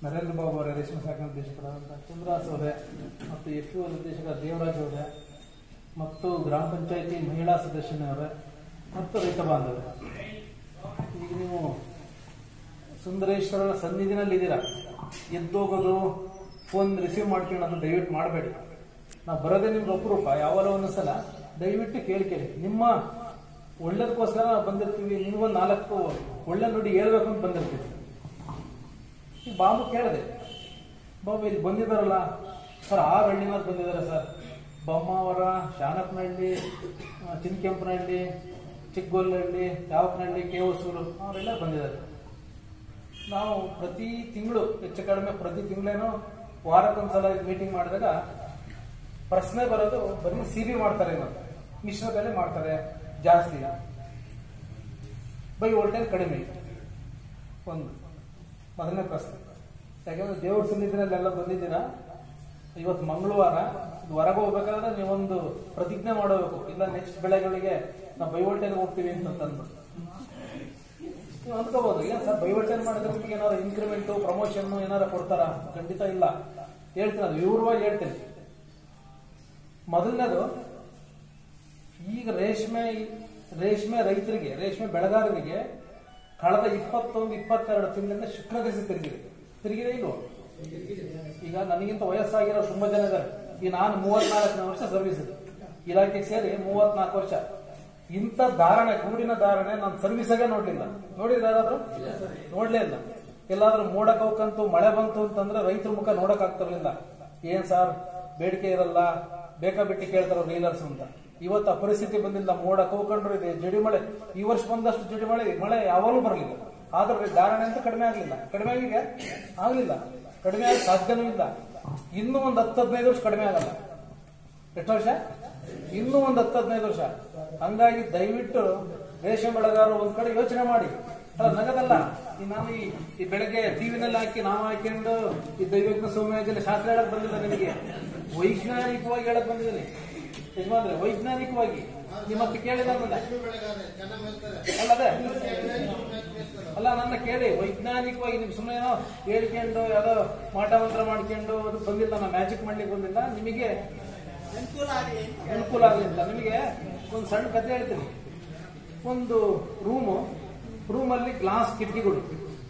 ನರೇಂದ್ರ ಬಾಬು ಅವರೇ ರೇಷ್ಮೆ ಸಾಕಣೆ ನಿರ್ದೇಶಕರಾದಂಥ ಚಂದ್ರಾಸ್ ಅವರೇ ಮತ್ತು ಎಫ್ ಯು ನಿರ್ದೇಶಕ ದೇವರಾಜ್ ಅವರೇ ಮತ್ತು ಗ್ರಾಮ ಪಂಚಾಯಿತಿ ಮಹಿಳಾ ಸದಸ್ಯನವರೇ ಮತ್ತು ರೈತ ಬಾಂಧವರೇ ಈಗ ನೀವು ಸುಂದರೇಶ್ವರನ ಸನ್ನಿಧಿನಲ್ಲಿ ಇದ್ದೀರಾ ಎದ್ದೋಗೋದು ಫೋನ್ ರಿಸೀವ್ ಮಾಡ್ಕೊಳ್ಳೋದು ದಯವಿಟ್ಟು ಮಾಡಬೇಡಿ ನಾವು ಬರೋದೇ ನಿಮ್ಗೆ ಅಪರೂಪ ಯಾವಾಗ ಒಂದೊಂದ್ಸಲ ದಯವಿಟ್ಟು ಕೇಳ್ಕೇಳಿ ನಿಮ್ಮ ಒಳ್ಳೇದಕ್ಕೋಸ್ಕರ ನಾವು ಬಂದಿರ್ತೀವಿ ನಿಮ್ಗೊಂದು ನಾಲ್ಕು ಒಳ್ಳೆ ನುಡಿ ಹೇಳ್ಬೇಕು ಅಂತ ಬಂದಿರ್ತೀವಿ ಈಗ ಬಾಬು ಕೇಳಿದೆ ಬಾಬು ಇಲ್ಲಿ ಬಂದಿದ್ದಾರಲ್ಲ ಸರ್ ಆರು ಹಳ್ಳಿನವ್ರು ಬಂದಿದ್ದಾರೆ ಸರ್ ಬೊಮ್ಮಾವರ ಶಾನಪ್ಪನಹಳ್ಳಿ ಆ, ಚಿನ್ಕೆಂಪನಹಳ್ಳಿ ಚಿಕ್ಕಗೊಲ್ಲಹಳ್ಳಿ ಯಾವಕನಹಳ್ಳಿ ಕೆ ಹೊಸೂರು ಅವರೆಲ್ಲ ಬಂದಿದ್ದಾರೆ ನಾವು ಪ್ರತಿ ತಿಂಗಳು ಹೆಚ್ಚು ಕಡಿಮೆ ಪ್ರತಿ ತಿಂಗಳೇನೋ ವಾರಕ್ಕೊಂದ್ಸಲ ಮೀಟಿಂಗ್ ಮಾಡಿದಾಗ ಪ್ರಶ್ನೆ ಬರೋದು ಬರೀ ಸಿ ಬಿ ಮಾಡ್ತಾರೆ ಇವಾಗ ಮಿಶ್ರ ಬೆಲೆ ಮಾಡ್ತಾರೆ ಜಾಸ್ತಿ ಬೈ ವೋಲ್ಟೇಜ್ ಕಡಿಮೆ ಒಂದು ಮೊದಲನೇ ಪ್ರಶ್ನೆ ಯಾಕಂದ್ರೆ ದೇವ್ರ ಸನ್ನಿಧಿನಲ್ಲಿ ಎಲ್ಲ ಬಂದಿದ್ದೀರಾ ಇವತ್ತು ಮಂಗಳವಾರ ಇದು ಹೊರಗೆ ಹೋಗ್ಬೇಕಾದ್ರೆ ನೀವೊಂದು ಪ್ರತಿಜ್ಞೆ ಮಾಡಬೇಕು ಇಲ್ಲ ನೆಕ್ಸ್ಟ್ ಬೆಳೆಗಳಿಗೆ ನಾವು ಬೈ ವೋಲ್ಟೇಜ್ ಹೋಗ್ತೀವಿ ಅಂತಂದು ನೀವು ಅನ್ಕೋಬಹುದು ಏನ್ ಸರ್ ಬೈ ವೋಲ್ಟೇಜ್ ಮಾಡಿದ್ರೆ ನಿಮ್ಗೆ ಏನಾದ್ರು ಇನ್ಕ್ರಿಮೆಂಟ್ ಪ್ರಮೋಷನ್ ಏನಾರು ಕೊಡ್ತಾರ ಖಂಡಿತ ಇಲ್ಲ ಹೇಳ್ತೀನಿ ಅದು ವಿವರವಾಗಿ ಹೇಳ್ತೀನಿ ಮೊದಲನೇದು ಈಗ ರೇಷ್ಮೆ ರೇಷ್ಮೆ ರೈತರಿಗೆ ರೇಷ್ಮೆ ಬೆಳೆಗಾರರಿಗೆ ಕಳೆದ ಇಪ್ಪತ್ತೊಂದು ಇಪ್ಪತ್ತೆರಡು ತಿಂಗಳಿಂದ ಶುಕ್ಲ ದಿವಸ ತಿರುಗಿದೆ ತಿರುಗಿದೆ ಇಲ್ವೋ ಈಗ ನನಗಿಂತ ವಯಸ್ಸಾಗಿರೋ ತುಂಬಾ ಜನ ಇದ್ದಾರೆ ಈ ನಾನು ಮೂವತ್ನಾಲ್ಕನೇ ವರ್ಷ ಸರ್ವಿಸ್ ಇದೆ ಇಲಾಖೆಗೆ ಸೇರಿ ಮೂವತ್ನಾಲ್ಕು ವರ್ಷ ಇಂಥ ಧಾರಣೆ ಗೂಡಿನ ಧಾರಣೆ ನಾನು ಸರ್ವಿಸಾಗೆ ನೋಡ್ಲಿಲ್ಲ ನೋಡಿದ್ರೆ ಯಾರಾದ್ರೂ ನೋಡ್ಲೇ ಇಲ್ಲ ಎಲ್ಲಾದ್ರೂ ಮೋಡಕ್ ಹೋಗ್ಕಂತು ಮಳೆ ಬಂತು ಅಂತಂದ್ರೆ ರೈತರ ಮುಖ ನೋಡಕ್ ಆಗ್ತಿರ್ಲಿಲ್ಲ ಏನ್ ಸರ್ ಬೇಡಿಕೆ ಇರಲ್ಲ ಬೇಕಾ ಬಿಟ್ಟು ಕೇಳ್ತಾರ ರೀಲರ್ಸ್ ಅಂತ ಇವತ್ತು ಆ ಪರಿಸ್ಥಿತಿ ಬಂದಿಲ್ಲ ಮೋಡ ಹೋಗ್ಕೊಂಡ್ರು ಇದೆ ಜಡಿ ಮಳೆ ಈ ವರ್ಷ ಬಂದಷ್ಟು ಜಡಿ ಮಳೆ ಮಳೆ ಯಾವಾಗಲೂ ಬರಲಿಲ್ಲ ಆದ್ರೆ ಧಾರಣೆ ಅಂತ ಕಡಿಮೆ ಆಗ್ಲಿಲ್ಲ ಕಡಿಮೆ ಆಗಿದೆ ಆಗ್ಲಿಲ್ಲ ಕಡಿಮೆ ಆಗ ಸಾಧ್ಯನೂ ಇಲ್ಲ ಇನ್ನೂ ಒಂದು ಹತ್ತು ಹದಿನೈದು ವರ್ಷ ಕಡಿಮೆ ಆಗಲ್ಲ ಎಷ್ಟು ವರ್ಷ ಇನ್ನೂ ಒಂದು ಹತ್ತು ಹದಿನೈದು ವರ್ಷ ಹಂಗಾಗಿ ದಯವಿಟ್ಟು ರೇಷ್ಮೆ ಬೆಳೆಗಾರರು ಒಂದ್ ಕಡೆ ಯೋಚನೆ ಮಾಡಿ ಅಲ್ಲ ನಗದಲ್ಲ ಈ ನಾನು ಈ ಈ ಬೆಳಗ್ಗೆ ಟಿವಿನಲ್ಲಿ ಹಾಕಿ ನಾವು ಹಾಕೊಂಡು ಈ ದೈವಜ್ಞ ಸೌಮ್ಯದಲ್ಲಿ ಶಾಸ್ತ್ರ ಹೇಳಕ್ ಬಂದಿಲ್ಲ ನಿಮಗೆ ವೈಜ್ಞಾನಿಕವಾಗಿ ಹೇಳಕ್ ಬಂದಿದ್ದೀನಿ ಯಜಮಾನ್ರೆ ವೈಜ್ಞಾನಿಕವಾಗಿ ನಿಮ್ಮ ಮತ್ತೆ ಕೇಳಿದ ಅಲ್ಲದೆ ಅಲ್ಲ ನನ್ನ ಕೇಳಿ ವೈಜ್ಞಾನಿಕವಾಗಿ ನಿಮ್ ಸುಮ್ಮನೆ ಏನೋ ಹೇಳ್ಕೊಂಡು ಯಾವ್ದೋ ಮಾಟ ಮಂತ್ರ ಮಾಡ್ಕೊಂಡು ಅದು ಬಂದಿಲ್ಲ ನಾ ಮ್ಯಾಜಿಕ್ ಮಾಡ್ಲಿಕ್ಕೆ ಬಂದಿಲ್ಲ ನಿಮಗೆ ಅನುಕೂಲ ಆಗಲಿ ಅಂತ ನಿಮಗೆ ಒಂದು ಸಣ್ಣ ಕಥೆ ಹೇಳ್ತೀನಿ ಒಂದು ರೂಮು ರೂಮಲ್ಲಿ ಗ್ಲಾಸ್ ಕಿಟಕಿಗಳು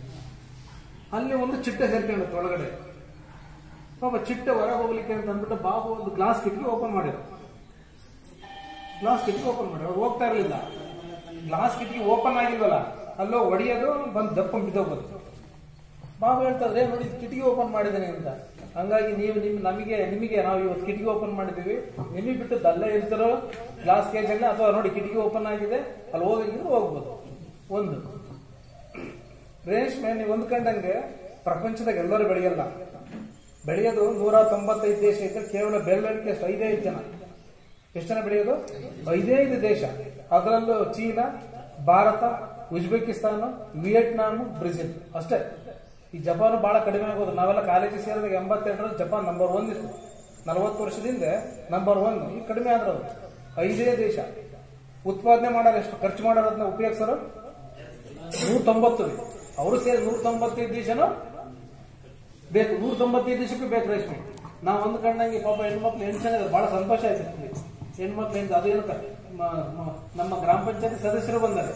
ಅಲ್ಲಿ ಒಂದು ಚಿಟ್ಟೆ ಸೇರ್ಕೊಂಡಿತ್ತು ಒಳಗಡೆ ಪಾಪ ಚಿಟ್ಟೆ ಹೊರಗೆ ಹೋಗ್ಲಿಕ್ಕೆ ಅಂತ ಅಂದ್ಬಿಟ್ಟು ಬಾಬು ಒಂದು ಗ್ಲಾಸ್ ಕಿಟಕಿ ಓಪನ್ ಮಾಡಿದ್ರು ಗ್ಲಾಸ್ ಕಿಟಕಿ ಓಪನ್ ಮಾಡಿ ಅವ್ರು ಹೋಗ್ತಾ ಇರಲಿಲ್ಲ ಗ್ಲಾಸ್ ಕಿಟಕಿ ಓಪನ್ ಆಗಿಲ್ವಲ್ಲ ಅಲ್ಲೋ ಒಡೆಯೋದು ಬಂದು ದಪ್ಪ ಬಿದ್ದೋಗೋದು ಬಾಬು ಹೇಳ್ತಾರೆ ನೋಡಿ ಕಿಟಕಿ ಓಪನ್ ಮಾಡಿದ್ದೇನೆ ಅಂತ ಹಂಗಾಗಿ ನೀವು ನಿಮ್ ನಮಗೆ ನಿಮಗೆ ನಾವು ಇವತ್ತು ಕಿಟಕಿ ಓಪನ್ ಮಾಡಿದೀವಿ ನಿಮಗೆ ಬಿಟ್ಟು ಅಲ್ಲೇ ಇರ್ತಾರೋ ಗ್ಲಾಸ್ ಕೇಜಲ್ಲಿ ಅಥವಾ ನೋಡಿ ಕಿಟಕಿ ಓಪನ್ ಆಗಿದೆ ಅಲ್ಲಿ ಹೋಗಿದ್ರೆ ಹೋಗ್ಬೋದು ಒಂದು ರೇಷ್ಮೆ ನೀವು ಹೊಂದ್ಕೊಂಡಂಗೆ ಪ್ರಪಂಚದಾಗ ಎಲ್ಲರೂ ಬೆಳೆಯಲ್ಲ ಬೆಳೆಯೋದು ನೂರ ತೊಂಬತ್ತೈದು ದೇಶ ಇದ್ರೆ ಕೇವಲ ಬೆರಳಿಕೆ ಎಷ್ಟು ಐದೈದು ಜನ ಎಷ್ಟು ಜನ ಬೆಳೆಯೋದು ಐದೈದು ದೇಶ ಅದರಲ್ಲೂ China Bharat Uzbekistan Vietnam Brazil ಅಷ್ಟೇ ಈ ಜಪಾನ್ ಬಹಳ ಕಡಿಮೆ ಆಗೋದು ನಾವೆಲ್ಲ ಕಾಲೇಜ್ ಸೇರಿದಾಗ ಎಂಬತ್ತೆರಡರಲ್ಲಿ ಜಪಾನ್ ನಂಬರ್ ಒನ್ ಇತ್ತು ನಲವತ್ತು ವರ್ಷದಿಂದ ನಂಬರ್ ಒನ್ ಈಗ ಕಡಿಮೆ ಆದ್ರು ಅವ್ರು. ಐದೇ ದೇಶ ಉತ್ಪಾದನೆ ಮಾಡೋರು ಎಷ್ಟು ಖರ್ಚು ಮಾಡೋರು ಅದನ್ನ ಉಪಯೋಗಿಸೋರು ನೂರ ತೊಂಬತ್ತು ಅವರು ಸೇರಿ ನೂರ ತೊಂಬತ್ತೈದು ದೇಶನೂ ಬೇಕು ನೂರ ತೊಂಬತ್ತೈದು ದೇಶಕ್ಕೂ ಬೇಕು ರೇಷ್ಮೆ ನಾವು ಒಂದು ಕಂಡಂಗೆ ಪಾಪ ಹೆಣ್ಮಕ್ಳು ಹೆಣ್ಣು ಚೆನ್ನಾಗಿದೆ ಬಹಳ ಸಂತೋಷ ಆಯ್ತು ನಮ್ಗೆ. ಹೆಣ್ಮಕ್ಳು ಹೆಣ್ಣು ಅದು ಏನಕ್ಕ ಮ- ಮ- ನಮ್ಮ ಗ್ರಾಮ ಪಂಚಾಯತಿ ಸದಸ್ಯರು ಬಂದ್ದಾರೆ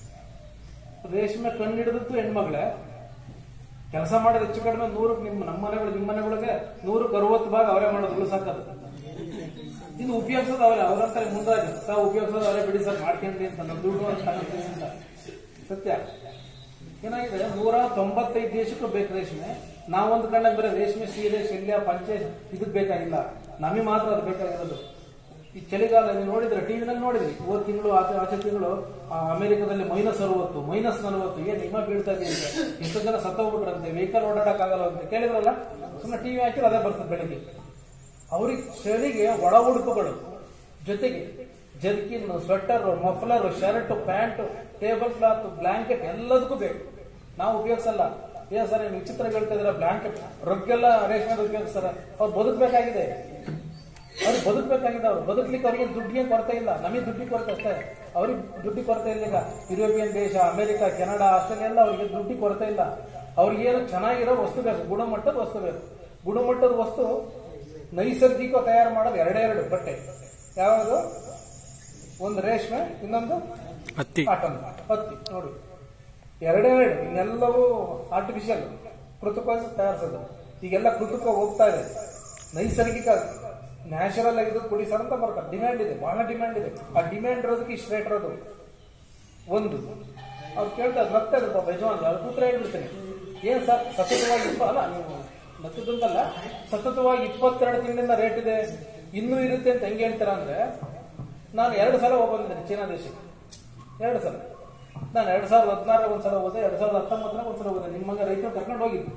ರೇಷ್ಮೆ ಕಣ್ಣಿಡಿದದ್ದು ಹೆಣ್ಮಗಳೇ ಕೆಲಸ ಮಾಡೋದು ಹೆಚ್ಚು ಕಡಿಮೆ ನೂರು ನಿಮ್ಮ ನಮ್ಮ ಮನೆಗಳು ನಿಮ್ಮ ಮನೆಗಳಿಗೆ ನೂರಕ್ಕೆ ಅರವತ್ತು ಭಾಗ ಅವರೇ ಮಾಡೋದು ಉಳಿಸಾಕದು ಇನ್ನು ಉಪಯೋಗಿಸೋದು ಅವರೇ ಅವ್ರಂತಾರೆ ಮುಂದಾಗಿ ತಾವು ಉಪಯೋಗಿಸೋದು ಅವರೇ ಬಿಡಿ ಸರ್ ಮಾಡ್ಕೊಂಡ್ರಿ ಅಂತ ನಮ್ಮ ದುಡ್ಡು ಅಂತ ತಗೊಂಡ್ರಿ ಅಂತ ಸತ್ಯ ಏನಾಗಿದೆ ನೂರ ತೊಂಬತ್ತೈದು ದೇಶಕ್ಕೂ ಬೇಕು ರೇಷ್ಮೆ ನಾವೊಂದು ಕಂಡಾಗ ಬರೀ ರೇಷ್ಮೆ ಸೀರೆ ಶಲ್ಯ ಪಂಚೆ ಇದಕ್ ಬೇಕಾಗಿಲ್ಲ ನಮಗೆ ಮಾತ್ರ ಅದು ಬೇಕಾಗಿರೋದು ಈ ಚಳಿಗಾಲ ನೀವು ನೋಡಿದ್ರೆ ಟಿವಿನಲ್ಲಿ ನೋಡಿದ್ರಿ ಹೋದ ತಿಂಗಳು ಆಚೆ ಆಚೆ ತಿಂಗಳು ಅಮೆರಿಕದಲ್ಲಿ ಮೈನಸ್ ಅರವತ್ತು ಮೈನಸ್ ನಲವತ್ತು ಏನ್ ಹಿಮ ಬೀಳ್ತಾ ಇದೆ ಅಂತ ಎಷ್ಟು ಜನ ಸತ್ತೋಗ್ಬಿಟ್ರಂತೆ ವೆಹಿಕಲ್ ಓಡಾಡಕ್ಕಾಗಲ್ಲ ಅಂತ ಕೇಳಿದ್ರಲ್ಲ ಸುಮ್ಮನೆ ಟಿವಿ ಹಾಕಿದ್ರೆ ಅದೇ ಬರ್ತದೆ ಬೆಳಿಗ್ಗೆ ಅವ್ರಿಗೆ ಚಳಿಗೆ ಒಳ ಉಡುಪುಗಳು ಜೊತೆಗೆ jerkin sweater muffler shirt pant table cloth blanket ಎಲ್ಲದಕ್ಕೂ ಬೇಕು ನಾವು ಉಪಯೋಗಿಸಲ್ಲ ಏನ್ ಸರ್ ನೀವು ವಿಚಿತ್ರ ಹೇಳ್ತಾ ಇದ್ರ ಬ್ಲಾಂಕೆಟ್ ರೊಗ್ಗೆಲ್ಲ ರೇಷ್ಮೆ ಉಪಯೋಗಿಸ್ತಾರ ಅವ್ರು ಬದುಕಬೇಕಾಗಿದೆ ಅವ್ರಿಗೆ ಬದುಕಬೇಕಾಗಿದೆ ಅವ್ರು ಬದುಕಲಿಕ್ಕೆ ಅವ್ರಿಗೆ ದುಡ್ಡಿಗೆ ಕೊರತೆ ಇಲ್ಲ ನಮಗೆ ದುಡ್ಡಿಗೆ ಕೊರತೆ ಅಷ್ಟೇ ಅವ್ರಿಗೆ ದುಡ್ಡಿ ಕೊರತೆ ಇಲ್ಲ ಈಗ ಯುರೋಪಿಯನ್ ದೇಶ ಅಮೆರಿಕ ಕೆನಡಾ ಆಸ್ಟ್ರೇಲಿಯಾ ಎಲ್ಲ ಅವರಿಗೆ ದುಡ್ಡಿ ಕೊರತೆ ಇಲ್ಲ ಅವ್ರಿಗೇನು ಚೆನ್ನಾಗಿರೋ ವಸ್ತು ಬೇಕು ಗುಣಮಟ್ಟದ ವಸ್ತು ಬೇಕು ಗುಣಮಟ್ಟದ ವಸ್ತು ನೈಸರ್ಗಿಕ ತಯಾರು ಮಾಡೋದು ಎರಡೇ ಎರಡು ಬಟ್ಟೆ ಯಾವುದು ಒಂದು ರೇಷ್ಮೆ ಇನ್ನೊಂದು ಹತ್ತಿ ಕಾಟನ್ ಹತ್ತಿ ನೋಡಿ ಎರಡೇ ಎರಡು ಇನ್ನೆಲ್ಲವೂ ಆರ್ಟಿಫಿಷಿಯಲ್ ಕೃತಕವಾಗಿ ತಯಾರಿಸೋದು ಈಗೆಲ್ಲ ಕೃತಕ ಹೋಗ್ತಾ ಇದೆ ನೈಸರ್ಗಿಕ ನ್ಯಾಚುರಲ್ ಆಗಿದ್ದು ಕೊಡಿ ಸರ್ ಅಂತ ಬರ್ತಾರೆ ಡಿಮ್ಯಾಂಡ್ ಇದೆ ಬಹಳ ಡಿಮ್ಯಾಂಡ್ ಇದೆ ಆ ಡಿಮ್ಯಾಂಡ್ ಇರೋದಕ್ಕೆ ಇಷ್ಟು ರೇಟ್ ಇರೋದು ಒಂದು ಅವ್ರು ಕೇಳ್ತಾರೆ ನಗ್ತಾ ಇದ್ರು ಪಾಪ ಯಜಮಾನ್ ಅವ್ರ ಕೂತ್ರ ಹೇಳ್ಬಿಡ್ತೀನಿ ಏನ್ ಸರ್ ಸತತವಾಗಿ ಇಪ್ಪ ಅಲ್ಲ ನೀವು ನಕ್ಕದಂತಲ್ಲ ಸತತವಾಗಿ ಇಪ್ಪತ್ತೆರಡು ತಿಂಗಳಿಂದ ರೇಟ್ ಇದೆ ಇನ್ನೂ ಇರುತ್ತೆ ಅಂತ ಹೆಂಗೆ ಹೇಳ್ತೀರಾ ಅಂದ್ರೆ ನಾನು ಎರಡು ಸಲ ಹೋಗಿ ಬಂದಿದ್ದೀನಿ ಚೀನಾ ದೇಶಕ್ಕೆ ಎರಡು ಸಲ ನಾನು ಎರಡ್ ಸಾವಿರದ ಹದಿನಾರ ಒಂದ್ಸಲ ಹೋದೆ ಎರಡ್ ಸಾವಿರದ ಹತ್ತೊಂಬತ್ತರಾಗ ಒಂದ್ಸಲ ಹೋದೆ ನಿಮ್ಮಂಗ ರೈತರು ಕರ್ಕೊಂಡು ಹೋಗಿದ್ದು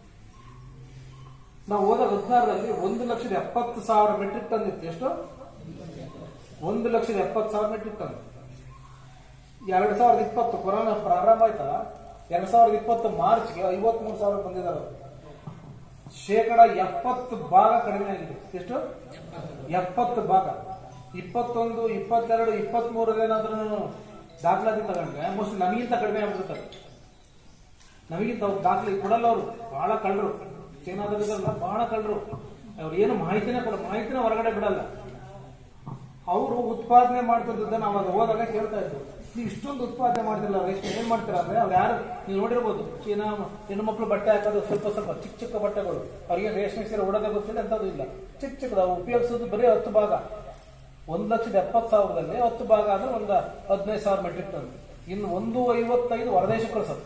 ನಾವು ಹೋದ ಹದಿನಾರರಲ್ಲಿ ಒಂದು ಲಕ್ಷದ ಎಪ್ಪತ್ತು ಸಾವಿರ ಮೆಟ್ರಿಕ್ ಟನ್ ಇತ್ತು ಎಷ್ಟು ಒಂದು ಲಕ್ಷದ ಎಪ್ಪತ್ತು ಸಾವಿರ ಮೆಟ್ರಿಕ್ ಟನ್ ಎರಡ್ ಸಾವಿರದ ಇಪ್ಪತ್ತು ಕೊರೋನಾ ಪ್ರಾರಂಭ ಆಯ್ತಲ್ಲ ಎರಡ್ ಸಾವಿರದ ಇಪ್ಪತ್ತು ಮಾರ್ಚ್ಗೆ ಐವತ್ಮೂರು ಸಾವಿರ ಬಂದಿದ್ದಾರೆ ಅವ್ರು. ಶೇಕಡ ಎಪ್ಪತ್ತು ಭಾಗ ಕಡಿಮೆ ಆಗಿದೆ ಎಷ್ಟು ಎಪ್ಪತ್ತು ಭಾಗ ಇಪ್ಪತ್ತೊಂದು ಇಪ್ಪತ್ತೆರಡು ಇಪ್ಪತ್ಮೂರದೇನಾದ್ರೂ ದಾಖಲಾತಿ ತಗೊಂಡ್ರೆ ಮೋಸ್ಟ್ ನಮಗಿಂತ ಕಡಿಮೆ ಆಗ್ಬಿಡ್ತಾರೆ ನಮಗಿಂತ ಅವ್ರು ದಾಖಲೆ ಕೊಡಲ್ಲ ಅವರು ಬಹಳ ಕಳ್ಳರು ಚೈನಾದಲ್ಲಿರಲ್ಲ ಬಹಳ ಕಳ್ಳರು ಅವ್ರು ಏನು ಮಾಹಿತಿನೇ ಕೊಡ ಮಾಹಿತಿನ ಹೊರಗಡೆ ಬಿಡಲ್ಲ ಅವರು ಉತ್ಪಾದನೆ ಮಾಡ್ತಿದ್ದನ್ನ ನಾವು ಅದು ಹೋದಾಗ ಕೇಳ್ತಾ ಇದ್ವಿ ನೀವು ಇಷ್ಟೊಂದು ಉತ್ಪಾದನೆ ಮಾಡ್ತಿಲ್ಲ ರೇಷ್ಮೆ ಏನ್ ಮಾಡ್ತೀರಾ ಅಂದ್ರೆ ಅವ್ರು ಯಾರು ನೀವು ನೋಡಿರ್ಬೋದು ಚೀನಾ ಹೆಣ್ಣು ಮಕ್ಕಳು ಬಟ್ಟೆ ಹಾಕೋದು ಸ್ವಲ್ಪ ಸ್ವಲ್ಪ ಚಿಕ್ಕ ಚಿಕ್ಕ ಬಟ್ಟೆಗಳು ಅವ್ರಿಗೆ ರೇಷ್ಮೆ ಸೀರೆ ಉಡೋದೇ ಗೊತ್ತಿಲ್ಲ ಎಂತದ್ದು ಇಲ್ಲ ಚಿಕ್ಕ ಚಿಕ್ಕದು ಅವು ಉಪಯೋಗಿಸೋದು ಬರೀ ಹತ್ತು ಭಾಗ ಒಂದ್ ಲಕ್ಷದ ಎಪ್ಪತ್ತು ಸಾವಿರದಲ್ಲಿ ಹತ್ತು ಭಾಗ ಅಂದ್ರೆ ಒಂದು ಹದಿನೈದು ಸಾವಿರ ಮೆಟ್ರಿಕ್ ಟನ್ ಇನ್ನು ಒಂದು ಐವತ್ತೈದು ಹೊರದೇಶಕ್ಕೆ ಕಳಿಸೋದು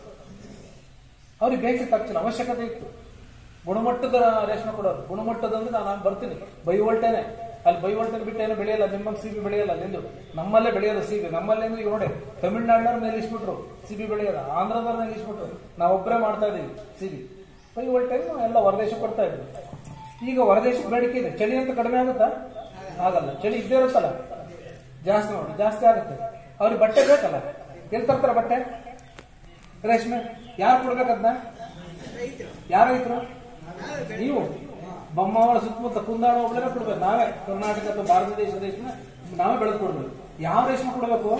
ಅವ್ರಿಗೆ ಬೇಕಿತ್ತು ಆಗ್ತಿಲ್ಲ ಅವಶ್ಯಕತೆ ಇತ್ತು ಗುಣಮಟ್ಟದ ರೇಷ್ಮೆ ಕೊಡೋರು ಗುಣಮಟ್ಟದಂದ್ರೆ ನಾನು ನಾನು ಬರ್ತೀನಿ ಬೈವೋಲ್ಟೇನೆ ಅಲ್ಲಿ ಬೈವೋಲ್ಟೇನೆ ಬಿಟ್ಟು ಏನು ಬೆಳೆಯಲ್ಲ ನಿಮ್ಮಂಗೆ ಸಿಬಿ ಬೆಳೆಯಲ್ಲ ನಿಂದು ನಮ್ಮಲ್ಲೇ ಬೆಳೆಯೋದು ಸಿಬಿ ನಮ್ಮಲ್ಲೇ ಅಂದ್ರೆ ಈಗ ನೋಡಿ ತಮಿಳ್ನಾಡಿನವ್ರು ನಿಲ್ಲಿಸ್ಬಿಟ್ರು ಸಿಬಿ ಬೆಳೆಯೋದು ಆಂಧ್ರದವ್ರು ನಿಲ್ಲಿಸ್ಬಿಟ್ರು ನಾವೊಬ್ಬರೇ ಮಾಡ್ತಾ ಇದೀವಿ ಸಿಬಿ ಬೈವೋಲ್ಟೇನ್ ಎಲ್ಲ ಹೊರದೇಶಕ್ಕೆ ಕೊಡ್ತಾ ಇದ್ವಿ ಈಗ ಹೊರದೇಶಕ್ಕೆ ಬೇಡಿಕೆ ಇದೆ ಚಳಿ ಅಂತ ಕಡಿಮೆ ಆಗುತ್ತಾ ಆಗಲ್ಲ ಚಳಿ ಇದ್ದೇ ಇರುತ್ತಲ್ಲ ಜಾಸ್ತಿ ನೋಡಿ ಜಾಸ್ತಿ ಆಗುತ್ತೆ ಅವ್ರಿಗೆ ಬಟ್ಟೆ ಬೇಕಲ್ಲ ಎಲ್ಲಿ ತರ್ತಾರೆ ಬಟ್ಟೆ ರೇಷ್ಮೆ ಯಾರು ಕೊಡ್ಬೇಕದ್ನ ಯಾರ ರೈತರು ನೀವು ಬೊಮ್ಮವಳ ಸುತ್ತಮುತ್ತ ಕುಂದಾಡ ಒಬ್ಬರೇ ಕೊಡ್ಬೇಕು ನಾವೇ ಕರ್ನಾಟಕ ಅಥವಾ ಭಾರತ ದೇಶದ ರೇಷ್ಮೆ ನಾವೇ ಬೆಳೆದು ಕೊಡ್ಬೇಕು ಯಾವ ರೇಷ್ಮೆ ಕೊಡ್ಬೇಕು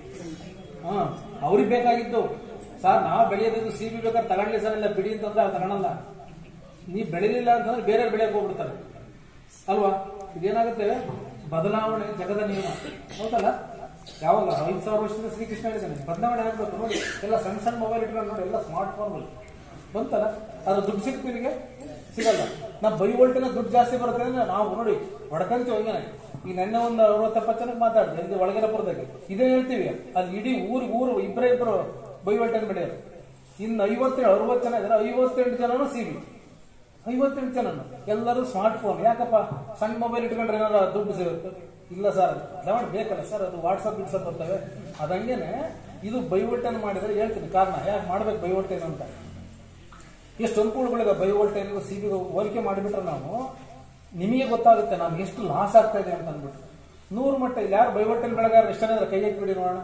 ಹಾ ಅವ್ರಿಗೆ ಬೇಕಾಗಿದ್ದು ಸರ್ ನಾವು ಬೆಳೆಯೋದು ಸಿ ಬಿ ಬೇಕಾದ್ರೆ ತಗೊಂಡ್ಲಿ ಸರ್ ಇಲ್ಲ ಬಿಡಿ ಅಂತಂದ್ರೆ ಅವ್ರು ತಗೊಳಲ್ಲ ನೀವು ಬೆಳಿಲಿಲ್ಲ ಅಂತಂದ್ರೆ ಬೇರೆ ಬೆಳೆಯಕ್ಕೆ ಹೋಗ್ಬಿಡ್ತಾರೆ ಅಲ್ವಾ ಇದೇನಾಗುತ್ತೆ ಬದಲಾವಣೆ ಜಗದ ನಿಯಮ ಹೌದಲ್ಲ ಯಾವಾಗ ಐದು ಸಾವಿರ ವರ್ಷದಿಂದ ಶ್ರೀಕೃಷ್ಣ ಹೇಳಿದ್ದಾನೆ ಬದಲಾವಣೆ ಆಗ್ಬೇಕು ನೋಡಿ ಎಲ್ಲ ಸಣ್ಣ ಸಣ್ಣ ಮೊಬೈಲ್ ಇಟ್ಕೊಂಡು ನೋಡಿ ಎಲ್ಲ ಸ್ಮಾರ್ಟ್ ಫೋನ್ಗಳು ಬಂತಲ್ಲ ಅದು ದುಡ್ಡು ಸಿಗ್ತು ನಿಮಗೆ ಸಿಗಲ್ಲ ನಾ ಬೈ ವೋಲ್ಟಿನ ದುಡ್ಡು ಜಾಸ್ತಿ ಬರುತ್ತೆ ಅಂದ್ರೆ ನಾವು ನೋಡಿ ಹೊಡ್ಕಂತೀವಿ ಹಂಗೇನೆ ಈಗ ನೆನ್ನೆ ಒಂದು ಅರವತ್ತೆಪ್ಪತ್ತು ಜನಕ್ಕೆ ಮಾತಾಡಿದೆ ಇದು ಒಳಗೆರಪುರದಾಗ ಇದೇ ಹೇಳ್ತೀವಿ ಅಲ್ಲಿ ಇಡೀ ಊರು ಊರು ಇಬ್ಬರೇ ಇಬ್ಬರು ಬೈ ವೋಲ್ಟೇನ್ ಬೆಳೆಯೋರು ಇನ್ನು ಐವತ್ತೇಳು ಅರವತ್ತು ಜನ ಇದ್ದಾರೆ ಐವತ್ತೆಂಟು ಜನನು ಸಿಬಿ ಐವತ್ತೆಂಟು ಜನ ಎಲ್ಲರೂ ಸ್ಮಾರ್ಟ್ ಫೋನ್ ಯಾಕಪ್ಪ ಸಣ್ಣ ಮೊಬೈಲ್ ಇಟ್ಕೊಂಡ್ರೆ ಏನಾರ ದುಡ್ಡು ಸಿಗುತ್ತೆ ಇಲ್ಲ ಸರ್ ಬದಲಾವಣೆ ಬೇಕಲ್ಲ ಸರ್ ಅದು ವಾಟ್ಸಪ್ ಗಿಟ್ಸಪ್ ಬರ್ತವೆ ಅದಂಗೇನೆ ಇದು ಬೈವೋಲ್ಟೇನ್ ಮಾಡಿದ್ರೆ ಹೇಳ್ತೀನಿ ಕಾರಣ ಯಾಕೆ ಮಾಡ್ಬೇಕು ಬೈವೋಲ್ಟೇನ್ ಅಂತ ಎಷ್ಟು ಅನುಕೂಲಗಳಿದೆ ಬೈವೋಲ್ಟೇನ್ಗೂ ಸಿಬಿಗೂ ಹೋಲಿಕೆ ಮಾಡಿಬಿಟ್ರೆ ನಾವು ನಿಮಗೆ ಗೊತ್ತಾಗುತ್ತೆ ನಮ್ಗೆ ಎಷ್ಟು ಲಾಸ್ ಆಗ್ತಾ ಇದೆ ಅಂತ ಅಂದ್ಬಿಟ್ಟು ನೂರು ಮಟ್ಟ ಇಲ್ಲಿ ಯಾರು ಬೈವೋಲ್ಟೇನ್ ಬೆಳಗಾರ ಎಷ್ಟು ಜನ ಇದ್ದಾರೆ? ಕೈ ಎತ್ತಿ ಬಿಡಿ ನೋಡೋಣ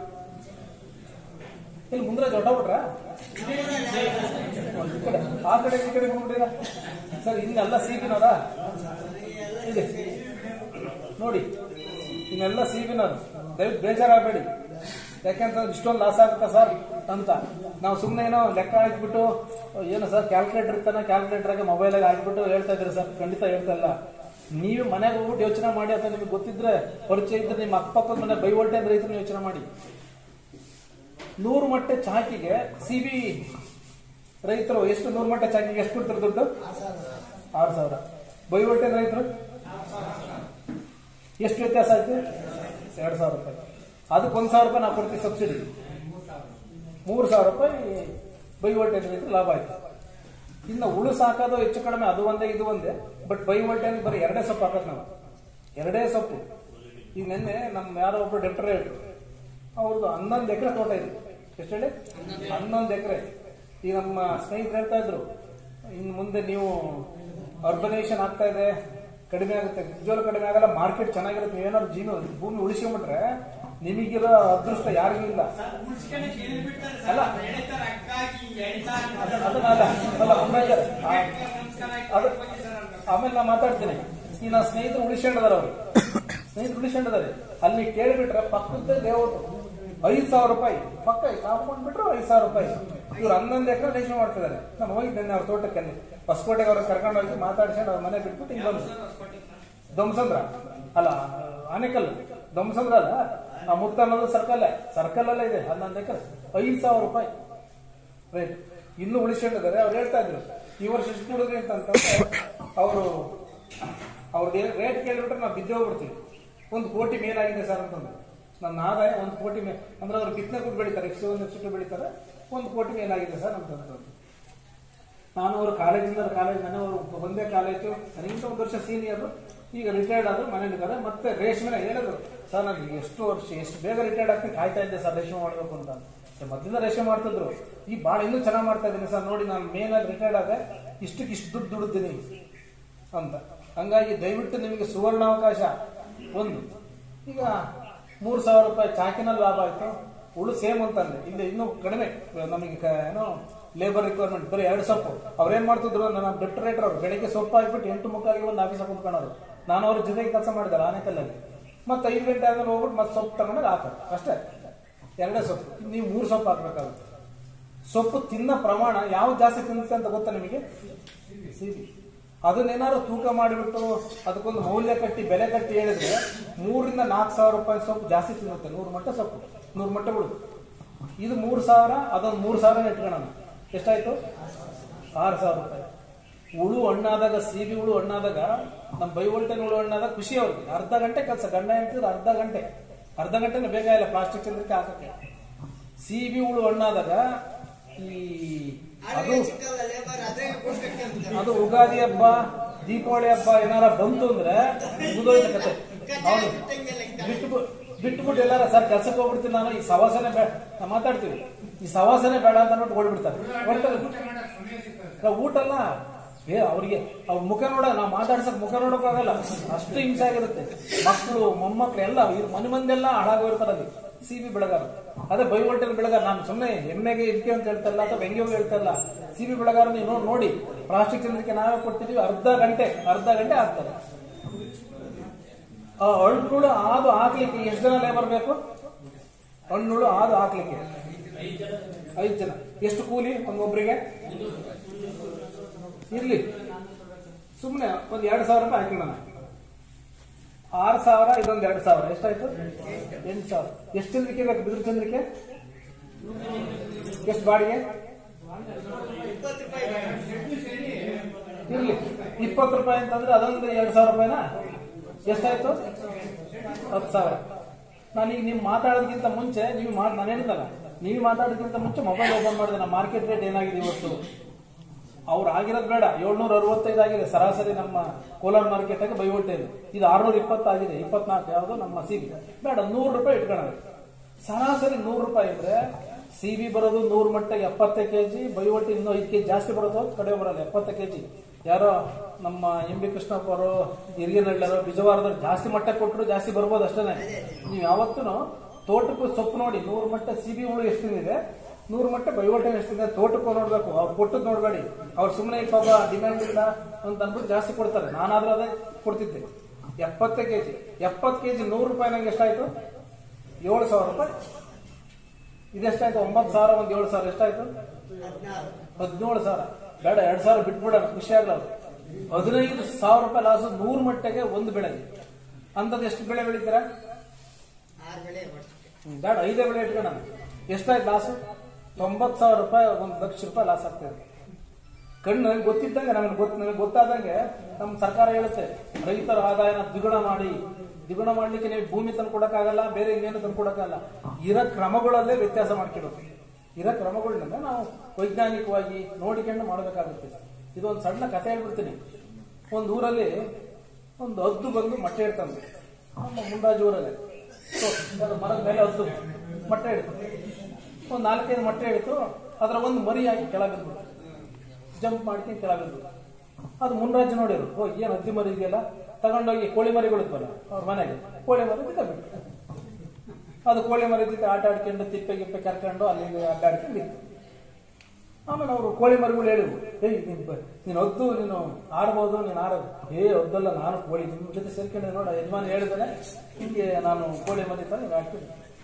ಇಲ್ಲಿ ಮುಂದೆ ಹೊಟ್ಟೋಗ್ಬಿಟ್ರ ಆ ಕಡೆ ಈ ಕಡೆ ಬಂದ್ಬಿಟ್ಟಿರ ಸರ್ ಇನ್ನೆಲ್ಲ ಸೀಬಿನದ ಇದೆ ನೋಡಿ ಇನ್ನೆಲ್ಲ ಸೀಬಿನದು ದಯವಿಟ್ಟು ಬೇಜಾರಾಗಬೇಡಿ ಯಾಕೆಂತಂದ್ರೆ ಇಷ್ಟೊಂದು ಲಾಸ್ ಆಗುತ್ತಾ ಸರ್ ಅಂತ ನಾವು ಸುಮ್ಮನೆ ಏನೋ ಲೆಕ್ಕ ಹಾಕ್ಬಿಟ್ಟು ಏನು ಸರ್ ಕ್ಯಾಲ್ಕುಲೇಟರ್ ಇರ್ತಾನೆ ಕ್ಯಾಲ್ಕುಲೇಟರ್ಗೆ ಮೊಬೈಲಾಗ ಹಾಕ್ಬಿಟ್ಟು ಹೇಳ್ತಾ ಇದ್ರಿ ಸರ್ ಖಂಡಿತ ಹೇಳ್ತಾ ಇಲ್ಲ ನೀವು ಮನೆಗೆ ಹೋಗ್ಬಿಟ್ಟು ಯೋಚನೆ ಮಾಡಿ ಅಥವಾ ನಿಮಗೆ ಗೊತ್ತಿದ್ರೆ ಪರಿಚಯ ಇದ್ರೆ ನಿಮ್ಮ ಅಕ್ಕಪಕ್ಕದ ಮನೆ ಬೈವೋಲ್ಟೆ ಅಂದ್ರೆ ರೈತರನ್ನ ಯೋಚನೆ ಮಾಡಿ ನೂರು ಮಟ್ಟೆ ಚಾಕಿಗೆ ಸಿಬಿ ರೈತರು ಎಷ್ಟು ನೂರು ಮಟ್ಟೆ ಚಾಕಿಗೆ ಎಷ್ಟು ಕೊಡ್ತಾರೆ ದುಡ್ಡು ಆರು ಸಾವಿರ ಬೈವೋಲ್ಟೆ ರೈತರು ಎಷ್ಟು ವ್ಯತ್ಯಾಸ ಆಯ್ತು ಎರಡು ಸಾವಿರ ರೂಪಾಯಿ ಅದಕ್ಕೆ ಒಂದು ಸಾವಿರ ರೂಪಾಯಿ ನಾವು ಕೊಡ್ತೀವಿ ಸಬ್ಸಿಡಿ ಮೂರು ಸಾವಿರ ರೂಪಾಯಿ ಬೈ ವೋಲ್ಟೇಜ್ ರೈತರು ಲಾಭ ಆಯ್ತು ಇನ್ನು ಉಳು ಸಾಕೋದು ಹೆಚ್ಚು ಕಡಿಮೆ ಅದು ಒಂದೇ ಇದು ಒಂದೇ ಬಟ್ ಬೈ ವೋಲ್ಟೇಜ್ ಬರೀ ಎರಡೇ ಸೊಪ್ಪು ಹಾಕೋದು ನಾವು ಎರಡೇ ಸೊಪ್ಪು ಈಗ ನಿನ್ನೆ ನಮ್ಮ ಯಾರೋ ಒಬ್ರು ಡಾಕ್ಟರ್ ಹೇಳಿದ್ರು ಅವ್ರದ್ದು ಹನ್ನೊಂದು ಎಕರೆ ತೋಟ ಇದೆ ಎಷ್ಟು ಹೇಳಿ ಹನ್ನೊಂದು ಎಕರೆ ಈಗ ನಮ್ಮ ಸ್ನೇಹಿತರು ಹೇಳ್ತಾ ಇದ್ರು ಇನ್ನು ಮುಂದೆ ನೀವು ಅರ್ಬನೈಸೇಷನ್ ಆಗ್ತಾ ಇದೆ ಕಡಿಮೆ ಆಗುತ್ತೆ ನಿಜವಾಗ್ಲೂ ಕಡಿಮೆ ಆಗಲ್ಲ ಮಾರ್ಕೆಟ್ ಚೆನ್ನಾಗಿರುತ್ತೆ ನೀವೇನಾದ್ರು ಜೀನು ಭೂಮಿ ಉಳಿಸ್ಕೊಂಡ್ಬಿಟ್ರೆ ನಿಮಗಿರೋ ಅದೃಷ್ಟ ಯಾರಿಗೂ ಇಲ್ಲ ಅಲ್ಲ ಅದ- ಅದನ್ನ ಅಲ್ಲ ಅಲ್ಲ ಆಮೇಲೆ ಆ- ಅದು ಆಮೇಲೆ ನಾ ಮಾತಾಡ್ತೀನಿ ಈ ನನ್ನ ಸ್ನೇಹಿತರು ಉಳಿಸ್ಕೊಂಡಿದಾರೆ ಅವರು ಸ್ನೇಹಿತರು ಉಳಿಸ್ಕೊಂಡಿದ್ದಾರೆ ಅಲ್ಲಿ ಕೇಳಿಬಿಟ್ರೆ ಪಕ್ಕದ ದೇವರು ಐದು ಸಾವಿರ ರೂಪಾಯಿ ಪಕ್ಕ ಕಾಕೊಂಡ್ಬಿಟ್ರು ಐದು ಸಾವಿರ ರೂಪಾಯಿ ಇವ್ರು ಹನ್ನೊಂದು ಎಕರೆ ರೇಷ್ಮೆ ಮಾಡ್ತಿದ್ದಾರೆ ನಾನು ಹೋಗಿದ್ದೇನೆ ಅವ್ರ ತೋಟಕ್ಕೆ ಅಲ್ಲಿ ಹೊಸಕೋಟೆಗೆ ಅವ್ರ ಕರ್ಕೊಂಡು ಹೋಗಿ ಮಾತಾಡ್ಸ್ಕೊಂಡು ಅವ್ರ ಮನೆ ಬಿಟ್ಬಿಟ್ಟು ಹಿಂಗೆ ಬಂದು ದೊಮ್ಸಂದ್ರ ಅಲ್ಲ ಆನೆಕಲ್ ದೊಮ್ಸಂದ್ರ ಅಲ್ಲ ಆ ಮುತ್ತ ಅನ್ನೋದು ಸರ್ಕಲ್ ಸರ್ಕಲ್ ಅಲ್ಲೇ ಇದೆ ಹನ್ನೊಂದು ಎಕರೆ ಐದು ಸಾವಿರ ರೂಪಾಯಿ ರೇಟ್ ಇನ್ನು ಉಳಿಸ್ಕೊಂಡಿದ್ದಾರೆ ಅವ್ರು ಹೇಳ್ತಾ ಇದ್ರು ಈ ವರ್ಷ ಎಷ್ಟು ಕೊಡಿದ್ರಿ ಅಂತಂತಂದ್ರೆ ಅವರು ಅವ್ರದ್ದು ರೇಟ್ ಕೇಳಿಬಿಟ್ರೆ ನಾವು ಬಿದ್ದು ಹೋಗ್ಬಿಡ್ತೀವಿ ಒಂದು ಕೋಟಿ ಮೇಲಾಗಿದೆ ಸರ್ ಅಂತಂದ್ರೆ ನನ್ನ ಆದಾಯ ಒಂದು ಕೋಟಿ ಮೇಲೆ ಅಂದ್ರೆ ಅವ್ರು ಬಿತ್ತನೆ ಕೂಡ ಬೆಳಿತಾರೆ ಎಷ್ಟು ಒಂದು ಎಷ್ಟು ಬೆಳಿತಾರೆ ಒಂದು ಕೋಟಿ ಮೇಲಾಗಿದೆ ಸರ್ ಅಂತಂದ್ರೆ ನಾನು ಅವರು ಕಾಲೇಜಿಂದ ಕಾಲೇಜ್ ನಾನು ಅವರು ಒಂದೇ ಕಾಲೇಜು ನನಗಿಂತ ಒಂದು ವರ್ಷ ಸೀನಿಯರ್ ಈಗ ರಿಟೈರ್ಡ್ ಆದ್ರು ಮನೇಲಿದ್ದಾರೆ ಮತ್ತೆ ರೇಷ್ಮೆನ ಹೇಳಿದ್ರು ಸರ್ ನನಗೆ ಎಷ್ಟು ವರ್ಷ ಎಷ್ಟು ಬೇಗ ರಿಟೈರ್ಡ್ ಆಗ್ತೀನಿ ಕಾಯ್ತಾ ಇದ್ದೆ ಸರ್ ರೇಷ್ಮೆ ಮಾಡಬೇಕು ಅಂತ ಸರ್, ಮೊದಲಿಂದ ರೇಷ್ಮೆ ಮಾಡ್ತಿದ್ರು ಈ ಭಾಳ ಇನ್ನೂ ಚೆನ್ನಾಗಿ ಮಾಡ್ತಾ ಇದ್ದೀನಿ ಸರ್ ನೋಡಿ ನಾನು ಮೇನಲ್ಲಿ ರಿಟೈರ್ಡ್ ಆದೆ ಇಷ್ಟಕ್ಕೆ ಇಷ್ಟು ದುಡ್ಡು ದುಡಿದ್ದೀನಿ ಅಂತ ಹಂಗಾಗಿ ದಯವಿಟ್ಟು ನಿಮಗೆ ಸುವರ್ಣಾವಕಾಶ ಒಂದು ಈಗ ಮೂರು ಸಾವಿರ ರೂಪಾಯಿ ಚಾಕಿನಲ್ಲಿ ಲಾಭ ಆಯ್ತು ಉಳು ಸೇಮ್ ಅಂತಂದ್ರೆ ಇಲ್ಲಿ ಇನ್ನೂ ಕಡಿಮೆ ನಮಗೆ ಕ- ಏನೋ ಲೇಬರ್ ರಿಕ್ವೈರ್ಮೆಂಟ್ ಬರೀ ಎರಡು ಸೊಪ್ಪು ಅವ್ರೇನ್ ಮಾಡ್ತಿದ್ರು ನನ್ನ ಬೆಟ್ ರೇಟರ್ ಅವ್ರು ಬೆಳಿಗ್ಗೆ ಸೊಪ್ಪು ಹಾಕ್ಬಿಟ್ಟು ಎಂಟು ಮುಕ್ಕಾಲಿಗೆ ಒಂದು ಆಫೀಸ್ ಕುತ್ಕೊಳ್ಳೋರು ನಾನು ಅವ್ರ ಜೊತೆಗೆ ಕೆಲಸ ಮಾಡಿದ್ದಾರೆ ಆನೆಕಲ್ಲಲ್ಲಿ ಮತ್ತೆ ಐದು ಗಂಟೆ ಆದ್ಮೇಲೆ ಹೋಗ್ಬಿಟ್ಟು ಮತ್ತೆ ಸೊಪ್ಪು ತಗೊಂಡಾಗ ಹಾಕೋದು ಅಷ್ಟೇ ಎರಡೇ ಸೊಪ್ಪು ನೀವು ಮೂರು ಸೊಪ್ಪು ಹಾಕ್ಬೇಕಾಗುತ್ತೆ ಸೊಪ್ಪು ತಿನ್ನ ಪ್ರಮಾಣ ಯಾವ್ದು ಜಾಸ್ತಿ ತಿನ್ನುತ್ತೆ ಅಂತ ಗೊತ್ತಾ ನಿಮಗೆ ಸಿಹಿ ಅದನ್ನೇನಾದ್ರು ತೂಕ ಮಾಡಿಬಿಟ್ಟು ಅದಕ್ಕೊಂದು ಮೌಲ್ಯ ಕಟ್ಟಿ ಬೆಲೆ ಕಟ್ಟಿ ಹೇಳಿದ್ರೆ ಮೂರಿಂದ ನಾಲ್ಕು ಸಾವಿರ ರೂಪಾಯಿ ಸೊಪ್ಪು ಜಾಸ್ತಿ ತಿನ್ನುತ್ತೆ ನೂರು ಮಟ್ಟ ಸೊಪ್ಪು ನೂರು ಮಟ್ಟಗಳು ಇದು ಮೂರು ಸಾವಿರ ಅದೊಂದು ಮೂರು ಸಾವಿರ ಇಟ್ಕೊಳ್ಳೋಣ ಎಷ್ಟಾಯ್ತು ಆರು ಸಾವಿರ ರೂಪಾಯಿ ಹುಳು ಹಣ್ಣಾದಾಗ ಸೀಬಿ ಹುಳು ಹಣ್ಣಾದಾಗ ನಮ್ಮ ಬೈವೋಲ್ಟೇನ್ ಹುಳು ಹಣ್ಣಾದಾಗ ಖುಷಿ ಅವ್ರಿಗೆ ಅರ್ಧ ಗಂಟೆ ಕೆಲಸ ಗಂಡ ಹೇಳ್ತಿದ್ರೆ ಅರ್ಧ ಗಂಟೆ ಅರ್ಧ ಗಂಟೆನೇ ಬೇಗ ಇಲ್ಲ ಪ್ಲಾಸ್ಟಿಕ್ ಚಂದ್ರಕ್ಕೆ ಹಾಕಕ್ಕೆ ಸೀಬಿ ಹುಳು ಹಣ್ಣಾದಾಗ ಈ ಅದು ಅದು ಉಗಾದಿ ಹಬ್ಬ ದೀಪಾವಳಿ ಹಬ್ಬ ಏನಾರ ಬಂತು ಅಂದ್ರೆ ಮುಗಿದೋಯ್ತು ಕತೆ ಹೌದು ಬಿಟ್ಟು ಬಿಟ್ಬಿಟ್ಟು ಎಲ್ಲಾರ ಸರ್ ಕೆಲ್ಸಕ್ಕೆ ಹೋಗ್ಬಿಡ್ತೀನಿ ನಾನು ಈ ಸವಾಸನೆ ಬೇಡ ನಾವು ಮಾತಾಡ್ತೀವಿ ಈ ಸವಾಸನೆ ಬೇಡ ಅಂತ ಅಂದ್ಬಿಟ್ಟು ಓಡ್ಬಿಡ್ತಾರೆ ಹೊರ್ತಾರೆ. ನಾವು ಊಟ ಅಲ್ಲ ಏ ಅವ್ರಿಗೆ ಅವ್ರ ಮುಖ ನೋಡ ನಾವು ಮಾತಾಡ್ಸಕ್ ಮುಖ ನೋಡಕ್ ಆಗಲ್ಲ ಅಷ್ಟು ಹಿಂಸೆ ಆಗಿರುತ್ತೆ ಮಕ್ಕಳು ಮೊಮ್ಮಕ್ಳು ಎಲ್ಲ ಇವ್ರ ಮನೆ ಮಂದೆಲ್ಲ ಹಾಳಾಗೋಗಿರ್ತಾರೆ ಅಲ್ಲಿ ಸಿ ಬಿ ಬೆಳಗಾರ ಅದೇ ಬೈವೋಲ್ಟೇನ್ ಬೆಳಗಾರ ನಾನು ಸುಮ್ಮನೆ ಎಮ್ಮೆಗೆ ಇದಕ್ಕೆ ಅಂತ ಹೇಳ್ತಲ್ಲ ಅಥವಾ ವ್ಯಂಗ್ಯವಾಗಿ ಹೇಳ್ತಲ್ಲ ಸಿ ಬಿ ಬೆಳಗಾರ ನೀವು ನೋಡ್- ನೋಡಿ ಪ್ಲಾಸ್ಟಿಕ್ ಚಂದ್ರಕ್ಕೆ ನಾವೇ ಕೊಡ್ತಿದೀವಿ ಅರ್ಧ ಗಂಟೆ ಅರ್ಧ ಗಂಟೆ ಆಗ್ತದೆ ಆ ಹಣ್ಣುಳು ಆದು ಹಾಕ್ಲಿಕ್ಕೆ ಎಷ್ಟು ಜನ ಲೇಬರ್ ಬೇಕು ಹಣ್ಣುಳು ಆದು ಹಾಕ್ಲಿಕ್ಕೆ ಐದು ಜನ ಎಷ್ಟು ಕೂಲಿ ಒಂದೊಬ್ರಿಗೆ ಇರ್ಲಿ ಸುಮ್ಮನೆ ಒಂದ್ ಎರಡು ಸಾವಿರ ರೂಪಾಯಿ ಹಾಕಿಡೋಣ ಆರು ಸಾವಿರ ಇದೊಂದು ಎರಡು ಸಾವಿರ ಎಷ್ಟಾಯ್ತು ಎಂಟು ಸಾವಿರ ಎಷ್ಟು ಚಂದ್ರಿಕೆ ಬೇಕು ಬಿದಿರು ಚಂದ್ರಿಕೆ ಎಷ್ಟು ಬಾಡಿಗೆ ಇರ್ಲಿ ಇಪ್ಪತ್ತು ರೂಪಾಯಿ ಅಂತಂದ್ರೆ ಅದೊಂದು ಎರಡು ಸಾವಿರ ರೂಪಾಯಿನಾ ಎಷ್ಟಾಯ್ತು ಹತ್ತು ಸಾವಿರ ನಾನೀಗ ನೀವು ಮಾತಾಡೋದಕ್ಕಿಂತ ಮುಂಚೆ ನೀವು ಮಾಡ್ ನಾನು ಹೇಳಿದ್ದಲ್ಲ ನೀವು ಮಾತಾಡೋದಕ್ಕಿಂತ ಮುಂಚೆ ಮೊಬೈಲ್ ಓಪನ್ ಮಾಡಿದೆ ನಮ್ಮ ಮಾರ್ಕೆಟ್ ರೇಟ್ ಏನಾಗಿದೆ ಇವತ್ತು ಅವ್ರು ಆಗಿರೋದು ಬೇಡ ಏಳ್ನೂರ ಅರವತ್ತೈದು ಆಗಿದೆ ಸರಾಸರಿ ನಮ್ಮ ಕೋಲಾರ ಮಾರ್ಕೆಟ್ ಆಗಿ ಬೈವೋಲ್ಟೇಜ್ ಇದು ಆರ್ನೂರ ಇಪ್ಪತ್ತಾಗಿದೆ ಇಪ್ಪತ್ನಾಲ್ಕು ಯಾವುದು ನಮ್ಮ ಸಿಬಿ ಬೇಡ ನೂರು ರೂಪಾಯಿ ಇಟ್ಕೊಳ್ಳೋಣ ಸರಾಸರಿ ನೂರು ರೂಪಾಯಿ ಇದ್ರೆ ಸಿಬಿ ಬರೋದು ನೂರು ಮಟ್ಟಿಗೆ ಎಪ್ಪತ್ತು ಕೆಜಿ ಬೈವೋಲ್ಟ್ ಇನ್ನೂ ಐದು ಕೆಜಿ ಜಾಸ್ತಿ ಬರೋದು ಕಡಿಮೆ ಬರೋಲ್ಲ ಎಪ್ಪತ್ತು ಕೆಜಿ ಯಾರೋ ನಮ್ಮ ಎಂ ಬಿ ಕೃಷ್ಣಪ್ಪ ಅವರು ಹಿರಿಯನಳ್ಳರು ಬಿಜವಾರದವ್ರು ಜಾಸ್ತಿ ಮಟ್ಟ ಕೊಟ್ಟರು ಜಾಸ್ತಿ ಬರ್ಬೋದು ಅಷ್ಟೇ ನೀವು ಯಾವತ್ತೂ ತೋಟಕ್ಕೂ ಸೊಪ್ಪು ನೋಡಿ ನೂರು ಮಟ್ಟ ಸಿಬಿ ಹುಳು ಎಷ್ಟಿದೆ ನೂರು ಮಟ್ಟ ಬೈವೋಲ್ಟೇಜ್ ಎಷ್ಟಿದೆ ತೋಟಕ್ಕೂ ನೋಡ್ಬೇಕು ಅವ್ರು ಕೊಟ್ಟದ್ ನೋಡ್ಬೇಡಿ ಅವ್ರು ಸುಮ್ಮನೆ ಪಾಪ ಡಿಮ್ಯಾಂಡ್ ಇಲ್ಲ ಅಂತ ಅಂದ್ಬಿಟ್ಟು ಜಾಸ್ತಿ ಕೊಡ್ತಾರೆ ನಾನಾದ್ರೂ ಅದೇ ಕೊಡ್ತಿದ್ದೆ ಎಪ್ಪತ್ತು ಕೆಜಿ ಎಪ್ಪತ್ತು ಕೆಜಿ ನೂರು ರೂಪಾಯಿ ನಂಗೆ ಎಷ್ಟಾಯ್ತು ಏಳು ಸಾವಿರ ರೂಪಾಯಿ ಇದೆಷ್ಟಾಯ್ತು ಒಂಬತ್ತು ಸಾವಿರ ಒಂದ್ ಏಳು ಸಾವಿರ ಎಷ್ಟಾಯ್ತು ಹದಿನೇಳು ಸಾವಿರ ಬೇಡ ಎರಡ್ ಸಾವಿರ ಬಿಟ್ಬಿಡೋಣ ಖುಷಿ ಆಗಲ್ಲ ಹದಿನೈದು ಸಾವಿರ ರೂಪಾಯಿ ಲಾಸು ನೂರು ಮಟ್ಟಗೆ ಒಂದು ಬೆಳೆಗೆ ಅಂತದ್ ಎಷ್ಟು ಬೆಳೆ ಬೆಳಿತೀರಾ ಹ್ಮ್, ಬೇಡ ಐದೇ ಬೆಳೆ ಇಟ್ಕೊಳ್ಳೋಣ ಎಷ್ಟಾಯ್ತು ಲಾಸು ತೊಂಬತ್ತು ಸಾವಿರ ರೂಪಾಯಿ ಒಂದು ಲಕ್ಷ ರೂಪಾಯಿ ಲಾಸ್ ಆಗ್ತದೆ ಕಣ್ಣು ಗೊತ್ತಿದ್ದಂಗೆ ನಮಗೆ ಗೊತ್ತ ನಮಗೆ ಗೊತ್ತಾದಂಗೆ ನಮ್ಮ ಸರ್ಕಾರ ಹೇಳುತ್ತೆ ರೈತರ ಆದಾಯನ ದ್ವಿಗುಣ ಮಾಡಿ ದ್ವಿಗುಣ ಮಾಡ್ಲಿಕ್ಕೆ ನೀವು ಭೂಮಿ ತಂದು ಕೊಡಕ್ಕಾಗಲ್ಲ ಬೇರೆ ಇನ್ನೇನು ತಂದು ಕೊಡಕ್ಕಾಗಲ್ಲ ಇರೋ ಕ್ರಮಗಳಲ್ಲೇ ವ್ಯತ್ಯಾಸ ಮಾಡ್ಕೊಳ್ಳೋದು ಇರೋ ಕ್ರಮಗಳನ್ನ ನಾವು ವೈಜ್ಞಾನಿಕವಾಗಿ ನೋಡಿಕೊಂಡು ಮಾಡಬೇಕಾಗುತ್ತೆ ಇದೊಂದು ಸಣ್ಣ ಕಥೆ ಹೇಳ್ಬಿಡ್ತೀನಿ ಒಂದು ಊರಲ್ಲಿ ಒಂದು ಹದ್ದು ಬಂದು ಮೊಟ್ಟೆ ಇಡ್ತಂದು ನಮ್ಮ ಮುಂಡಾಜು ಊರಲ್ಲಿ ಸೊ, ಅದು ಮರದ ಮೇಲೆ ಹದ್ದು ಮೊಟ್ಟೆ ಇಡ್ತು ಒಂದು ನಾಲ್ಕೈದು ಮೊಟ್ಟೆ ಇಡ್ತು ಅದರ ಒಂದು ಮರಿ ಹಾಕಿ ಕೆಳಗೆ ಬಿದ್ಬಿಡ್ತು ಜಂಪ್ ಮಾಡ್ಕೊಂಡು ಕೆಳಗೆ ಬಿದ್ದು ಅದು ಮುನ್ರಾಜ್ ನೋಡಿರು ಓ ಏನ್ ಅದ್ದಿ ಮರಿ ಇದೆಯಲ್ಲ ತಗೊಂಡೋಗಿ ಕೋಳಿ ಮರಿಗಳು ಇದ್ವಲ್ಲ ಅವ್ರ ಮನೆಗೆ ಕೋಳಿ ಮರಿ ಬಿಟ್ಟು ಅದು ಕೋಳಿ ಮರಿ ಜೊತೆ ಆಟ ಆಡ್ಕೊಂಡು ತಿಪ್ಪೆ ಗಿಪ್ಪೆ ಕರ್ಕೊಂಡು ಅಲ್ಲಿ ಇಲ್ಲಿ ಅಡ್ಡಾಡ್ಕೊಂಡು ಇತ್ತು ಆಮೇಲೆ ಅವರು ಕೋಳಿ ಮರಿಗಳು ಹೇಳಿದ್ರು ಏಯ್ ನೀನ್ ಬ- ನೀನ್ ಹೊದ್ದು ನೀನು ಆಡ್ಬೋದು ನೀನು ಆಡೋದು ಏ ಹೊದ್ದಲ್ಲ ನಾನು ಕೋಳಿ ನಿಮ್ ಜೊತೆ ಸೇರ್ಕೊಂಡು ನೋಡ ಯಜಮಾನ್ ಹೇಳಿದಾನೆ ಹಿಂಗೆ ನಾನು ಕೋಳಿ ಮರಿ ತರ ಆಡ್ತೀನಿ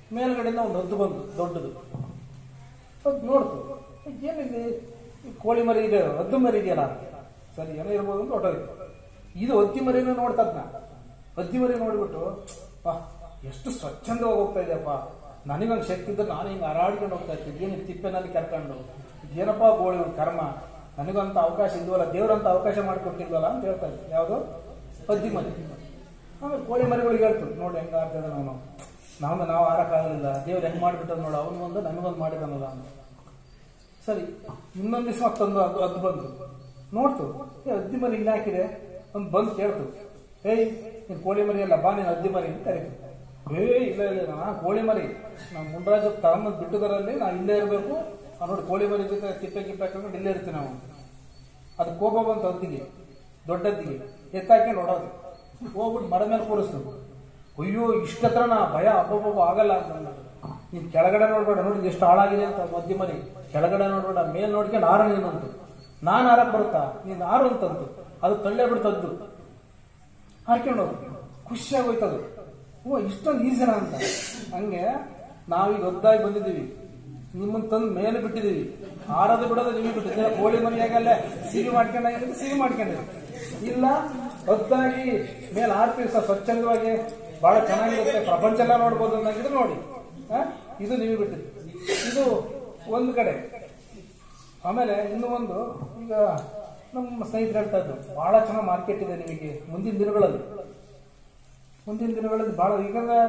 ಮೇಲ್ಗಡೆಯಿಂದ ಒಂದು ಹದ್ದು ಬಂತು ದೊಡ್ಡದು ಅದು ನೋಡ್ತು ಏನಿದೆ ಈ ಕೋಳಿ ಮರಿ ಇದೆ ಹದ್ದು ಮರಿ ಇದೆಯಲ್ಲ ಸರಿ ಏನೋ ಇರ್ಬೋದು ಅಂತ ಹೊಟ್ಟೋಯ್ತು ಇದು ಹದ್ದಿ ಮರಿನೂ ನೋಡ್ತದ್ನ ಹದ್ದಿ ಮರಿ ನೋಡ್ಬಿಟ್ಟು ಪಾ ಎಷ್ಟು ಸ್ವಚ್ಛಂದವಾಗಿ ಹೋಗ್ತಾ ಇದೆಯಪ್ಪ ನನಗೊಂದು ಶಕ್ತಿ ಇದ್ರೆ ನಾನು ಹಿಂಗೆ ಹರಾಡ್ಕೊಂಡು ಹೋಗ್ತಾ ಇರ್ತಿದ್ದೆ ಏನು ತಿಪ್ಪೆನಲ್ಲಿ ಕರ್ಕೊಂಡು ಏನಪ್ಪ ಗೋಳಿ ಕರ್ಮ ನನಗಂತ ಅವಕಾಶ ಇಲ್ವಲ್ಲ ದೇವ್ರಂತ ಅವಕಾಶ ಮಾಡಿಕೊಟ್ಟಿಲ್ವಲ್ಲ ಅಂತ ಹೇಳ್ತಾ ಇದ್ದೆ ಯಾವುದು ಹದ್ದಿ ಮರಿ ಆಮೇಲೆ ಕೋಳಿ ಮರಿಗಳಿಗೆ ಹೇಳ್ತು ನೋಡಿ ಹೆಂಗ ಆಗ್ತದೆ ನಾವು ನಾವು ನಾವು ಆರಕ್ಕಾಗಲಿಲ್ಲ ದೇವ್ರು ಹೆಂಗ್ ಮಾಡಿಬಿಟ್ಟದ್ ನೋಡು ಅವನಿಗೊಂದು ನನಗೊಂದು ಮಾಡಿದಾನಲ್ಲ ಅಂತ ಸರಿ ಇನ್ನೊಂದು ದಿವಸ ಮತ್ತೊಂದು ಅದು ಅದು ಬಂತು ನೋಡ್ತು ಏ ಅದ್ದಿ ಮರಿ ಇಲ್ಲಿ ಹಾಕಿದೆ ಒಂದು ಬಂದು ಕೇಳ್ತು ಏಯ್ ನೀನು ಕೋಳಿ ಮರಿ ಅಲ್ಲ ಬಾ ನೀನು ಅದ್ದಿ ಮರಿ ಅಂತ ಕರೀತು ಏ ಇಲ್ಲ ಇಲ್ಲ ನಾ ಕೋಳಿ ಮರಿ ನಮ್ಮ ಮುಂಡರಾಜ ತಗೊಂಬಂದು ಬಿಟ್ಟದರಲ್ಲಿ ನಾ ಇಲ್ಲೇ ಇರಬೇಕು ನೋಡಿ ಕೋಳಿ ಮರಿ ಜೊತೆ ತಿಪ್ಪೆ ಗಿಪ್ಪೆ ಹಾಕೊಂಡು ಇಲ್ಲೇ ಇರ್ತೀವಿ ನಾವು ಅದು ಕೋಪ ಬಂತು ಅದ್ದಿಗೆ ದೊಡ್ಡದ್ದಿಗೆ ಎತ್ತಾಕೊಂಡು ಹೊಡೋದು ಹೋಗ್ಬಿಟ್ಟು ಮರದ ಮೇಲೆ ಕೂರಿಸ್ತು ಅಯ್ಯೋ ಇಷ್ಟ ಹತ್ರ ನಾ ಭಯ ಅಬ್ಬಬ್ಬ ಆಗಲ್ಲ ಅಂತ ಅಂದ್ಬಿಟ್ಟು. ನೀನ್ ಕೆಳಗಡೆ ನೋಡ್ಬೇಡ ನೋಡಿ ಎಷ್ಟು ಹಾಳಾಗಿದೆ ಅಂತ ಮದ್ಯ ಮರಿ ಕೆಳಗಡೆ ನೋಡ್ಬೇಡ ಮೇಲ್ ನೋಡ್ಕೊಂಡು ಆರ ನೀನಂತು ನಾನ್ ಆರಕ್ ಬರುತ್ತಾ ನೀನ್ ಆರು ಅಂತಂತು ಅದು ತಳ್ಳೆ ಬಿಡ್ತದ್ದು ಹಾರ್ಕೊಂಡು ಹೋಗ್ತು ಖುಷಿಯಾಗಿ ಹೋಯ್ತದು ಓ ಇಷ್ಟೊಂದು ಈಸಿನ ಅಂತ ಹಂಗೆ ನಾವೀಗ ಒದ್ದಾಗಿ ಬಂದಿದ್ದೀವಿ ನಿಮ್ಮನ್ನ ತಂದು ಮೇಲೆ ಬಿಟ್ಟಿದೀವಿ ಆರೋದು ಬಿಡೋದು ನಿಮಗೆ ಬಿಟ್ಟಿದ್ದೀರ ಕೋಳಿ ಮನೆಯಾಗಲ್ಲೇ ಸಿಹಿ ಮಾಡ್ಕೊಂಡಾಗಿದ್ರೆ ಸಿಹಿ ಮಾಡ್ಕೊಂಡಿರಿ ಇಲ್ಲ ಒದ್ದಾಗಿ ಮೇಲೆ ಆರ್ತೀವಿ ಸರ್ ಸ್ವಚ್ಛಂದವಾಗಿ ಬಹಳ ಚೆನ್ನಾಗಿರುತ್ತೆ ಪ್ರಪಂಚ ಎಲ್ಲ ನೋಡ್ಬೋದು ಅಂದಾಗಿದ್ರೆ ನೋಡಿ ಆ? ಇದು ನಿಮಗೆ ಬಿಟ್ಟಿದ್ದು ಇದು ಒಂದು ಕಡೆ ಆಮೇಲೆ ಇನ್ನೂ ಒಂದು ಈಗ ನಮ್ಮ ಸ್ನೇಹಿತರು ಹೇಳ್ತಾ ಇದ್ರು ಬಹಳ ಚೆನ್ನಾಗಿ ಮಾರ್ಕೆಟ್ ಇದೆ ನಿಮಗೆ ಮುಂದಿನ ದಿನಗಳಲ್ಲಿ ಮುಂದಿನ ದಿನಗಳಲ್ಲಿ ಬಹಳ ಈಗಂದ್ರೆ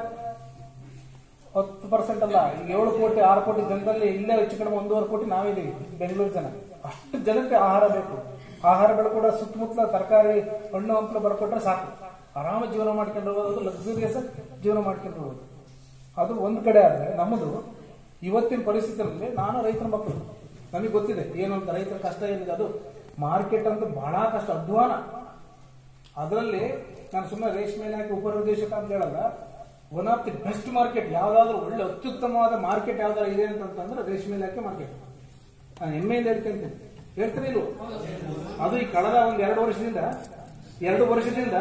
ಹತ್ತು ಪರ್ಸೆಂಟ್ ಅಲ್ಲ ಈಗ ಏಳು ಕೋಟಿ ಆರು ಕೋಟಿ ಜನರಲ್ಲಿ ಇಲ್ಲೇ ಹೆಚ್ಚು ಕಡಿಮೆ ಒಂದೂವರೆ ಕೋಟಿ ನಾವಿದ್ದೀವಿ ಬೆಂಗಳೂರು ಜನ ಅಷ್ಟು ಜನಕ್ಕೆ ಆಹಾರ ಬೇಕು ಆಹಾರಗಳು ಕೂಡ ಸುತ್ತಮುತ್ತಲ ತರಕಾರಿ ಹಣ್ಣು ಹಂಪಲು ಬರ್ಕೊಟ್ರೆ ಸಾಕು ಆರಾಮ ಜೀವನ ಮಾಡ್ಕೊಂಡು ಹೋಗೋದು ಲಕ್ಸುರಿಯಸ್ ಜೀವನ ಮಾಡ್ಕೊಂಡು ಹೋಗೋದು ಅದು ಒಂದು ಕಡೆ ಆದ್ರೆ ನಮ್ಮದು ಇವತ್ತಿನ ಪರಿಸ್ಥಿತಿಯಲ್ಲಿ ನಾನು ರೈತರ ಮಕ್ಕಳು ನನಗೆ ಗೊತ್ತಿದೆ ಏನು ಅಂತ ರೈತರ ಕಷ್ಟ ಏನಿದೆ ಅದು ಮಾರ್ಕೆಟ್ ಅಂತೂ ಬಹಳ ಕಷ್ಟ ಅಧ್ವಾನ ಅದರಲ್ಲಿ ನಾನು ಸುಮ್ಮನೆ ರೇಷ್ಮೆ ಇಲಾಖೆ ಉಪನಿರ್ದೇಶಕ ಅಂತ ಹೇಳಲ್ಲ one of the best market ಯಾವ್ದಾದ್ರು ಒಳ್ಳೆ ಅತ್ಯುತ್ತಮವಾದ ಮಾರ್ಕೆಟ್ ಯಾವ್ದಾದ್ರು ಇದೆ ಅಂತಂದ್ರೆ ರೇಷ್ಮೆ ಇಲಾಖೆ ಮಾರ್ಕೆಟ್ ನಾನು ಹೆಮ್ಮೆಯಿಂದ ಹೇಳ್ತೇನೆ ಹೇಳ್ತೀನಿ ಇಲ್ವೋ ಅದು ಈ ಕಳೆದ ಒಂದ್ ಎರಡು ವರ್ಷದಿಂದ ಎರಡು ವರ್ಷದಿಂದ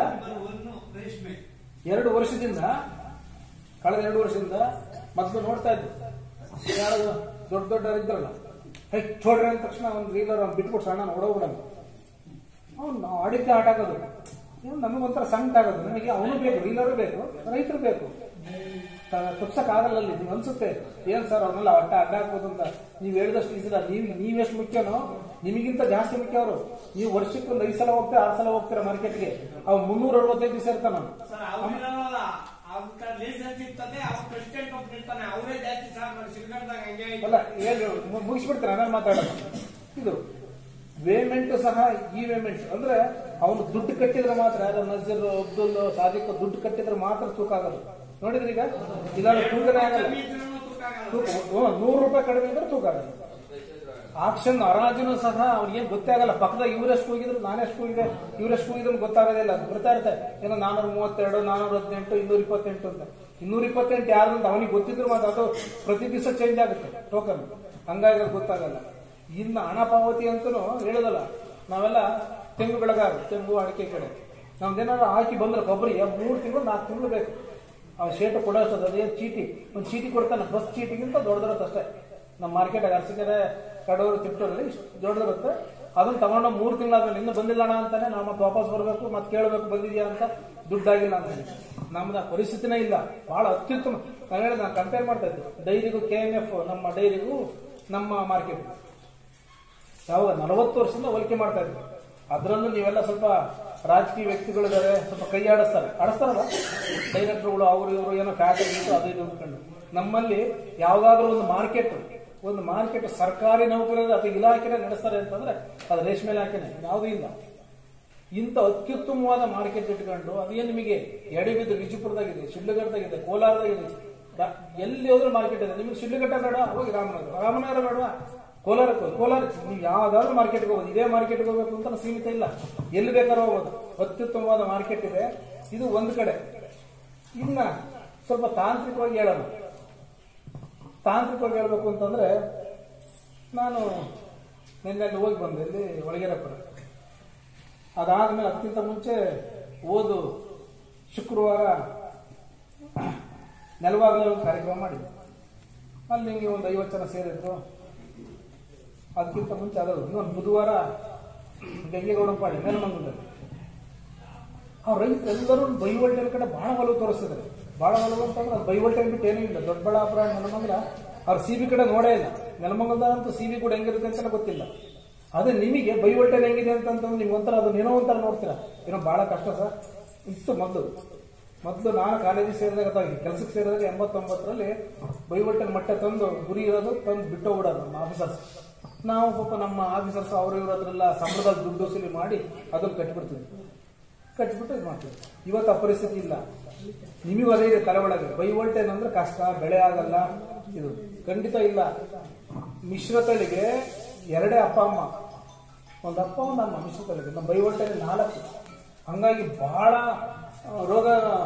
ಎರಡು ವರ್ಷದಿಂದ ಕಳೆದ ಎರಡು ವರ್ಷದಿಂದ ಮೊದಲು ನೋಡ್ತಾ ಇದ್ದು ಯಾರು ದೊಡ್ಡ ದೊಡ್ಡ ಇದ್ರಲ್ಲ ಹೇ ಚೋಡ್ರಿ ಅಂದ ತಕ್ಷಣ ಒಂದು ರೀಲರ್ ಅವ್ನು ಬಿಟ್ಬಿಟ್ಟು ಸಣ್ಣ ಓಡೋಗ್ಬಿಡಲ್ಲ ಅವ್ನು ನಾವು ಆಡಿದ್ದೆ ಆಟ ಆಗೋದು ಇವ್ನು ನಮಗೊಂಥರ ಸಂಕಟ ಆಗೋದು ನನಗೆ ಅವನು ಬೇಕು ರೀಲರು ಬೇಕು ರೈತರು ಬೇಕು ತಪ್ಸಕ್ ಆಗಲ್ಲ ಅಲ್ಲಿ ನಿಮ್ಗೆ ಅನ್ಸುತ್ತೆ ಏನ್ ಸರ್ ಅವ್ರನ್ನೆಲ್ಲ ಅಡ್ಡ ಅಡ್ಡ ಹಾಕ್ಬೋದು ಅಂತ ನೀವು ಹೇಳಿದಷ್ಟು ಈಸಿಲ್ಲ ನೀವು ನೀವೆಷ್ಟು ಮುಖ್ಯನೋ ನಿಮಗಿಂತ ಜಾಸ್ತಿ ಮುಖ್ಯ ಅವರು ನೀವು ವರ್ಷಕ್ಕೆ ಒಂದು ಐದು ಸಲ ಹೋಗ್ತೀರಾ ಆರು ಸಲ ಹೋಗ್ತೀರಾ ಮಾರ್ಕೆಟ್ಗೆ ಅವ್ ಮುನ್ನೂರ ಅರವತ್ತೈದು ದಿವಸ ಇರ್ತಾನ ಅವ್ನು. ಸರ್ ಅವ್ರಿರಲ್ಲ ಅವ್ರ ಲೈಸೆನ್ಸ್ ಇರ್ತದೆ ಅವ್ರ ಪ್ರೆಸಿಡೆಂಟ್ ಒಬ್ಬ ಇರ್ತಾನೆ ಅವರೇ ಜಾಸ್ತಿ ಸರ್ ಮಾಡಿ ಶ್ರೀಗಂಧದಾಗ ಹಂಗೆ ಐತೆ. ಅಲ್ಲ ಹೇಳಿ ಮುಗಿಸ್ಬಿಡ್ತಾರೆ ನಾನು ಮಾತಾಡೋದು ಇದು ವೇಮೆಂಟ್ ಸಹ ಈ ವೇಮೆಂಟ್ ಅಂದ್ರೆ ಅವನು ದುಡ್ಡು ಕಟ್ಟಿದ್ರೆ ಮಾತ್ರ ಯಾರು ನಜೀರ್ ಅಬ್ದುಲ್ ಸಾದಿಕ್ ದುಡ್ಡು ಕಟ್ಟಿದ್ರೆ ಮಾತ್ರ ತೂಕ ಆಗೋದು ನೋಡಿದ್ರಿ ಈಗ ಇಲ್ಲಾಂದ್ರೆ ತೂಕನೇ ಆಗಲ್ಲ ಕಮ್ಮಿ ಇದ್ರೂನು ತೂಕ ಆಗಲ್ಲ. ತೂಕ ಹ್ಮ್, ನೂರು ರೂಪಾಯಿ ಕಡಿಮೆ ಇದ್ರೆ ತೂಕ ಆಗಲ್ಲ ಆಕ್ಷನ್ ಹರಾಜುನು ಸಹ ಅವ್ನಿಗೆ ಗೊತ್ತೇ ಆಗಲ್ಲ ಪಕ್ಕದಾಗ ಇವರೆಷ್ಟು ಹೋಗಿದ್ರು ನಾನೆಷ್ಟು ಹೋಗಿದೆ ಇವರೆಷ್ಟು ಹೋಗಿದ್ರು ಅಂತ ಗೊತ್ತಾಗೋದಿಲ್ಲ ಅದು ಬರ್ತಾ ಇರುತ್ತೆ ಏನೋ ನಾನೂರ ಮೂವತ್ತೆರಡು ನಾನೂರ ಹದಿನೆಂಟು ಇನ್ನೂರ ಇಪ್ಪತ್ತೆಂಟು ಅಂತ ಇನ್ನೂರ ಇಪ್ಪತ್ತೆಂಟು ಯಾರು ಅಂತ ಅವನಿಗೆ ಗೊತ್ತಿದ್ರು ಮಾತ್ರ ಅದು ಪ್ರತಿ ದಿವಸ ಚೇಂಜ್ ಆಗುತ್ತೆ ಟೋಕನ್ ಹಂಗಾಗಿ ಅದು ಗೊತ್ತಾಗಲ್ಲ ಇನ್ನು ಹಣ ಪಾವತಿ ಅಂತೂ ಹೇಳೋದಲ್ಲ ನಾವೆಲ್ಲ ತೆಂಗು ಬೆಳಗಾರ ತೆಂಗು ಅಡಿಕೆ ಕಡೆ ನಮ್ದೇನಾದ್ರು ಹಾಕಿ ಬಂದ್ರೆ ಕೊಬ್ಬರಿ ಮೂರು ತಿಂಗಳು ನಾಲ್ಕು ತಿಂಗಳು ಬೇಕು ಅವ್ನು ಶೇಟ್ ಕೊಡೋ ಅಷ್ಟೊತ್ತು ಅದೇನು ಚೀಟಿ ಒಂದು ಚೀಟಿ ಕೊಡ್ತಾನೆ ಬಸ್ ಚೀಟಿಗಿಂತ ದೊಡ್ಡದಿರುತ್ತೆ ಅಷ್ಟೇ ನಮ್ಮ ಮಾರ್ಕೆಟ್ ಅರಸಿಕೆರೆ ಕಡೂರು ತಿಪ್ಪೂರಲ್ಲಿ ಇಷ್ಟು ದೊಡ್ಡದಿರುತ್ತೆ ಅದನ್ನ ತಗೊಂಡು ಮೂರು ತಿಂಗಳಾದ್ಮೇಲೆ ಇನ್ನೂ ಬಂದಿಲ್ಲ ಅಣ್ಣ ಅಂತಾನೆ ನಾವು ಮತ್ತೆ ವಾಪಸ್ ಬರಬೇಕು ಮತ್ತೆ ಕೇಳಬೇಕು ಬಂದಿದ್ಯಾ ಅಂತ ದುಡ್ಡಾಗಿಲ್ಲ ಅಂತ ನಮ್ದು ಆ ಪರಿಸ್ಥಿತಿನೇ ಇಲ್ಲ ಬಹಳ ಅತ್ಯುತ್ತಮ ನಾನು ಹೇಳಿದ ನಾನು ಕಂಪೇರ್ ಮಾಡ್ತಾ ಇದ್ದೆ ಡೈರಿಗೂ ಕೆ ಎಂ ಎಫ್ ನಮ್ಮ ಡೈರಿಗೂ ನಮ್ಮ ಮಾರ್ಕೆಟ್ ಯಾವಾಗ ನಲವತ್ತು ವರ್ಷದಿಂದ ಹೋಲಿಕೆ ಮಾಡ್ತಾ ಇದ್ವಿ ಅದರಲ್ಲೂ ನೀವೆಲ್ಲ ಸ್ವಲ್ಪ ರಾಜಕೀಯ ವ್ಯಕ್ತಿಗಳಿದ್ದಾರೆ ಸ್ವಲ್ಪ ಕೈ ಆಡಿಸ್ತಾರೆ ಆಡಿಸ್ತಾರಲ್ಲ ಡೈರೆಕ್ಟರ್ಗಳು ಅವರು ಇವರು ಏನೋ ಫ್ಯಾಕ್ಟರಿ ಅದು ಇದು ಅಂದ್ಕೊಂಡು ನಮ್ಮಲ್ಲಿ ಯಾವ್ದಾದ್ರು ಒಂದು ಮಾರ್ಕೆಟ್ ಒಂದು ಮಾರ್ಕೆಟ್ ಸರ್ಕಾರಿ ನೌಕರರು ಅಥವಾ ಇಲಾಖೆನೇ ನಡೆಸ್ತಾರೆ ಅಂತಂದ್ರೆ ಅದು ರೇಷ್ಮೆ ಇಲಾಖೆನೇ ಯಾವುದೂ ಇಲ್ಲ ಇಂಥ ಅತ್ಯುತ್ತಮವಾದ ಮಾರ್ಕೆಟ್ ಇಟ್ಕೊಂಡು ಅದೇನು ನಿಮಗೆ ಎಡೆಬಿದ್ದು ವಿಜಯಪುರದಾಗಿದೆ ಶಿಡ್ಲಘಟ್ಟದಾಗಿದೆ ಕೋಲಾರದಾಗಿದೆ ರಾ- ಎಲ್ಲಿ ಹೋದ್ರೂ ಮಾರ್ಕೆಟ್ ಇದೆ ನಿಮಗೆ ಶಿಡ್ಲಘಟ್ಟ ಬೇಡ ಹೋಗಿ ರಾಮನಗರ ರಾಮನಗರ ಬೇಡ ಕೋಲಾರಕ್ಕೆ ಹೋಗಿ ಕೋಲಾರ ನೀವು ಯಾವ್ದಾದ್ರು ಮಾರ್ಕೆಟ್ಗೆ ಹೋಗೋದು ಇದೇ ಮಾರ್ಕೆಟ್ಗೆ ಹೋಗ್ಬೇಕು ಅಂತ ಸೀಮಿತ ಇಲ್ಲ ಎಲ್ಲಿ ಬೇಕಾದ್ರೂ ಹೋಗೋದು ಅತ್ಯುತ್ತಮವಾದ ಮಾರ್ಕೆಟ್ ಇದೆ ಇದು ಒಂದು ಕಡೆ ಇನ್ನ ಸ್ವಲ್ಪ ತಾಂತ್ರಿಕವಾಗಿ ಹೇಳೋಣ ತಾಂತ್ರಿಕವಾಗಿ ಹೇಳ್ಬೇಕು ಅಂತಂದ್ರೆ ನಾನು ನಿನ್ನೆ ಅಲ್ಲಿ ಹೋಗಿ ಬಂದೆ ಇಲ್ಲಿ ಒಳಗೆರೆಪುರ ಅದಾದ್ಮೇಲೆ ಅದಕ್ಕಿಂತ ಮುಂಚೆ ಓದು ಶುಕ್ರವಾರ ನೆಲವಾಗಲ ಕಾರ್ಯಕ್ರಮ ಮಾಡಿದ್ವಿ ಅಲ್ಲಿ ಹಿಂಗೆ ಒಂದು ಐವತ್ತು ಜನ ಸೇರಿದ್ರು ಅದಕ್ಕಿಂತ ಮುಂಚೆ ಅದು ಇನ್ನೊಂದು ಬುಧವಾರ ಗಂಗೆಗೌಡಂಪಾಡಿ ನೆಲಮಂಗಲದಲ್ಲಿ ಆ ರೈತರು ಎಲ್ಲರೂ ಬೈವಲ್ಟೇನ್ ಕಡೆ ಬಹಳ ಒಲವು ತೋರಿಸ್ತಿದ್ದಾರೆ ಬಹಳ ಒಲವು ಅಂತಂದ್ರೆ ಅದು ಬೈವಲ್ಟೇನ್ ಬಿಟ್ಟು ಏನೂ ಇಲ್ಲ ದೊಡ್ಡಬಳ್ಳಾಪುರ ನೆಲಮಂಗಲ ಅವ್ರು ಸಿ ಬಿ ಕಡೆ ನೋಡೇ ಇಲ್ಲ ನೆಲಮಂಗಲದಂತೂ ಸಿ ಬಿ ಕೂಡ ಹೆಂಗಿರುತ್ತೆ ಅಂತ ಗೊತ್ತಿಲ್ಲ ಅದೇ ನಿಮಗೆ ಬೈವಲ್ಟೇನ್ ಹೆಂಗಿದೆ ಅಂತಂತಂದ್ರೆ ನಿಮ್ಗೆ ಒಂಥರ ಅದು ಏನೋ ಒಂಥರ ನೋಡ್ತೀರಾ ಏನೋ ಬಹಳ ಕಷ್ಟ ಸರ್ ಇತ್ತು ಮೊದಲು ಮೊದಲು ನಾನು ಕಾಲೇಜಿಗೆ ಸೇರಿದಾಗ ಅಥವಾ ಕೆಲಸಕ್ಕೆ ಸೇರಿದಾಗ ಎಂಬತ್ತೊಂಬತ್ತರಲ್ಲಿ ಬೈವಲ್ಟೇನ್ ಮಟ್ಟ ತಂದು ಗುರಿ ಇರೋದು ತಂದು ಬಿಟ್ಟು ಬಿಡೋದು ನಮ್ಮ ಆಫೀಸರ್ಸ್ ನಾವು ಪಾಪ ನಮ್ಮ ಆಫೀಸರ್ಸ್ ಅವರು ಇವ್ರ ಹತ್ರ ಸಂಬಳದಲ್ಲಿ ದುಡ್ಡು ವಸೂಲಿ ಮಾಡಿ ಅದನ್ನು ಕಟ್ಟಿಬಿಡ್ತೀವಿ ಕಟ್ಬಿಟ್ಟು ಇದು ಮಾಡ್ತೀವಿ ಇವತ್ತು ಆ ಪರಿಸ್ಥಿತಿ ಇಲ್ಲ ನಿಮಗೂ ಅದೇ ಇದೆ ತಲೆ ಒಳಗೆ ಬೈ ವೋಲ್ಟೇಜ್ ಅಂದ್ರೆ ಕಷ್ಟ ಬೆಳೆ ಆಗಲ್ಲ ಇದು ಖಂಡಿತ ಇಲ್ಲ ಮಿಶ್ರ ತಳಿಗೆ ಎರಡೇ ಅಪ್ಪ ಅಮ್ಮ ಒಂದು ಅಪ್ಪ ಒಂದು ಅಮ್ಮ ಮಿಶ್ರ ತಳಿಗೆ ನಮ್ಮ ಬೈ ವೋಲ್ಟೇಜ್ ನಾಲ್ಕು ಹಂಗಾಗಿ ಬಹಳ ಆ, ರೋಗ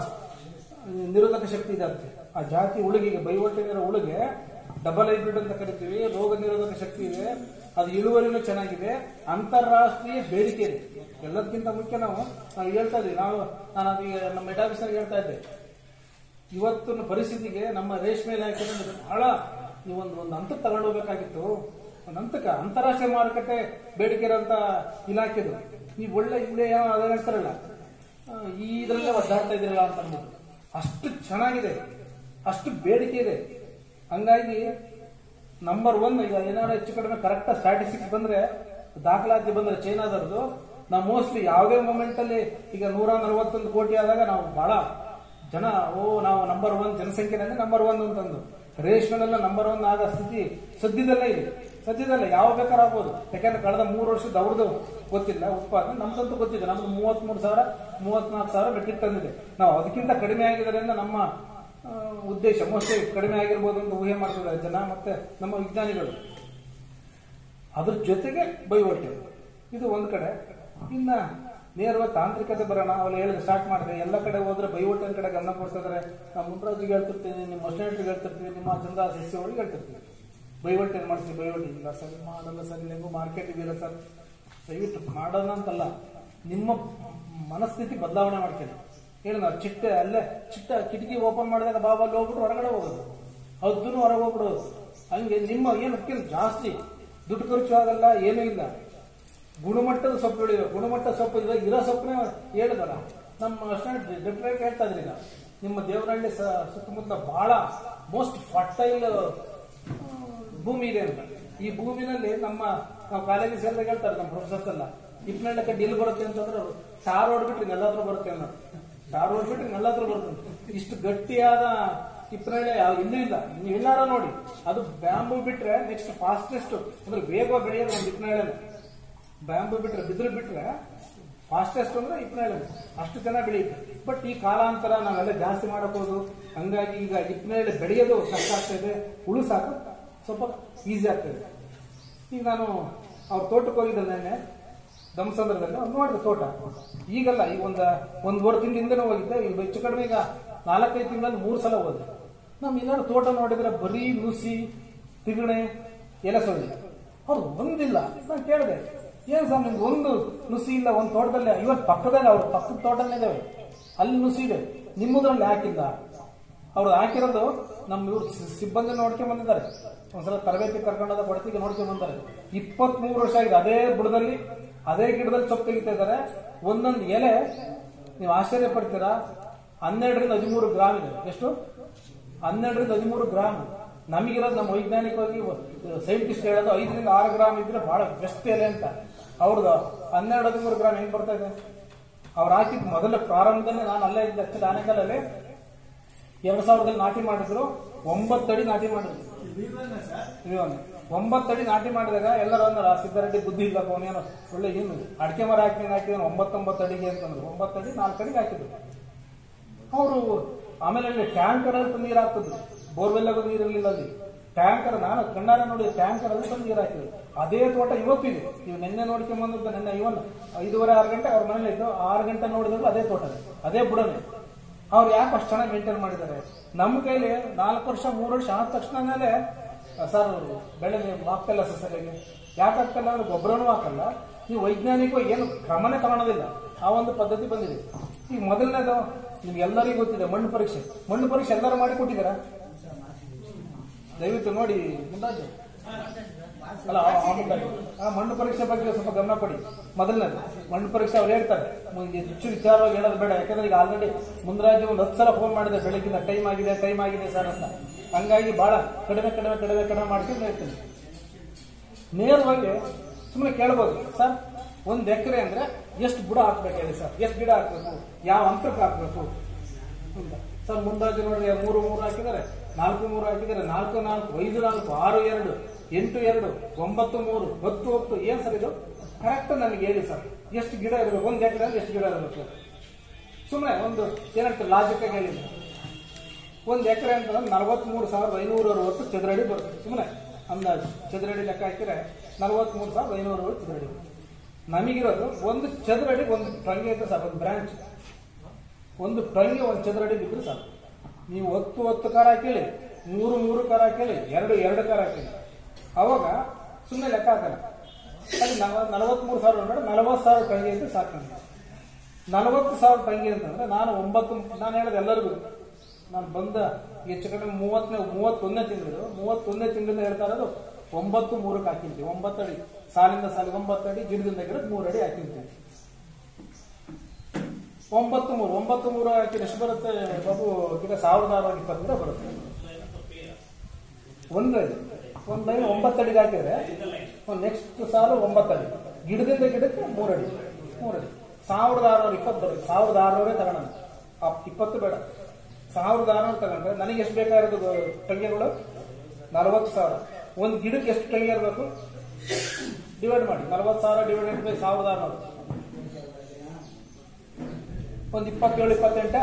ನಿರೋಧಕ ಶಕ್ತಿ ಇದೆ ಅದಕ್ಕೆ ಆ ಜಾತಿ ಉಳುಗಿಗೆ ಬೈ ವೋಲ್ಟೇಜ್ ಇರೋ ಉಳುಗೆ ಡಬಲ್ ಹೈಬ್ರಿಡ್ ಅಂತ ಕರಿತೀವಿ ರೋಗ ನಿರೋಧಕ ಶಕ್ತಿ ಇದೆ ಅದು ಇಳುವರಿನೂ ಚೆನ್ನಾಗಿದೆ ಅಂತಾರಾಷ್ಟ್ರೀಯ ಬೇಡಿಕೆ ಇದೆ ಎಲ್ಲದಕ್ಕಿಂತ ಮುಖ್ಯ ನಾವು ನಾವು ಹೇಳ್ತಾ ಇದ್ವಿ ನಾವು ನಾನು ಅದು ಈಗ ನಮ್ಮ ಹೆಡ್ ಆಫೀಸರ್ಗೆ ಹೇಳ್ತಾ ಇದ್ದೆ ಇವತ್ತಿನ ಪರಿಸ್ಥಿತಿಗೆ ನಮ್ಮ ರೇಷ್ಮೆ ಇಲಾಖೆ ಬಹಳ ಈ ಒಂದು ಒಂದು ಹಂತಕ್ಕೆ ತಗೊಂಡು ಹೋಗ್ಬೇಕಾಗಿತ್ತು ಒಂದು ಹಂತಕ್ಕೆ ಅಂತಾರಾಷ್ಟ್ರೀಯ ಮಾರುಕಟ್ಟೆ ಬೇಡಿಕೆ ಇರೋಂಥ ಇಲಾಖೆದು ನೀವು ಒಳ್ಳೆ ಇಲ್ಲೇ ಏನೋ ಅದೇ ಹೇಳ್ತಾರಲ್ಲ ಆ, ಈ ಇದರಲ್ಲೇ ಒದ್ದಾಡ್ತಾ ಇದ್ದೀರಲ್ಲ ಅಂತ ಅಂದ್ಬಿಟ್ಟು ಅಷ್ಟು ಚೆನ್ನಾಗಿದೆ ಅಷ್ಟು ಬೇಡಿಕೆ ಇದೆ ಹಂಗಾಗಿ ನಂಬರ್ ಒನ್ ಈಗ ಏನಾದ್ರು ಹೆಚ್ಚು ಕಡಿಮೆ ಕರೆಕ್ಟ್ ಸ್ಟ್ಯಾಟಿಸ್ಟಿಕ್ಸ್ ಬಂದ್ರೆ ದಾಖಲಾತಿ ಬಂದ್ರೆ ಚೈನಾದವ್ರದ್ದು ನಾವು ಮೋಸ್ಟ್ಲಿ ಯಾವುದೇ ಮೂಮೆಂಟ್ ಅಲ್ಲಿ ಈಗ ನೂರ ನಲವತ್ತೊಂದು ಕೋಟಿ ಆದಾಗ ನಾವು ಬಹಳ ಜನ ಓ ನಾವು ನಂಬರ್ ಒನ್ ಜನಸಂಖ್ಯೆನಲ್ಲಿ ನಂಬರ್ ಒನ್ ಅಂತಂದು ರೇಷ್ಮೆನೆಲ್ಲ ನಂಬರ್ ಒನ್ ಆಗೋ ಸ್ಥಿತಿ ಸದ್ಯದಲ್ಲೇ ಇದೆ ಸದ್ಯದಲ್ಲೇ ಯಾವ ಬೇಕಾದ್ರೂ ಆಗ್ಬೋದು ಯಾಕಂದ್ರೆ ಕಳೆದ ಮೂರು ವರ್ಷದ ಅವ್ರದ್ದು ಗೊತ್ತಿಲ್ಲ ಉತ್ಪಾದನೆ ನಮ್ದಂತೂ ಗೊತ್ತಿದೆ ನಮ್ದು ಮೂವತ್ಮೂರು ಸಾವಿರ ಮೂವತ್ನಾಲ್ಕು ಸಾವಿರ ಮೆಟ್ರಿಕ್ ತಂದಿದೆ ನಾವು ಅದಕ್ಕಿಂತ ಕಡಿಮೆ ಆಗಿದ್ದರಿಂದ ನಮ್ಮ ಆ, ಉದ್ದೇಶ ಮೋಸ್ಟ್ಲಿ ಕಡಿಮೆ ಆಗಿರ್ಬೋದು ಅಂತ ಊಹೆ ಮಾಡ್ತಿದ್ದಾರೆ ಜನ ಮತ್ತೆ ನಮ್ಮ ವಿಜ್ಞಾನಿಗಳು ಅದ್ರ ಜೊತೆಗೆ ಬೈವಟ್ಟೆ ಇದು ಒಂದ್ ಕಡೆ ಇನ್ನ ನೇರವಾಗಿ ತಾಂತ್ರಿಕತೆ ಬರೋಣ ಅವಳು ಹೇಳಿದ್ರೆ ಸ್ಟಾರ್ಟ್ ಮಾಡಿದೆ ಎಲ್ಲ ಕಡೆ ಹೋದ್ರೆ ಬೈವಟ್ಟಿನ ಕಡೆ ಗಮನ ಕೊಡ್ತಿದ್ದಾರೆ ನಾವು ಮುನ್ರಾಜಿಗೆ ಹೇಳ್ತಿರ್ತೀವಿ ನಿಮ್ಮ ಅಸ್ಟೇಟ್ರಿಗೆ ಹೇಳ್ತಿರ್ತೀವಿ ನಿಮ್ಮ ಚಂದ ಸಸ್ಯ ಒಳಗೆ ಹೇಳ್ತಿರ್ತೀವಿ ಬೈವಟ್ಟು ಏನು ಮಾಡ್ತೀವಿ ಬೈವಟ್ಟು ಇಲ್ಲ ಸರ್ ಮಾಡಲ್ಲ ಸರ್ ನಿಮಗೂ ಮಾರ್ಕೆಟ್ ಇದೆಯಲ್ಲ ಸರ್ ದಯವಿಟ್ಟು ಮಾಡೋಣ ಅಂತಲ್ಲ ನಿಮ್ಮ ಮನಸ್ಥಿತಿ ಬದಲಾವಣೆ ಮಾಡ್ಕೊಳ್ಳಿ ಹೇಳಿ ನಾವು ಚಿಟ್ಟೆ ಅಲ್ಲೇ ಚಿಟ್ಟ ಕಿಟಕಿ ಓಪನ್ ಮಾಡಿದಾಗ ಬಾಬಾ ಅಲ್ಲಿ ಹೋಗ್ಬಿಟ್ಟು ಹೊರಗಡೆ ಹೋಗೋದು ಹದ್ದೂ ಹೊರಗೆ ಹೋಗ್ಬಿಡೋದು ಹಂಗೆ ನಿಮ್ಮ ಏನು ಅದಕ್ಕಿಂತ ಜಾಸ್ತಿ ದುಡ್ಡು ಖರ್ಚು ಆಗಲ್ಲ ಏನೂ ಇಲ್ಲ ಗುಣಮಟ್ಟದ ಸೊಪ್ಪು ಬೆಳೆಯುವ ಗುಣಮಟ್ಟದ ಸೊಪ್ಪು ಇರೋ ಇರೋ ಸೊಪ್ಪನೇ ಹೇಳಿದಲ್ಲ ನಮ್ಮ ಅಷ್ಟೇ ಡಿಫ್ರೆಂಟ್ ಹೇಳ್ತಾ ಇದ್ರಿ ಈಗ ನಿಮ್ಮ ದೇವರಹಳ್ಳಿ ಸ- ಸುತ್ತಮುತ್ತ ಬಹಳ ಮೋಸ್ಟ್ ಫರ್ಟೈಲ್ ಭೂಮಿ ಇದೆ ಅಂತ ಈ ಭೂಮಿನಲ್ಲಿ ನಮ್ಮ ನಾವು ಕಾಲೇಜಿಗೆ ಸೇರಿದಾಗ ಹೇಳ್ತಾರೆ ನಮ್ಮ ಪ್ರೊಫೆಸರ್ಸ್ ಎಲ್ಲ ಹಿಪ್ನಳ್ಳಿ ಕಡ್ಡಿ ಎಲ್ಲಿ ಬರುತ್ತೆ ಅಂತಂದ್ರೆ ಟಾರ್ ಹೊಡ್ಬಿಟ್ರೆ ನೆಲ್ಲಾದ್ರೂ ಬರುತ್ತೆ ಅನ್ನೋದು ಟಾರ್ ಹೊಡ್ಬಿಟ್ರೆ ನೆಲ್ಲಾದ್ರೂ ಬರುತ್ತೆ ಇಷ್ಟು ಗಟ್ಟಿಯಾದ ಹಿಪ್ನಳ್ಳಿ ಯಾವ ಇನ್ನೂ ಇಲ್ಲ ನೀವು ಎಲ್ಲಾರ ನೋಡಿ ಅದು ಬ್ಯಾಂಬು ಬಿಟ್ರೆ ನೆಕ್ಸ್ಟ್ ಫಾಸ್ಟೆಸ್ಟ್ ಅಂದ್ರೆ ವೇಗವಾಗಿ ಬೆಳೆಯೋದು ಒಂದು ಹಿಪ್ನಳ್ಳಿ ಬ್ಯಾಂಬು ಬಿಟ್ರೆ ಬಿದಿರು ಬಿಟ್ರೆ ಫಾಸ್ಟೆಸ್ಟ್ ಅಂದ್ರೆ ಹಿಪ್ನಳ್ಳಿ ಅಷ್ಟು ಚೆನ್ನಾಗಿ ಬೆಳೆಯುತ್ತೆ ಬಟ್ ಈ ಕಾಲಾಂತರ ನಾವೆಲ್ಲ ಜಾಸ್ತಿ ಮಾಡಕ್ ಹೋದು ಹಂಗಾಗಿ ಈಗ ಹಿಪ್ನಳ್ಳಿ ಬೆಳೆಯೋದು ಕಷ್ಟ ಆಗ್ತಾ ಇದೆ ಹುಳು ಸಾಕು ಸ್ವಲ್ಪ ಈಸಿ ಆಗ್ತದೆ ಈಗ ನಾನು ಅವ್ರ ತೋಟಕ್ಕೆ ಹೋಗಿದ್ದೆ ನೆನ್ನೆ ಧಮ್ಸಂದ್ರದಲ್ಲಿ ಅವ್ರು ನೋಡಿದೆ ತೋಟ ಈಗಲ್ಲ ಈಗ ಒಂದ ಒಂದ್ ಮೂರು ತಿಂಗಳ ಹಿಂದೆನೂ ಹೋಗಿದ್ದೆ ಈಗ ಹೆಚ್ಚು ಕಡಿಮೆ ಈಗ ನಾಲ್ಕೈದು ತಿಂಗಳಲ್ಲಿ ಮೂರು ಸಲ ಹೋದೆ ನಮ್ ಏನಾದ್ರು ತೋಟ ನೋಡಿದ್ರೆ ಬರೀ ನುಸಿ ತಿಗಣೆ ಎಲೆ ಸೊಳ್ಳೆ ಅವ್ರು ಒಂದಿಲ್ಲ ನಾನು ಕೇಳಿದೆ ಏನ್ ಸರ್ ನಿಮ್ಗೆ ಒಂದು ನುಸಿ ಇಲ್ಲ ಒಂದು ತೋಟದಲ್ಲಿ ಇವತ್ತು ಪಕ್ಕದಲ್ಲಿ ಅವ್ರ ಪಕ್ಕದ ತೋಟನೇ ಇದಾವೆ ಅಲ್ಲಿ ನುಸಿ ಇದೆ ನಿಮ್ಮದ್ರಲ್ಲಿ ಹಾಕಿಲ್ಲ ಅವ್ರು ಹಾಕಿರೋದು ನಮ್ಮ ಇವ್ರು ಸಿ- ಸಿಬ್ಬಂದಿ ನೋಡ್ಕೊಂಡ್ ಬಂದಿದ್ದಾರೆ ಒಂದ್ಸಲ ತರಬೇತಿ ಕರ್ಕೊಂಡೋದ ಕೊಡ್ತಿಗೆ ನೋಡ್ಕೊಂಡ್ ಬಂದ್ದಾರೆ ಇಪ್ಪತ್ತ್ ಮೂರು ವರ್ಷ ಆಗಿದೆ ಅದೇ ಬುಡದಲ್ಲಿ ಅದೇ ಗಿಡದಲ್ಲಿ ಸೊಪ್ಪು ತೆಗಿತಾ ಇದ್ದಾರೆ ಒಂದೊಂದು ಎಲೆ ನೀವು ಆಶ್ಚರ್ಯ ಪಡ್ತೀರಾ ಹನ್ನೆರಡರಿಂದ ಹದಿಮೂರು ಗ್ರಾಮ್ ಇದೆ ಎಷ್ಟು ಹನ್ನೆರಡರಿಂದ ಹದಿಮೂರು ಗ್ರಾಮ್ ನಮಗಿರೋದು ನಮ್ಮ ವೈಜ್ಞಾನಿಕವಾಗಿ ಸೈಂಟಿಸ್ಟ್ ಹೇಳೋದು ಐದರಿಂದ ಆರು ಗ್ರಾಮ್ ಇದ್ರೆ ಬಹಳ ಬೆಸ್ಟ್ ಎಲೆ ಅಂತ ಅವ್ರದ್ದು ಹನ್ನೆರಡು ಹದಿಮೂರು ಗ್ರಾಮ್ ಹೆಂಗ್ ಬರ್ತಾ ಇದೆ ಅವ್ರು ಹಾಕಿದ್ ಮೊದಲ ಪ್ರಾರಂಭದಲ್ಲಿ ನಾನು ಅಲ್ಲೇ ಇದ್ದೆ actually ಆನೆಕಲ್ಲಲ್ಲಿ ಎರಡ್ ಸಾವಿರದಲ್ಲಿ ನಾಟಿ ಮಾಡಿದ್ರು ಒಂಬತ್ತಡಿ ನಾಟಿ ಮಾಡಿದ್ರು ಇವನು ಒಂಬತ್ತಡಿ ನಾಟಿ ಮಾಡಿದಾಗ ಎಲ್ಲರೂ ಅಂದ್ರ ಸಿದ್ದರೆಡ್ಡಿ ಬುದ್ಧಿ ಇಲ್ಲ ಅವನೇನು ಒಳ್ಳೆ ಏನು ಅಡಿಕೆ ಮರ ಹಾಕಿ ಹಾಕಿದ್ರು ಒಂಬತ್ತೊಂಬತ್ತು ಅಡಿಗೆ ಅಂತಂದ್ರು ಒಂಬತ್ತಡಿ ನಾಲ್ಕು ಅಡಿಗೆ ಹಾಕಿದ್ರು ಅವರು ಆಮೇಲೆ ಅಲ್ಲಿ ಟ್ಯಾಂಕರ್ ಅಲ್ಲಿ ತಂದು ನೀರು ಹಾಕ್ತಿದ್ರು ಬೋರ್ವೆಲ್ ನೀರು ಇರಲಿಲ್ಲ ಅಲ್ಲಿ ಟ್ಯಾಂಕರ್ ನಾನು ಕಣ್ಣಾರ ನೋಡಿ ಟ್ಯಾಂಕರ್ ಅಲ್ಲಿ ತಂದು ನೀರು ಹಾಕಿದ್ರು ಅದೇ ತೋಟ ಇವತ್ತು ಇದೆ ನೀವು ನಿನ್ನೆ ನೋಡ್ಕೊಂಡ್ ಬಂದಿದ್ದ ನಿನ್ನೆ ಇವನ್ ಐದೂವರೆ ಆರು ಗಂಟೆ ಅವ್ರ ಮನೇಲಿ ಇದ್ದು ಆರು ಗಂಟೆ ನೋಡಿದ್ರು ಅದೇ ತೋಟ ಅದೇ ಬುಡನೆ ಅವ್ರು ಯಾಕೆ ಅಷ್ಟು ಚೆನ್ನಾಗಿ ಮೇಂಟೈನ್ ಮಾಡಿದ್ದಾರೆ ನಮ್ಮ ಕೈಲಿ ನಾಲ್ಕು ವರ್ಷ ಮೂರು ವರ್ಷ ಆದ ತಕ್ಷಣನೇ ಸರ್ ಬೆಳೆ ನೀವು ಹಾಕ್ತಲ್ಲ ಸಸ್ಯಗಳಿಗೆ ಯಾಕೆ ಹಾಕ್ತಲ್ಲ ಅಂದ್ರೆ ಗೊಬ್ಬರನೂ ಹಾಕಲ್ಲ ಈ ವೈಜ್ಞಾನಿಕ ಏನು ಕ್ರಮನೇ ತಗೊಳೋದಿಲ್ಲ ಆ ಒಂದು ಪದ್ಧತಿ ಬಂದಿದೆ ಈಗ ಮೊದಲನೇದು ನಿಮ್ಗೆ ಎಲ್ಲರಿಗೂ ಗೊತ್ತಿದೆ ಮಣ್ಣು ಪರೀಕ್ಷೆ ಮಣ್ಣು ಪರೀಕ್ಷೆ ಎಲ್ಲರೂ ಮಾಡಿ ಕೊಟ್ಟಿದ್ದೀರಾ ದಯವಿಟ್ಟು ನೋಡಿ ಮುಂದಾಜು ಅಲ್ಲ ಆ- ಆ ಮುಂದಾಜು. ಆ ಮಣ್ಣು ಪರೀಕ್ಷೆ ಬಗ್ಗೆ ಸ್ವಲ್ಪ ಗಮನ ಕೊಡಿ ಮೊದಲನೇದು ಮಣ್ಣು ಪರೀಕ್ಷೆ ಅವ್ರು ಹೇಳ್ತಾರೆ ಮುಂದೆ ಹೆಚ್ಚು ವಿಚಾರವಾಗಿ ಹೇಳೋದು ಬೇಡ ಯಾಕಂದ್ರೆ ಈಗ ಆಲ್ರೆಡಿ ಮುಂದರಾಜು ಒಂದು ಹತ್ತು ಸಲ ಫೋನ್ ಮಾಡಿದೆ ಬೆಳಗಿನ ಟೈಮ್ ಆಗಿದೆ ಟೈಮ್ ಆಗಿದೆ ಸರ್ ಅಂತ ಹಂಗಾಗಿ ಬಹಳ ಕಡಿಮೆ ಕಡಿಮೆ ಕಡಿಮೆ ಕಡಿಮೆ ಮಾಡ್ಕೊಂಡು ಹೇಳ್ತೀನಿ ನೇರವಾಗಿ ಸುಮ್ಮನೆ ಕೇಳ್ಬೋದು ಸರ್ ಒಂದ್ ಎಕರೆ ಅಂದ್ರೆ ಎಷ್ಟು ಬುಡ ಹಾಕ್ಬೇಕು ಹೇಳಿ ಸರ್ ಎಷ್ಟು ಗಿಡ ಹಾಕ್ಬೇಕು ಯಾವ ಅಂತರಕ್ಕೆ ಹಾಕ್ಬೇಕು ಅಂತ. ಸರ್ ಮುಂದಾಜು ನೋಡ್ರಿ ಮೂರು ಮೂರು ಹಾಕಿದ್ದಾರೆ ನಾಲ್ಕು ಮೂರು ಹಾಕಿದ್ದಾರೆ ನಾಲ್ಕು ನಾಲ್ಕು ಐದು ನಾಲ್ಕು ಆರು ಎರಡು ಎಂಟು ಎರಡು ಒಂಬತ್ತು ಮೂರು ಹತ್ತು ಹತ್ತು ಏನ್ ಸರ್ ಇದು ಕರೆಕ್ಟ್ ನನಗೆ ಹೇಳಿ ಸರ್ ಎಷ್ಟು ಗಿಡ ಇರಬೇಕು ಒಂದ್ ಎಕರೆ ಅಂದ್ರೆ ಎಷ್ಟು ಗಿಡ ಇರಬೇಕು ಸುಮ್ಮನೆ ಒಂದು ಏನಂತ ಲಾಜಿಕ್ ಆಗಿ ಹೇಳಿ ಒಂದು ಎಕರೆ ಅಂತಂದ್ರೆ ನಲವತ್ಮೂರು ಸಾವಿರದ ಐನೂರ ಅರವತ್ತು ಚದರಡಿ ಬರುತ್ತೆ ಸುಮ್ಮನೆ ಅಂದಾಜು ಚದರಡಿ ಲೆಕ್ಕ ಹಾಕಿದ್ರೆ ನಲವತ್ಮೂರು ಸಾವಿರದ ಐನೂರ ಅರವತ್ತು ಚದರಡಿ ನಮಗಿರೋದು ಒಂದು ಚದರಡಿ ಒಂದು ಟಂಗೆ ಇದ್ರೆ ಸಾಕು ಒಂದು ಬ್ರಾಂಚ್ ಒಂದು ಟಂಗೆ ಒಂದು ಚದರಡಿ ಬಿದ್ದರೆ ಸಾಕು ನೀವು ಹತ್ತು ಹತ್ತು ಕಾರ ಹಾಕಿಳಿ ಮೂರು ಮೂರು ಕಾರ ಹಾಕಿಳಿ ಎರಡು ಎರಡು ಕಾರ ಹಾಕಿಳಿ ಅವಾಗ ಸುಮ್ಮನೆ ಲೆಕ್ಕ ಹಾಕಲ್ಲ ಅಲ್ಲಿ ನಲವತ್ಮೂರು ಸಾವಿರ ನೋಡಿ ನಲವತ್ತು ಸಾವಿರ ಟಂಗೆ ಇದ್ರೆ ಸಾಕು ನಮ್ಗೆ ನಲವತ್ತು ಸಾವಿರ ಟಂಗಿ ಅಂತಂದ್ರೆ ನಾನು ಒಂಬತ್ತು ನಾನು ಹೇಳೋದು ಎಲ್ಲರಿಗೂ ನಾನು ಬಂದ ಹೆಚ್ಚು ಕಡಿಮೆ ಮೂವತ್ತನೇ ಮೂವತ್ತೊಂದನೇ ತಿಂಗಳು ಮೂವತ್ತೊಂದನೇ ತಿಂಗಳಿಂದ ಹೇಳ್ತಾ ಇರೋದು ಒಂಬತ್ತು ಮೂರಕ್ಕೆ ಹಾಕಿರ್ತೀವಿ ಒಂಬತ್ತು ಅಡಿ ಸಾಲಿಂದ ಸಾಲಿಗೆ ಒಂಬತ್ತು ಅಡಿ ಗಿಡದಿಂದ ಗಿಡಕ್ಕೆ ಮೂರು ಅಡಿ ಹಾಕಿರ್ತೀವಿ ಒಂಬತ್ತು ಮೂರು ಒಂಬತ್ತು ಮೂರು ಹಾಕಿದ್ರೆ ಎಷ್ಟು ಬರುತ್ತೆ ಬಾಬು ಗಿಡ ಸಾವಿರದ ಆರುನೂರ ಇಪ್ಪತ್ತು ಗಿಡ ಬರುತ್ತೆ ಒಂದು ಅಡಿ ಒಂದು ಲೈನ್ ಒಂಬತ್ತು ಅಡಿಗೆ ಹಾಕಿದ್ರೆ ನೆಕ್ಸ್ಟ್ ಸಾಲು ಒಂಬತ್ತು ಅಡಿ ಗಿಡದಿಂದ ಗಿಡಕ್ಕೆ ಮೂರು ಅಡಿ ಮೂರು ಅಡಿ ಸಾವಿರದ ಆರುನೂರ ಇಪ್ಪತ್ತು ಬರುತ್ತೆ ಸಾವಿರದ ಆರುನೂರೇ ತಗೋಣ ಆ ಇಪ್ಪತ್ತು ಬೇಡ ಸಾವಿರದ ಆರುನೂರು ತಗೊಂಡ್ರೆ ನನಗೆ ಎಷ್ಟು ಬೇಕಾಗಿರೋದು ಟಂಗೆಗಳು ನಲವತ್ತು ಸಾವಿರ ಒಂದು ಗಿಡಕ್ಕೆ ಎಷ್ಟು ಟಂಗೆ ಇರಬೇಕು ಡಿವೈಡ್ ಮಾಡಿ ನಲವತ್ತು ಸಾವಿರ ಡಿವೈಡೆಡ್ ಬೈ ಸಾವಿರದ ಆರುನೂರು ಒಂದು ಇಪ್ಪತ್ತೇಳು ಇಪ್ಪತ್ತೆಂಟ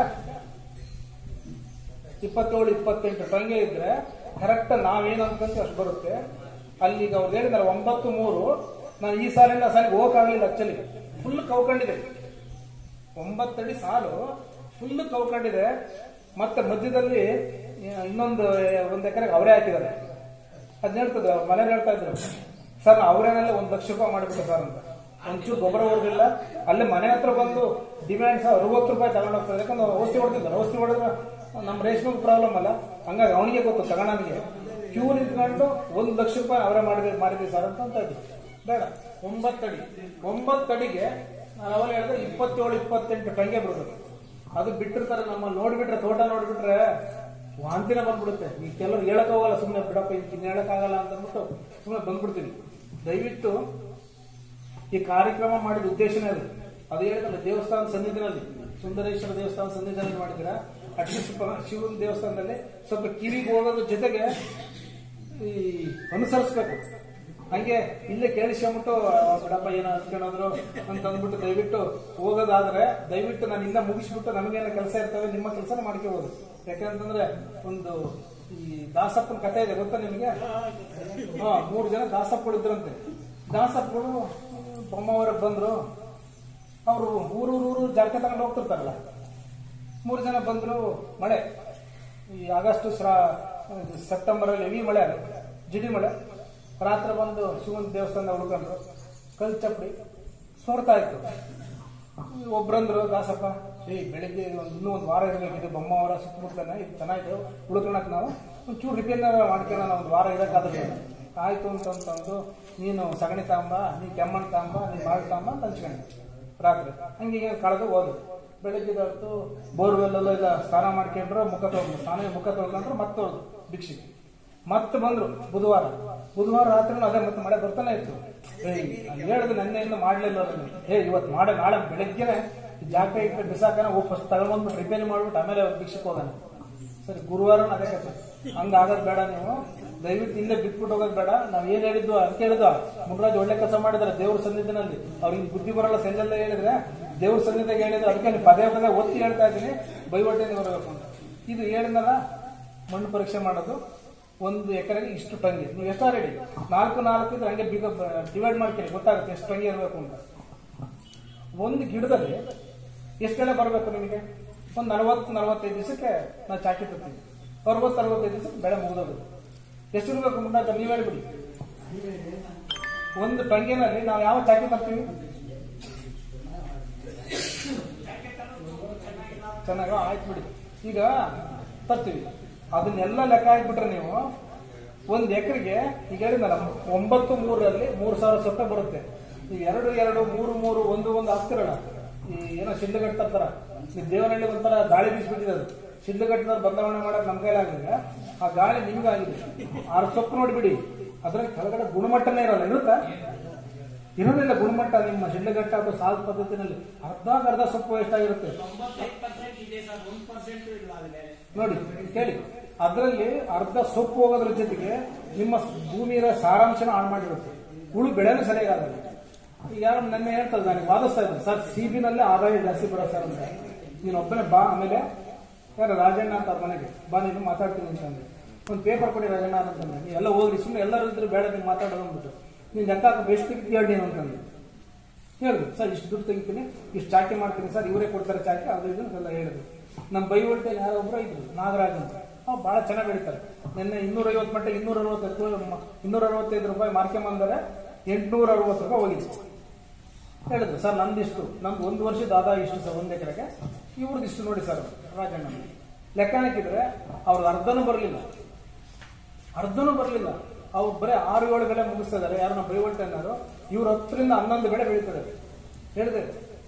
ಇಪ್ಪತ್ತೇಳು ಇಪ್ಪತ್ತೆಂಟು ಟಂಗೆ ಇದ್ರೆ ಕರೆಕ್ಟ್ ನಾವೇನು ಅನ್ಕೊಂತೀವಿ ಅಷ್ಟು ಬರುತ್ತೆ ಅಲ್ಲಿಗೆ ಅವ್ರು ಹೇಳಿದಾರೆ ಒಂಬತ್ತು ಮೂರು ನಾನು ಈ ಸಾಲಿಂದ ಆ ಸಾಲಿಗೆ ಹೋಗಕ್ಕಾಗಲಿಲ್ಲ ಆಕ್ಚುಲಿ ಫುಲ್ ಕೌಕೊಂಡಿದೆ ಒಂಬತ್ತಡಿ ಸಾಲು ಫುಲ್ ಕೌಕೊಂಡಿದೆ ಮತ್ತೆ ಮಧ್ಯದಲ್ಲಿ ಇನ್ನೊಂದು ಒಂದು ಎಕರೆಗೆ ಅವರೇ ಹಾಕಿದ್ದಾರೆ ಅದ್ ಹೇಳ್ತದೆ ಮನೇಲಿ ಹೇಳ್ತಾ ಇದ್ರು ಸರ್ ನಾವು ಅವರೇನೆಲ್ಲ ಒಂದು ಲಕ್ಷ ರೂಪಾಯಿ ಮಾಡಿಬಿಟ್ಟು ಸರ್ ಅಂತ ಒಂಚೂರು ಗೊಬ್ಬರ ಹೊಡೆದಿಲ್ಲ ಅಲ್ಲೇ ಮನೆ ಹತ್ರ ಬಂದು ಡಿಮ್ಯಾಂಡ್ ಸಹ ಅರವತ್ತು ರೂಪಾಯಿ ತಗೊಂಡು ಹೋಗ್ತಾರೆ ಯಾಕಂದ್ರೆ ಔಷಧಿ ಹೊಡೆದಿಲ್ಲ ಔಷಧಿ ಹೊಡೆದ್ರೆ ನಮ್ಮ ರೇಷ್ಮೆ ಪ್ರಾಬ್ಲಮ್ ಅಲ್ಲ ಹಂಗಾಗಿ ಅವನಿಗೆ ಗೊತ್ತು ತಗೋಣನಿಗೆ ಕ್ಯೂ ನಿಂತ್ಕೊಂಡು ಒಂದು ಲಕ್ಷ ರೂಪಾಯಿ ಅವರೇ ಮಾಡಿದ್ವಿ ಮಾಡಿದ್ವಿ ಸರ್ ಅಂತ ಅಂತ ಇದ್ರು ಬೇಡ ಒಂಬತ್ತಡಿ ಒಂಬತ್ತಡಿಗೆ ನಾನು ಅವಾಗ ಹೇಳಿದ್ರೆ ಇಪ್ಪತ್ತೇಳು ಇಪ್ಪತ್ತೆಂಟು ಟಂಗೆ ಬಿಡೋದು ಅದು ಬಿಟ್ಟಿರ್ತಾರೆ ನಮ್ಮ ನೋಡ್ಬಿಟ್ರೆ ತೋಟ ನೋಡ್ಬಿಟ್ರೆ ವಾಂತಿನ ಬಂದ್ಬಿಡುತ್ತೆ ಈ ಕೆಲವರು ಹೇಳಕ್ ಹೋಗಲ್ಲ ಸುಮ್ಮನೆ ಬಿಡಪ್ಪ ಇನ್ನು ಹೇಳಕ್ಕಾಗಲ್ಲ ಅಂತ ಅಂದ್ಬಿಟ್ಟು ಸುಮ್ಮನೆ ಬಂದ್ಬಿಡ್ತೀನಿ ದಯವಿಟ್ಟು ಈ ಕಾರ್ಯಕ್ರಮ ಮಾಡಿದ ಉದ್ದೇಶನೇ ಅದು ಅದು ಹೇಳಿದಲ್ಲ ದೇವಸ್ಥಾನ ಸನ್ನಿಧಿನಲ್ಲಿ ಸುಂದರೇಶ್ವರ ದೇವಸ್ಥಾನ ಸನ್ನಿಧಿನಲ್ಲಿ ಮಾಡಿದ್ರ ಅಟ್ಲೀಸ್ಟ್ ಶಿವನ ದೇವಸ್ಥಾನದಲ್ಲಿ ಸ್ವಲ್ಪ ಕಿವಿಗೆ ಹೋಗೋದ್ರ ಜೊತೆಗೆ ಈ ಅನುಸರಿಸ್ಬೇಕು ಹಂಗೆ ಇಲ್ಲೇ ಕೇಳಿಸ್ಕೊಂಬಿಟ್ಟು ಆ, ಬಿಡಪ್ಪ ಏನೋ ಅನ್ಕೊಂಡ್ರು ಅಂತ ಅಂದ್ಬಿಟ್ಟು ದಯವಿಟ್ಟು ಹೋಗೋದಾದ್ರೆ ದಯವಿಟ್ಟು ನಾನು ಇನ್ನ ಮುಗಿಸ್ಬಿಟ್ಟು ನಮಗೇನೋ ಕೆಲಸ ಇರ್ತವೆ ನಿಮ್ಮ ಕೆಲಸನ ಮಾಡ್ಕೋಬಹುದು ಯಾಕಂತಂದ್ರೆ ಒಂದು ಈ ದಾಸಪ್ಪನ ಕಥೆ ಇದೆ ಗೊತ್ತಾ ನಿಮಗೆ ಹಾ ಮೂರು ಜನ ದಾಸಪ್ಪಗಳು ಇದ್ರಂತೆ ದಾಸಪ್ಪಗಳು ಬೊಮ್ಮವರಿಗೆ ಬಂದ್ರು ಅವರು ಊರೂರು ಊರು ಜಾಗ ತಗೊಂಡು ಹೋಗ್ತಿರ್ತಾರಲ್ಲ ಮೂರು ಜನ ಬಂದ್ರು ಮಳೆ ಈ ಆಗಸ್ಟ್ ಶ್ರಾ ಸೆಪ್ಟೆಂಬರ್ ಅಲ್ಲಿ ಹೆವಿ ಮಳೆ ಆಗುತ್ತೆ ಜಿಡಿ ಮಳೆ ರಾತ್ರಿ ಬಂದು ಶಿವನ ದೇವಸ್ಥಾನ ಉಳ್ಕೊಂಡ್ರು ಕಲ್ ಚಪ್ಪಡಿ ಸೋರ್ತಾ ಇತ್ತು ಈ ಒಬ್ರಂದ್ರು ದಾಸಪ್ಪ ಏ ಬೆಳಿಗ್ಗೆ ಒಂದು ಇನ್ನೂ ಒಂದು ವಾರ ಇರಬೇಕಿದೆ ಬೊಮ್ಮವರ ಸುತ್ತಮುತ್ತಲೇ ಇದು ಚೆನ್ನಾಗಿದೆ ಉಳ್ಕೊಳಕ್ ನಾವು ಒಂಚೂರು ರಿಪೇರ್ ಮಾಡ್ಕೊಳ್ಳೋಣ ಒಂದು ವಾರ ಇರೋಕ್ಕಾದ್ರೆ ಆಯ್ತು ಅಂತಂತಂದು ನೀನು ಸಗಣಿ ತಾಂಬ ನೀ ಕೆಮ್ಮಣ್ ತಾಂಬ ನೀ ಮಾಳು ತಾಂಬ ಅಂತ ಹಂಚ್ಕೊಂಡೆ ರಾತ್ರಿ ಹಂಗೆ ಹಿಂಗೆ ಕಳೆದು ಹೋದ್ರು ಬೆಳಿಗ್ಗೆ ಹೊತ್ತು ಬೋರ್ವೆಲ್ ಎಲ್ಲ ಇಲ್ಲ ಸ್ನಾನ ಮಾಡ್ಕೊಂಡ್ರು ಮುಖ ತೊಗೊಂಡು ಸ್ನಾನ ಮುಖ ತೊಳ್ಕೊಂಡ್ರು ಮತ್ತೆ ಹೋದ್ರು ಭಿಕ್ಷೆಗೆ ಮತ್ತೆ ಬಂದ್ರು ಬುಧವಾರ ಬುಧವಾರ ರಾತ್ರಿ ಅದೇ ಮತ್ತೆ ಮಳೆ ಬರ್ತಾನೆ ಇತ್ತು ಏಯ್ ನಾನು ಹೇಳಿದ್ರೆ ನೆನ್ನೆಯಿಂದ ಮಾಡ್ಲಿಲ್ಲ ಅದನ್ನ ಏ ಇವತ್ತು ಮಾಡ ನಾಳೆ ಬೆಳಗ್ಗೆನೆ ಈ ಜಾಗ ಇಟ್ಟು ಬಿಸಾಕನ ಹೋಗಿ ಫಸ್ಟ್ ತಗೊಂಡ್ಬಂದ್ಬಿಟ್ಟು ರಿಪೇರಿ ಮಾಡ್ಬಿಟ್ಟು ಆಮೇಲೆ ಭಿಕ್ಷಕ್ಕೆ ಹೋಗೋಣ ಸರಿ ಗುರುವಾರ ಅದೇ ಕಥೆ ಹಂಗ ಆಗೋದ್ ಬೇಡ ನೀವು ದಯವಿಟ್ಟು ಇಲ್ಲೇ ಬಿಟ್ಬಿಟ್ಟು ಹೋಗೋದ್ ಬೇಡ ನಾವ್ ಏನ್ ಹೇಳಿದ್ವು ಅಂತ ಹೇಳಿದ್ವು ಮುನ್ರಾಜ್ ಒಳ್ಳೆ ಕೆಲಸ ಮಾಡಿದಾರೆ ದೇವ್ರ ಸನ್ನಿಧಿನಲ್ಲಿ ಅವ್ರಿಗೆ ಬುದ್ಧಿ ಬರಲ್ಲ ಸೆಲ್ಲೆಲ್ಲ ಹೇಳಿದ್ರೆ ದೇವ್ರ ಸನ್ನಿಧಿಗೆ ಹೇಳಿದ್ರು ಅದಕ್ಕೆ ನೀವು ಪದೇ ಪದೇ ಒತ್ತಿ ಹೇಳ್ತಾ ಇದ್ದೀನಿ ಬೈವಟ್ಟೆ ಬರಬೇಕು ಅಂತ ಇದು ಹೇಳಿದ್ನಲ್ಲ ಮಣ್ಣು ಪರೀಕ್ಷೆ ಮಾಡೋದು ಒಂದು ಎಕರೆಗೆ ಇಷ್ಟು ಟಂಗಿ ನೀವು ಎಷ್ಟೋ ರೆಡಿ ನಾಲ್ಕು ನಾಲ್ಕು ಇದ್ರೆ ಹಂಗೆ ಬಿಗ ಡಿವೈಡ್ ಮಾಡ್ಕೊಳ್ಳಿ ಗೊತ್ತಾಗುತ್ತೆ ಎಷ್ಟು ಟಂಗಿ ಇರಬೇಕು ಅಂತ ಒಂದು ಗಿಡದಲ್ಲಿ ಎಷ್ಟೆಲ್ಲ ಬರಬೇಕು ನಿಮಗೆ ಒಂದು ನಲವತ್ತು ನಲವತ್ತೈದು ದಿವಸಕ್ಕೆ ನಾವು ಚಾಕಿ ತರ್ತೀವಿ ಅರವತ್ತು ಅರವತ್ತೈದು ದಿವಸಕ್ಕೆ ಬೆಳೆ ಮುಗಿದೋದು ಎಷ್ಟು ಇರಬೇಕು ಮುಂದಾಕ ನೀವು ಹೇಳ್ಬಿಡಿ ಒಂದು ಟಂಗಿನಲ್ಲಿ ನಾವು ಯಾವ ಚಾಕಿ ತರ್ತೀವಿ ಚೆನ್ನಾಗ ಆಯ್ತು ಬಿಡಿ ಈಗ ತರ್ತೀವಿ ಅದನ್ನೆಲ್ಲ ಲೆಕ್ಕ ಹಾಕ್ಬಿಟ್ರೆ ನೀವು ಒಂದ್ ಎಕರೆಗೆ ಈಗ ಹೇಳಿದ್ನಲ್ಲ ಒಂಬತ್ತು ಮೂರರಲ್ಲಿ ಮೂರು ಸಾವಿರ ಸೊಪ್ಪೆ ಬರುತ್ತೆ ನೀವು ಎರಡು ಎರಡು ಮೂರು ಮೂರು ಒಂದು ಒಂದು ಹಾಕ್ತಿರಲ್ಲ ಈ ಏನೋ ಶಿಡ್ಲಗಟ್ಟು ತರ್ತಾರ ಈ ದೇವನಹಳ್ಳಿ ಒಂಥರ ಗಾಳಿ ಬೀಸ್ಬಿಟ್ಟಿದೆ ಅದು ಶಿಡ್ಲಗಟ್ಟಿನ ಬದಲಾವಣೆ ಮಾಡಕ್ ನಮ್ ಕೈಲಾಗಿದೆ ಆ ಗಾಳಿ ನಿಮ್ಗಾಗಿದೆ ಆರು ಸೊಪ್ಪು ನೋಡ್ಬಿಡಿ ಅದ್ರ ಕೆಳಗಡೆ ಗುಣಮಟ್ಟನೇ ಇರಲ್ಲ ಇರುತ್ತಾ ಇರೋದಿಲ್ಲ ಗುಣಮಟ್ಟ ನಿಮ್ಮ ಶಿಡ್ಲಘಟ್ಟ ಅಥವಾ ಸಾಲ್ ಪದ್ಧತಿನಲ್ಲಿ ಅರ್ಧ ಸೊಪ್ಪು ಎಷ್ಟಾಗಿರುತ್ತೆ ತೊಂಬತ್ತೈದು ಪರ್ಸೆಂಟ್ ಇದೆ ಸರ್ ಒಂದ್ ಪರ್ಸೆಂಟ್ ಇಲ್ಲ ಅದ್ರಲ್ಲಿ ನೋಡಿ ಕೇಳಿ ಅದರಲ್ಲಿ ಅರ್ಧ ಸೊಪ್ಪು ಹೋಗೋದ್ರ ಜೊತೆಗೆ ನಿಮ್ಮ ಭೂಮಿಯ ಸಾರಾಂಶನ ಹಾಳು ಮಾಡಿರುತ್ತೆ ಉಳು ಬೆಳೆನೂ ಸರಿಯಾಗಲ್ಲ ಈಗ ಯಾರು ನನ್ನ ಹೇಳ್ತಾರೆ ನನಗೆ ವಾದಿಸ್ತಾ ಇದ್ದಾರೆ ಸರ್ ಸಿಬಿನಲ್ಲೇ ಆದಾಯ ಜಾಸ್ತಿ ಬರೋ ಸರ್ ಅಂತ ನೀನು ಒಬ್ಬನೇ ಬಾ ಆಮೇಲೆ ಯಾರು ರಾಜಣ್ಣ ಅಂತ ಅವ್ರ ಮನೆಗೆ ಬಾ ನೀನು ಮಾತಾಡ್ತೀನಿ ಅಂತಂದ್ರೆ ಒಂದು ಪೇಪರ್ ಕೊಡಿ ರಾಜಣ್ಣ ಅಂತಂದ್ರೆ ನೀವು ಎಲ್ಲ ಹೋಗ್ರಿ ಸುಮ್ಮನೆ ಎಲ್ಲರೂ ಇದ್ರೆ ಬೇಡ ನೀವು ಮಾತಾಡೋದು ಅಂದ್ಬಿಟ್ಟು ನೀನು ಲೆಕ್ಕ ಹಾಕೋ ಎಷ್ಟು ತೆಗಿತೀಯ ಹೇಳಿ ನೀನು ಅಂತಂದ್ರೆ ಹೇಳಿದ್ರು ಸರ್ ಇಷ್ಟು ದುಡ್ಡು ತೆಗಿತೀನಿ ಇಷ್ಟು ಚಾಕಿ ಮಾಡ್ತೀನಿ ಸರ್ ಇವರೇ ಕೊಡ್ತಾರೆ ಚಾಕಿ ಅದು ಇದು ಎಲ್ಲ ಹೇಳಿದ್ರು ನಮ್ಮ ಬೈವಲ್ಟೆ ಯಾರೋ ಒಬ್ಬರು ಇದ್ರು ನಾಗರಾಜ್ ಅಂತ ಅವ್ರು ಭಾಳ ಚೆನ್ನಾಗಿ ಬೆಳೀತಾರೆ ನಿನ್ನೆ ಇನ್ನೂರ ಐವತ್ತು ಮಟ್ಟ ಇನ್ನೂರ ಅರವತ್ತು ಇನ್ನೂರ ಅರವತ್ತೈದು ರೂಪಾಯಿ ಮಾರ್ಕೊಂಬಂದರೆ ಎಂಟುನೂರ ಅರವತ್ತು ರೂಪಾಯಿ ಹೋಗಿತ್ತು ಹೇಳಿದ್ರು ಸರ್ ನಂದಿಷ್ಟು ನಮ್ದು ಒಂದು ವರ್ಷದ ಆದಾಯ ಇಷ್ಟು ಸರ್ ಒಂದು ಎಕರೆಗೆ ಇವ್ರದ್ದು ಇಷ್ಟು ನೋಡಿ ಸರ್ ರಾಜಣ್ಣ ಲೆಕ್ಕ ಹಾಕಿದ್ರೆ ಅವ್ರದ್ದು ಅರ್ಧನೂ ಬರಲಿಲ್ಲ ಅರ್ಧನೂ ಬರಲಿಲ್ಲ ಅವ್ರು ಬರೀ ಆರು ಏಳು ಬೆಳೆ ಮುಗಿಸ್ತಾ ಇದಾರೆ ಯಾರು ನಾವು ಬೈವಲ್ಟೆ ಅನ್ನೋರು ಇವ್ರು ಹತ್ತರಿಂದ ಹನ್ನೊಂದು ಬೆಳೆ ಬೆಳೀತಾರೆ ಹೇಳಿದೆ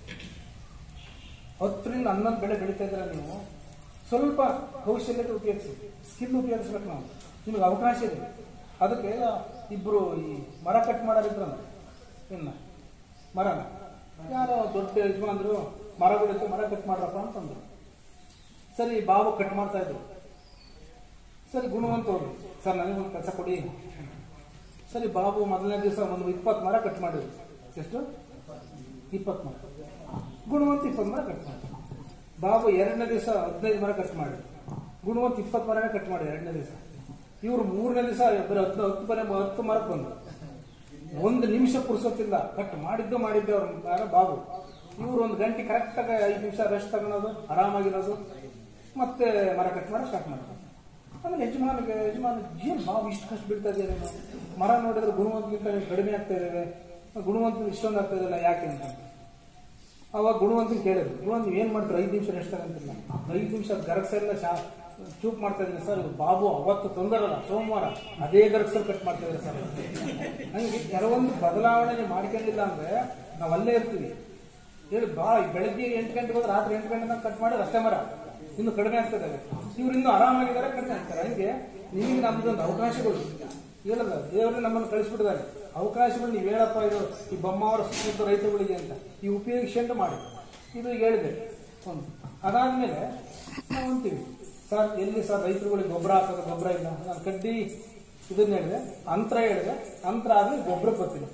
ಹತ್ತರಿಂದ ಹನ್ನೊಂದು ಬೆಳೆ ಬೆಳೀತಾ ಇದ್ರೆ ನೀವು ಸ್ವಲ್ಪ ಕೌಶಲ್ಯತೆ ಉಪಯೋಗಿಸಿ ಸ್ಕಿಲ್ ಉಪಯೋಗಿಸ್ಬೇಕು ನಾವು ನಿಮಗೆ ಅವಕಾಶ ಇದೆ ಅದಕ್ಕೆ ಇಬ್ರು ಈ ಮರ ಕಟ್ ಮಾಡೋರಿದ್ರಲ್ಲ ಇನ್ನ ಮರನ ಯಾರೋ ದೊಡ್ಡ ಯಜಮಾನ್ರು ಮರಗಳಿತ್ತು ಮರ ಕಟ್ ಮಾಡ್ರಪ್ಪ ಅಂತಂದ್ರು ಸರಿ ಬಾಬು ಕಟ್ ಮಾಡ್ತಾ ಇದ್ರು ಸರಿ ಗುಣವಂತ ಹೋಗಿ ಸರ್ ನನಗೊಂದು ಕೆಲಸ ಕೊಡಿ ಸರಿ ಬಾಬು ಮೊದಲನೇ ದಿವಸ ಒಂದು ಇಪ್ಪತ್ತು ಮರ ಕಟ್ ಮಾಡಿದ್ರು ಎಷ್ಟು ಇಪ್ಪತ್ತು ಮರ ಗುಣವಂತ ಇಪ್ಪತ್ತು ಮರ ಕಟ್ ಮಾಡಿ ಬಾಬು ಎರಡನೇ ದಿವಸ ಹದಿನೈದು ಮರ ಕಟ್ ಮಾಡಿ ಗುಣವಂತ ಇಪ್ಪತ್ತು ಮರನೇ ಕಟ್ ಮಾಡಿ ಎರಡನೇ ದಿವಸ ಇವರು ಮೂರನೇ ದಿವಸ ಬರೀ ಹತ್ತು ಹತ್ತು ಮರ ಹತ್ತು ಮರಕ್ಕೆ ಬಂದರು ಒಂದು ನಿಮಿಷ ಪುರ್ಸೊತ್ತಿಲ್ಲ ಕಟ್ ಮಾಡಿದ್ದು ಮಾಡಿದ್ದೆ ಅವ್ರ ಯಾರೋ ಬಾಬು ಇವ್ರು ಒಂದು ಗಂಟೆ ಕರೆಕ್ಟಾಗಿ ಐದು ನಿಮಿಷ ರೆಸ್ಟ್ ತಗೊಳೋದು ಆರಾಮಾಗಿರೋದು ಮತ್ತೆ ಮರ ಕಟ್ ಮಾಡಿ ಸ್ಟಾರ್ಟ್ ಮಾಡೋದು ಆಮೇಲೆ ಯಜಮಾನಿಗೆ ಯಜಮಾನ ಏನ್ ಬಾವು ಇಷ್ಟು ಕಷ್ಟ ಬೀಳ್ತಾ ಇದ್ದೀರಿ ನೀವು? ಮರ ನೋಡಿದ್ರೆ ಗುಣವಂತಗಿಂತ ನೀವು ಕಡಿಮೆ ಆಗ್ತಾ ಇದ್ದೇವೆ ಗುಣವಂತ ಇಷ್ಟೊಂದು ಆಗ್ತಾ ಇದೆಯಲ್ಲ ಯಾಕೆ ಅಂತ ಅವಾಗ ಗುಣವಂತನ ಕೇಳಿದ್ರು ಗುಣವಂತ ನೀವು ಏನ್ ಮಾಡ್ತಾರೆ ಐದು ನಿಮಿಷ ರೆಸ್ಟ್ ತಗೊಂತಿಲ್ಲ ಐದು ನಿಮಿಷ ಗರಕ್ಸ ಎಲ್ಲ ಶಾ ಚೂಪ್ ಮಾಡ್ತಾ ಇದ್ದೀನಿ ಸರ್ ಬಾಬು ಅವತ್ತು ತೊಂದರಲ್ಲ ಸೋಮವಾರ ಅದೇ ಗರಕ್ಸಲ್ಲಿ ಕಟ್ ಮಾಡ್ತಾ ಇದ್ದಾರೆ ಸರ್ ಹಂಗೆ ಕೆಲವೊಂದು ಬದಲಾವಣೆ ನೀವು ಮಾಡ್ಕೊಂಡಿಲ್ಲ ಅಂದ್ರೆ ನಾವು ಅಲ್ಲೇ ಇರ್ತೀವಿ ಹೇಳಿ ಬಾ ಬೆಳಗ್ಗೆ ಎಂಟು ಗಂಟೆಗೆ ಹೋದ್ರೆ ರಾತ್ರಿ ಎಂಟು ಗಂಟೆ ಕಟ್ ಮಾಡಿದ್ರೆ ಅಷ್ಟೇ ಮರ ಇನ್ನು ಕಡಿಮೆ ಆಗ್ತದೆ ಇವ್ರು ಇನ್ನು ಆರಾಮಾಗಿದ್ದಾರೆ ಕಡಿಮೆ ಆಗ್ತಾರೆ ಹಂಗೆ ನಿಮಗೆ ನಮ್ದೊಂದು ಅವಕಾಶಗಳು ಹೇಳಲ್ಲ ದೇವರೇ ನಮ್ಮನ್ನು ಕಳಿಸ್ಬಿಟ್ಟಿದ್ದಾರೆ ಅವಕಾಶಗಳು ನೀವು ಹೇಳಪ್ಪ ಇದು ಈ ಬೊಮ್ಮವರ ಸುತ್ತ ರೈತರುಗಳಿಗೆ ಅಂತ ಈ ಉಪಯೋಗಿಸ್ಕೊಂಡು ಮಾಡಿ ಇದು ಈಗ ಹೇಳಿದೆ ಒಂದು ಅದಾದ್ಮೇಲೆ ನಾವು ಅಂತೀವಿ ಸರ್ ಎಲ್ಲಿ ಸರ್ ರೈತರುಗಳಿಗೆ ಗೊಬ್ಬರ ಹಾಕೋದು ಗೊಬ್ಬರ ಇಲ್ಲ ನಾನು ಕಡ್ಡಿ ಇದನ್ನ ಹೇಳಿದೆ ಅಂತರ ಹೇಳಿದೆ ಅಂತರ ಆದ್ಮೇಲೆ ಗೊಬ್ಬರ ಬರ್ತೀನಿ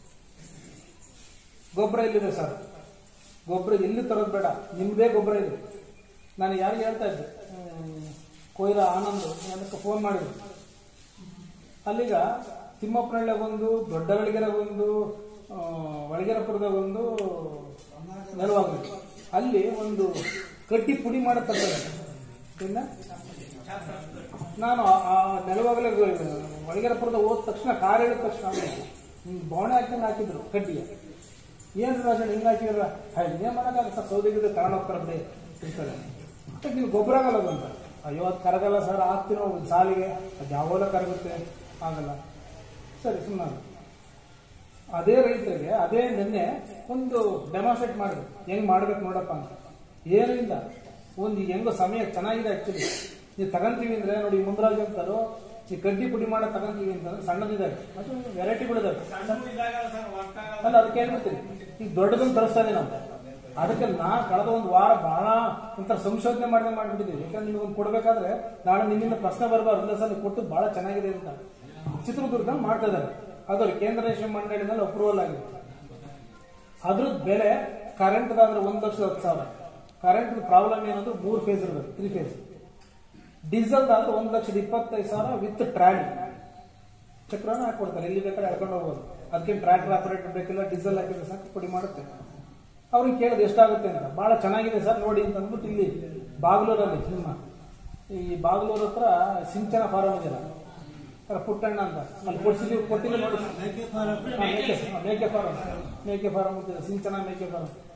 ಗೊಬ್ಬರ ಎಲ್ಲಿದೆ ಸರ್ ಗೊಬ್ಬರ ಎಲ್ಲಿ ತರೋದು ಬೇಡ ನಿಮ್ದೇ ಗೊಬ್ಬರ ಇದೆ ನಾನು ಯಾರಿಗೆ ಹೇಳ್ತಾ ಇದ್ದೆ ಹ್ಮ್, ಕೊಯ್ರ ಆನಂದ್ ಅದಕ್ಕೆ ಫೋನ್ ಮಾಡಿದ್ರು ಅಲ್ಲಿಗ ತಿಮ್ಮಪ್ಪನಹಳ್ಳಿಯಾಗ ಒಂದು ದೊಡ್ಡಗಳಿಗೆರಾಗ ಒಂದು ಆ, ಒಳಗೆರಪುರದಾಗ ಒಂದು ನೆಲವಾಗಲಿ ಅಲ್ಲಿ ಒಂದು ಕಡ್ಡಿ ಪುಡಿ ಮಾಡಿ ತರ್ತಾರೆ ಇನ್ನ ನಾನು ಆ- ಆ ನೆಲವಾಗಲೇ ಒಳಗೆರಪುರದ ಹೋದ ತಕ್ಷಣ ಕಾರ್ ಹೇಳಿದ ತಕ್ಷಣ ಹಿಂಗ್ ಬವಣೆ ಹಾಕೊಂಡು ಹಾಕಿದ್ರು ಕಡ್ಡಿಯ ಏನ್ ರಾಜಣ್ಣ ಹಿಂಗ್ ಹಾಕಿದ್ರ ಏನ್ ಮಾಡಕ್ಕಾಗ ಸರ್ ಸೌದೆಗಿದ್ರೆ ತಗೊಂಡು ಹೋಗ್ತಾರೆ ಬಿಡಿ ತಿಂತಾರೆ ಮತ್ತೆ ನೀವು ಗೊಬ್ಬರ ಆಗಲ್ಲ ಅಂತ ಅಯ್ಯೋ ಅದು ಕರಗಲ್ಲ ಸರ್ ಹಾಕ್ತೀನೋ ಒಂದು ಸಾಲಿಗೆ ಅದು ಯಾವಾಗಲೂ ಕರಗುತ್ತೆ ಆಗಲ್ಲ ಸರಿ ಸುಮ್ಮನೆ ಅದೇ ರೈತರಿಗೆ ಅದೇ ನಿನ್ನೆ ಒಂದು ಡೆಮಾನ್ಸ್ಟ್ರೇಟ್ ಮಾಡಿದ್ರು ಹೆಂಗ್ ಮಾಡ್ಬೇಕು ನೋಡಪ್ಪ ಅಂತ ಏನಿಲ್ಲ ಒಂದು ಈಗ ಹೆಂಗೋ ಸಮಯ ಚೆನ್ನಾಗಿದೆ ಆಕ್ಚುಲಿ ನೀವು ತಗಂತೀವಿ ಅಂದ್ರೆ ನೋಡಿ ಮುಂದ್ರಾಜ್ ಅಂತಾರು ಈ ಕಡ್ಡಿ ಪುಡಿ ಮಾಡೋ ತಗಂತೀವಿ ಅಂತಂದ್ರೆ ಸಣ್ಣದಿದ್ದಾರೆ ಅದು ವೆರೈಟಿಗಳಿದಾವೆ ಸಣ್ಣ ಇದಾಗಲ್ಲ ಸರ್ ವರ್ಕ್ ಆಗಲ್ಲ ಅಲ್ಲ ಅದಕ್ಕೆ ಹೇಳ್ಬಿಡ್ತೀನಿ ಈಗ ದೊಡ್ಡದನ್ನ ತರಿಸ್ತಾ ಇದೀವಿ ನಾವು ಅದಕ್ಕೆ ನಾ ಕಳೆದ ಒಂದು ವಾರ ಬಹಳ ಒಂಥರ ಸಂಶೋಧನೆ ಮಾಡಿದೆ ಮಾಡ್ಬಿಟ್ಟಿದ್ದೀವಿ ಯಾಕಂದ್ರೆ ನಿಮ್ಗೆ ಒಂದು ಕೊಡ್ಬೇಕಾದ್ರೆ ನಾಳೆ ನಿಮ್ಮಿಂದ ಪ್ರಶ್ನೆ ಬರಬಾರ್ದು ಇಲ್ಲ ಸರ್ ನೀವು ಕೊಟ್ಟು ಬಹಳ ಚೆನ್ನಾಗಿದೆ ಅಂತ ಚಿತ್ರದುರ್ಗ ಮಾಡ್ತಾ ಇದ್ದಾರೆ ಅದು ಕೇಂದ್ರ ರೇಷ್ಮೆ ಮಂಡಳಿನಲ್ಲಿ ಅಪ್ರೂವಲ್ ಆಗಿದೆ ಅದ್ರದ್ದು ಬೆಲೆ ಕರೆಂಟ್ ಆದ್ರೆ ಒಂದು ಲಕ್ಷದ ಹತ್ತು ಸಾವಿರ ಕರೆಂಟ್ ಪ್ರಾಬ್ಲಮ್ ಏನಂದ್ರೆ ಮೂರು ಫೇಸ್ ಇರಬೇಕು ತ್ರೀ ಫೇಸ್ ಡೀಸೆಲ್ ಆದ್ರೆ ಒಂದು ಲಕ್ಷದ ಇಪ್ಪತ್ತೈದು ಸಾವಿರ ವಿತ್ ಟ್ರಾಲಿ ಚಕ್ರನ ಹಾಕೊಡ್ತಾರೆ ಎಲ್ಲಿ ಬೇಕಾದ್ರೆ ಎಳ್ಕೊಂಡು ಹೋಗ್ಬೋದು ಅದಕ್ಕೆ ಟ್ರ್ಯಾಕ್ಟರ್ ಆಪರೇಟರ್ ಬೇಕಿಲ್ಲ ಡೀಸೆಲ್ ಹಾಕಿದ್ರೆ ಸಾಕು ಪುಡಿ ಮಾಡುತ್ತೆ ಅವ್ರಿಗೆ ಕೇಳಿದ್ ಎಷ್ಟಾಗುತ್ತೆ ಅಂತ ಬಹಳ ಚೆನ್ನಾಗಿದೆ ಸರ್ ನೋಡಿ ಅಂತ ಅಂದ್ಬಿಟ್ಟು ಇಲ್ಲಿ ಬಾಗ್ಲೂರಲ್ಲಿ ನಿಮ್ಮ ಈ ಬಾಗ್ಲೂರ್ ಹತ್ರ ಸಿಂಚನ ಫಾರಂ ಇದೆಯಲ್ಲ ಅದ್ರ ಪುಟ್ಟಣ್ಣ ಅಂತ ಅಲ್ಲಿ ಕೊಡ್ಸಿದ್ವಿ ಕೊಟ್ಟಿಲ್ಲ ನೋಡಿ ಹಾ, ಮೇಕೆ ಹಾ, ಮೇಕೆ ಫಾರಂ ಮೇಕೆ ಫಾರಂ ಅಂತಿದೆ ಸಿಂಚನ ಮೇಕೆ ಫಾರಂ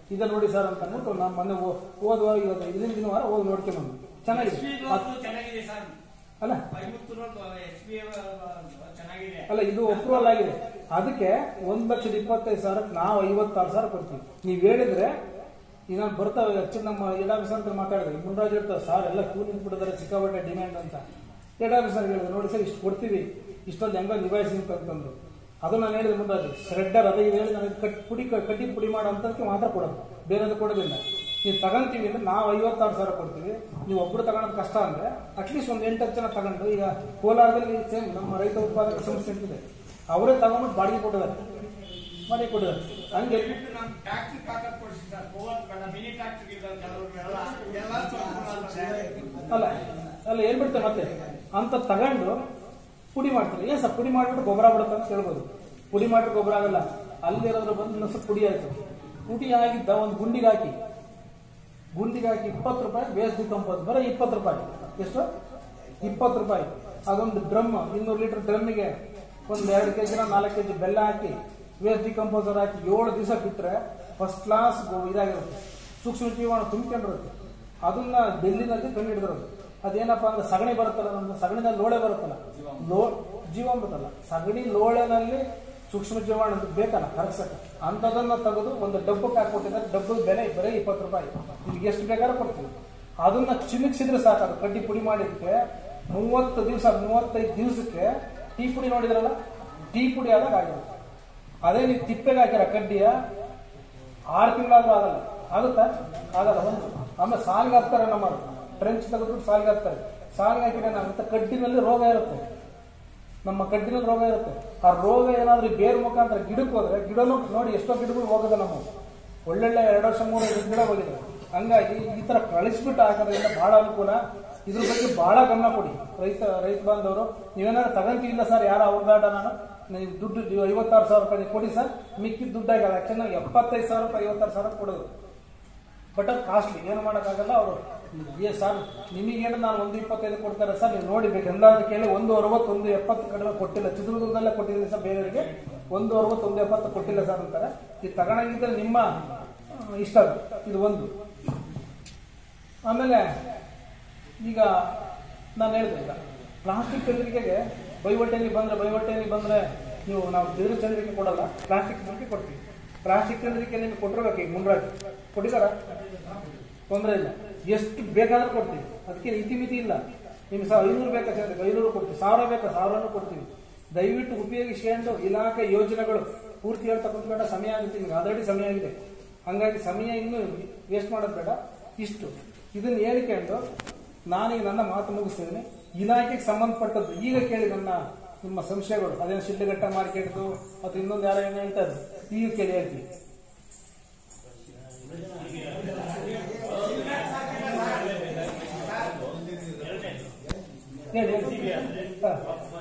ಇದ ನೋಡಿ ಸರ್ ಅಂತ ಅಂದ್ಬಿಟ್ಟು ನಮ್ಮ ಮೊನ್ನೆ ಹೋ- ಹೋದ ವಾರ ಇವತ್ತು ಇದನ್ನ ದಿನ ವಾರ ಹೋಗಿ ನೋಡ್ಕೊಂಬಂದು ಚೆನ್ನಾಗಿದೆ ಎಸ್ ಪಿ ಅದ್- ಚೆನ್ನಾಗಿದೆ ಸರ್ ಅಲ್ಲ ಐವತ್ತು ಎಸ್ ಪಿ ಚೆನ್ನಾಗಿದೆ ಅಲ್ಲ ಇದು ಅಪ್ರೂವಲ್ ಆಗಿದೆ ಅದಕ್ಕೆ ಒಂದ್ ಲಕ್ಷದ ಇಪ್ಪತ್ತೈದು ಸಾವಿರಕ್ಕೆ ನಾವು ಐವತ್ತಾರು ಸಾವಿರ ಕೊಡ್ತೀವಿ ನೀವ್ ಹೇಳಿದ್ರೆ ಈಗ ನಾನು ಬರ್ತಾವೆ ಹೆಚ್ಚು ನಮ್ಮ ಹೆಡ್ ಆಫೀಸರ್ ಅಂತ ಮಾತಾಡಿದ್ರೆ ಮುಂಡಾಜ್ ಹೇಳ್ತಾರೆ ಸರ್ ಎಲ್ಲ ಕ್ಯೂ ನಿಂತ್ಬಿಟ್ಟಿದ್ದಾರೆ ಸಿಕ್ಕಾಪಟ್ಟೆ ಡಿಮ್ಯಾಂಡ್ ಅಂತ ಹೆಡ್ ಆಫೀಸರ್ ಹೇಳಿದ್ರು ನೋಡಿ ಸರ್ ಇಷ್ಟು ಕೊಡ್ತೀವಿ ಇಷ್ಟೊಂದು ಹೆಂಗೋ ನಿಭಾಯಿಸಿ ಅಂತಂದ್ರು ಅದು ನಾನು ಹೇಳಿದೆ ಮುಂದಾಜು ಶ್ರೆಡ್ಡರ್ ಅದೇ ಇದು ಹೇಳಿ ನನಗೆ ಕಟ್ ಪುಡಿ ಕಡ್ಡಿ ಪುಡಿ ಮಾಡೋ ಅಂತದಕ್ಕೆ ಮಾತ್ರ ಕೊಡೋದು ಬೇರೆದು ಕೊಡೋದಿಲ್ಲ ನೀವು ತಗೊಂತೀವಿ ಅಂದ್ರೆ ನಾವು ಐವತ್ತಾರು ಸಾವಿರ ಕೊಡ್ತೀವಿ ನೀವು ಒಬ್ರು ತಗೊಳೋದು ಕಷ್ಟ ಅಂದ್ರೆ ಅಟ್ಲೀಸ್ಟ್ ಒಂದು ಎಂಟತ್ತು ಜನ ತಗೊಂಡು ಈಗ ಕೋಲಾರದಲ್ಲಿ ಸೇಮ್ ನಮ್ಮ ರೈತ ಉತ್ಪಾದಕ ಸಂಸ್ಥೆ ಅಂತಿದೆ ಅವರೇ ತಗೊಂಡು ಬಾಡಿಗೆ ಕೊಟ್ಟಿದ್ದಾರೆ ಬಾಡಿಗೆ ಕೊಟ್ಟಿದ್ದಾರೆ ಹಂಗೆ ದಯವಿಟ್ಟು ನಮ್ ಟ್ಯಾಕ್ಟ್ರಿ ಕಾಕತ್ ಕೊಡಿಸಿ ಸರ್ ಗೋವತ್ ಬೇಡ ಮಿನಿ ಟ್ಯಾಕ್ಟ್ರಿ ಇದ್ದಾವೆ ಕೆಲವ್ರಿಗೆಲ್ಲ ಎಲ್ಲ ಸ್ವಲ್ಪ ಅಲ್ಲ ಅಲ್ಲ ಏನ್ ಬಿಡ್ತಾರೆ ಮತ್ತೆ ಅಂತ ತಗೊಂಡು ಪುಡಿ ಮಾಡ್ತಾರೆ ಏನ್ ಸರ್ ಪುಡಿ ಮಾಡ್ಬಿಟ್ಟು ಗೊಬ್ಬರ ಬಿಡುತ್ತೆ ಅಂತ ಹೇಳ್ಬೋದು ಪುಡಿ ಮಾಡಿದ್ರೆ ಗೊಬ್ಬರ ಆಗಲ್ಲ ಅಲ್ಲಿರೋದ್ರ ಬಂದು ಇನ್ನೊಂದ್ ಸ್ವಲ್ಪ ಪುಡಿ ಆಯ್ತು ಪುಡಿ ಆಗಿದ್ದ ಒಂದು ಗುಂಡಿಗೆ ಹಾಕಿ ಗುಂಡಿಗೆ ಹಾಕಿ ಇಪ್ಪತ್ತು ರೂಪಾಯಿ ವೇಸ್ಟ್ ಡಿಕಂಪೋಸ್ ಬರೀ ಇಪ್ಪತ್ತು ರೂಪಾಯಿ ಎಷ್ಟು ಇಪ್ಪತ್ತು ರೂಪಾಯಿ ಅದೊಂದು ಡ್ರಮ್ ಇನ್ನೂರು ಲೀಟರ್ ಡ್ರಮ್ಮಿಗೆ ಒಂದು ಎರಡು ಕೆಜಿ ನಾಲ್ಕು ಕೆಜಿ ಬೆಲ್ಲ ಹಾಕಿ ವೇಸ್ಟ್ ಡಿಕಂಪೋಸರ್ ಹಾಕಿ ಏಳು ದಿವಸ ಬಿಟ್ರೆ ಫಸ್ಟ್ ಕ್ಲಾಸ್ ಇದಾಗಿರುತ್ತೆ ಸೂಕ್ಷ್ಮ ಜೀವಾಣು ತುಂಬಿಕೊಂಡಿರುತ್ತೆ ಅದನ್ನ ಬೆಲ್ಲಿನಲ್ಲಿ ಕಂಡು ಹಿಡಿದಿರೋದು ಅದೇನಪ್ಪ ಅಂದ್ರೆ ಸಗಣಿ ಬರುತ್ತಲ್ಲ ನಮ್ದು ಸಗಣಿನಲ್ಲಿ ಲೋಳೆ ಬರುತ್ತಲ್ಲ ಲೋ ಜೀವಾಮೃತ ಅಲ್ಲ ಸಗಣಿ ಲೋಳೆನಲ್ಲಿ ಸೂಕ್ಷ್ಮ ಜೀವಾಣು ಅಂತ ಬೇಕಲ್ಲ ಕರಗ್ಸಕ್ಕೆ ಅಂಥದನ್ನ ತೆಗೆದು ಒಂದು ಡಬ್ಬಕ್ಕೆ ಹಾಕೊಟ್ಟಿದ್ದಾರೆ ಡಬ್ಬದ ಬೆಲೆ ಬರೀ ಇಪ್ಪತ್ತು ರೂಪಾಯಿ ನಿಮ್ಗೆ ಎಷ್ಟು ಬೇಕಾದ್ರೂ ಕೊಡ್ತೀವಿ ಅದನ್ನ ಚಿಮಿಕ್ಸಿದ್ರೆ ಸಾಕು ಅದು ಕಡ್ಡಿ ಪುಡಿ ಮಾಡಿದಕ್ಕೆ ಮೂವತ್ತು ದಿವಸ ಮೂವತ್ತೈದು ದಿವಸಕ್ಕೆ ಟೀ ಪುಡಿ ನೋಡಿದ್ರಲ್ಲ ಟೀ ಪುಡಿ ಆದಾಗ ಆಗಿರುತ್ತೆ ಅದೇ ನೀವು ತಿಪ್ಪೆಗೆ ಹಾಕಿರ ಕಡ್ಡಿಯ ಆರು ತಿಂಗಳಾದ್ರೂ ಆಗಲ್ಲ ಆಗುತ್ತಾ ಆಗಲ್ಲ ಒಂದು ಆಮೇಲೆ ಸಾಲಿಗೆ ಹಾಕ್ತಾರೆ ನಮ್ಮ ಟ್ರೆಂಚ್ ತೆಗೆದ್ಬಿಟ್ಟು ಸಾಲಿಗೆ ಹಾಕ್ತಾರೆ ಸಾಲಿಗೆ ಹಾಕಿದ್ರೆ ಏನಾಗುತ್ತೆ ಕಡ್ಡಿನಲ್ಲಿ ರೋಗ ಇರುತ್ತೆ ನಮ್ಮ ಕಡ್ಡಿನಲ್ಲಿ ರೋಗ ಇರುತ್ತೆ ಆ ರೋಗ ಏನಾದ್ರೂ ಬೇರ್ ಮುಖಾಂತರ ಗಿಡಕ್ಕೆ ಹೋದ್ರೆ ಗಿಡನು ನೋಡಿ ಎಷ್ಟೋ ಗಿಡಗಳು ಹೋಗದ ನಮ್ಮ ಒಳ್ಳೊಳ್ಳೆ ಎರಡು ವರ್ಷ ಮೂರು ವರ್ಷ ಗಿಡ ಹೋಗಿದೆ ಹಂಗಾಗಿ ಈ ತರ ಕಳಿಸ್ಬಿಟ್ಟು ಹಾಕೋದ್ರಿಂದ ಬಹಳ ಅನುಕೂಲ ಇದ್ರ ಬಗ್ಗೆ ಬಹಳ ಗಮನ ಕೊಡಿ ರೈತ ರೈತ ಬಾಂಧವರು ನೀವೇನಾದ್ರು ತಗೊಂತಿಲ್ಲ ಸರ್ ಯಾರ ಅವ್ರದಾಟ ನಾನು ನೀವು ದುಡ್ಡು ನೀವು ಐವತ್ತಾರು ಸಾವಿರ ರೂಪಾಯಿ ನೀವು ಕೊಡಿ ಸರ್ ಮಿಕ್ಕಿದ ದುಡ್ಡು ಆಗಲ್ಲ ಯಾಕಂದ್ರೆ ಎಪ್ಪತ್ತೈದು ಸಾವಿರ ರೂಪಾಯಿ ಐವತ್ತಾರು ಸಾವಿರ ಕೊಡೋದು ಬಟ್ ಅದು ಕಾಸ್ಟ್ಲಿ ಏನು ಮಾಡೋಕ್ಕಾಗಲ್ಲ ಅವರು ಏ ಸರ್ ನಿಮಗೇನು ನಾನು ಒಂದು ಇಪ್ಪತ್ತೈದು ಕೊಡ್ತಾರೆ ಸರ್ ನೀವು ನೋಡಿ ಬೇಕು ಎಂದಾದ್ರೂ ಕೇಳಿ ಒಂದು ಅರವತ್ತು ಒಂದು ಎಪ್ಪತ್ತು ಕಡಿಮೆ ಕೊಟ್ಟಿಲ್ಲ ಚಿತ್ರದುರ್ಗದಲ್ಲೇ ಕೊಟ್ಟಿದ್ದೀನಿ ಸರ್ ಬೇರೆಯವರಿಗೆ ಒಂದು ಅರವತ್ತು ಒಂದು ಎಪ್ಪತ್ತು ಕೊಟ್ಟಿಲ್ಲ ಸರ್ ಅಂತಾರೆ ಇದು ತಗೊಳಂಗಿದ್ರೆ ನಿಮ್ಮ ಆ, ಇಷ್ಟ ಅದು. ಇದು ಒಂದು ಆಮೇಲೆ ಈಗ ನಾನು ಹೇಳಿದೆ ಈಗ ಪ್ಲಾಸ್ಟಿಕ್ ಚಂದ್ರಿಕೆಗೆ ಬೈವಟ್ಟೆಯಲ್ಲಿ ಬಂದ್ರೆ ಬೈವಟ್ಟೆಯಲ್ಲಿ ಬಂದ್ರೆ ನೀವು ನಾವು ಬೇರೆ ಚಂದ್ರಿಕೆ ಕೊಡಲ್ಲ ಪ್ಲಾಸ್ಟಿಕ್ ಚಂದ್ರಿಕೆ ಕೊಡ್ತೀವಿ ಪ್ಲಾಸ್ಟಿಕ್ ಚಂದ್ರಿಕೆ ನಿಮ್ಗೆ ಕೊಟ್ಟಿರ್ಬೇಕು ಈಗ ಮುಂಡ್ರಾಜ್ ಕೊಟ್ಟಿದಾರ ತೊಂದರೆ ಇಲ್ಲ ಎಷ್ಟು ಬೇಕಾದ್ರೂ ಕೊಡ್ತೀವಿ ಅದಕ್ಕೆ ಇತಿಮಿತಿ ಇಲ್ಲ ನಿಮ್ಗೆ ಸಹ ಐನೂರು ಬೇಕಾ ಚಂದ್ರಿಕೆ ಐನೂರು ಕೊಡ್ತೀವಿ ಸಾವಿರ ಬೇಕಾ ಸಾವಿರನೂ ಕೊಡ್ತೀವಿ ದಯವಿಟ್ಟು ಉಪಯೋಗಿಸ್ಕೊಂಡು ಇಲಾಖೆ ಯೋಜನೆಗಳು ಪೂರ್ತಿ ಹೇಳ್ತಾ ಕುತ್ಕೊಂಡ ಸಮಯ ಆಗುತ್ತೆ ನಿಮ್ಗೆ ಆಲ್ರೆಡಿ ಸಮಯ ಆಗಿದೆ ಹಂಗಾಗಿ ಸಮಯ ಇನ್ನೂ ವೇಸ್ಟ್ ಮಾಡೋದು ಬೇಡ ಇಷ್ಟು ಇದನ್ನ ಹೇಳಿಕೊಂಡು ನಾನೀಗ ನನ್ನ ಮಾತು ಮುಗಿಸ್ತಿದ್ದೀನಿ ಇಲಾಖೆಗೆ ಸಂಬಂಧಪಟ್ಟದ್ದು ಈಗ ಕೇಳಿ ನನ್ನ ನಿಮ್ಮ ಸಂಶಯಗಳು ಅದೇನು ಶಿಡ್ಲಘಟ್ಟ ಮಾರ್ಕೆಟ್ದು ಅಥವಾ ಇನ್ನೊಂದು ಯಾರೋ ಏನೋ ಹೇಳ್ತಾರೆ ಈಗ ಕೇಳಿ ಹೇಳ್ತೀವಿ ಹೇಳಿ ಹೇಳಿ ಹಾ.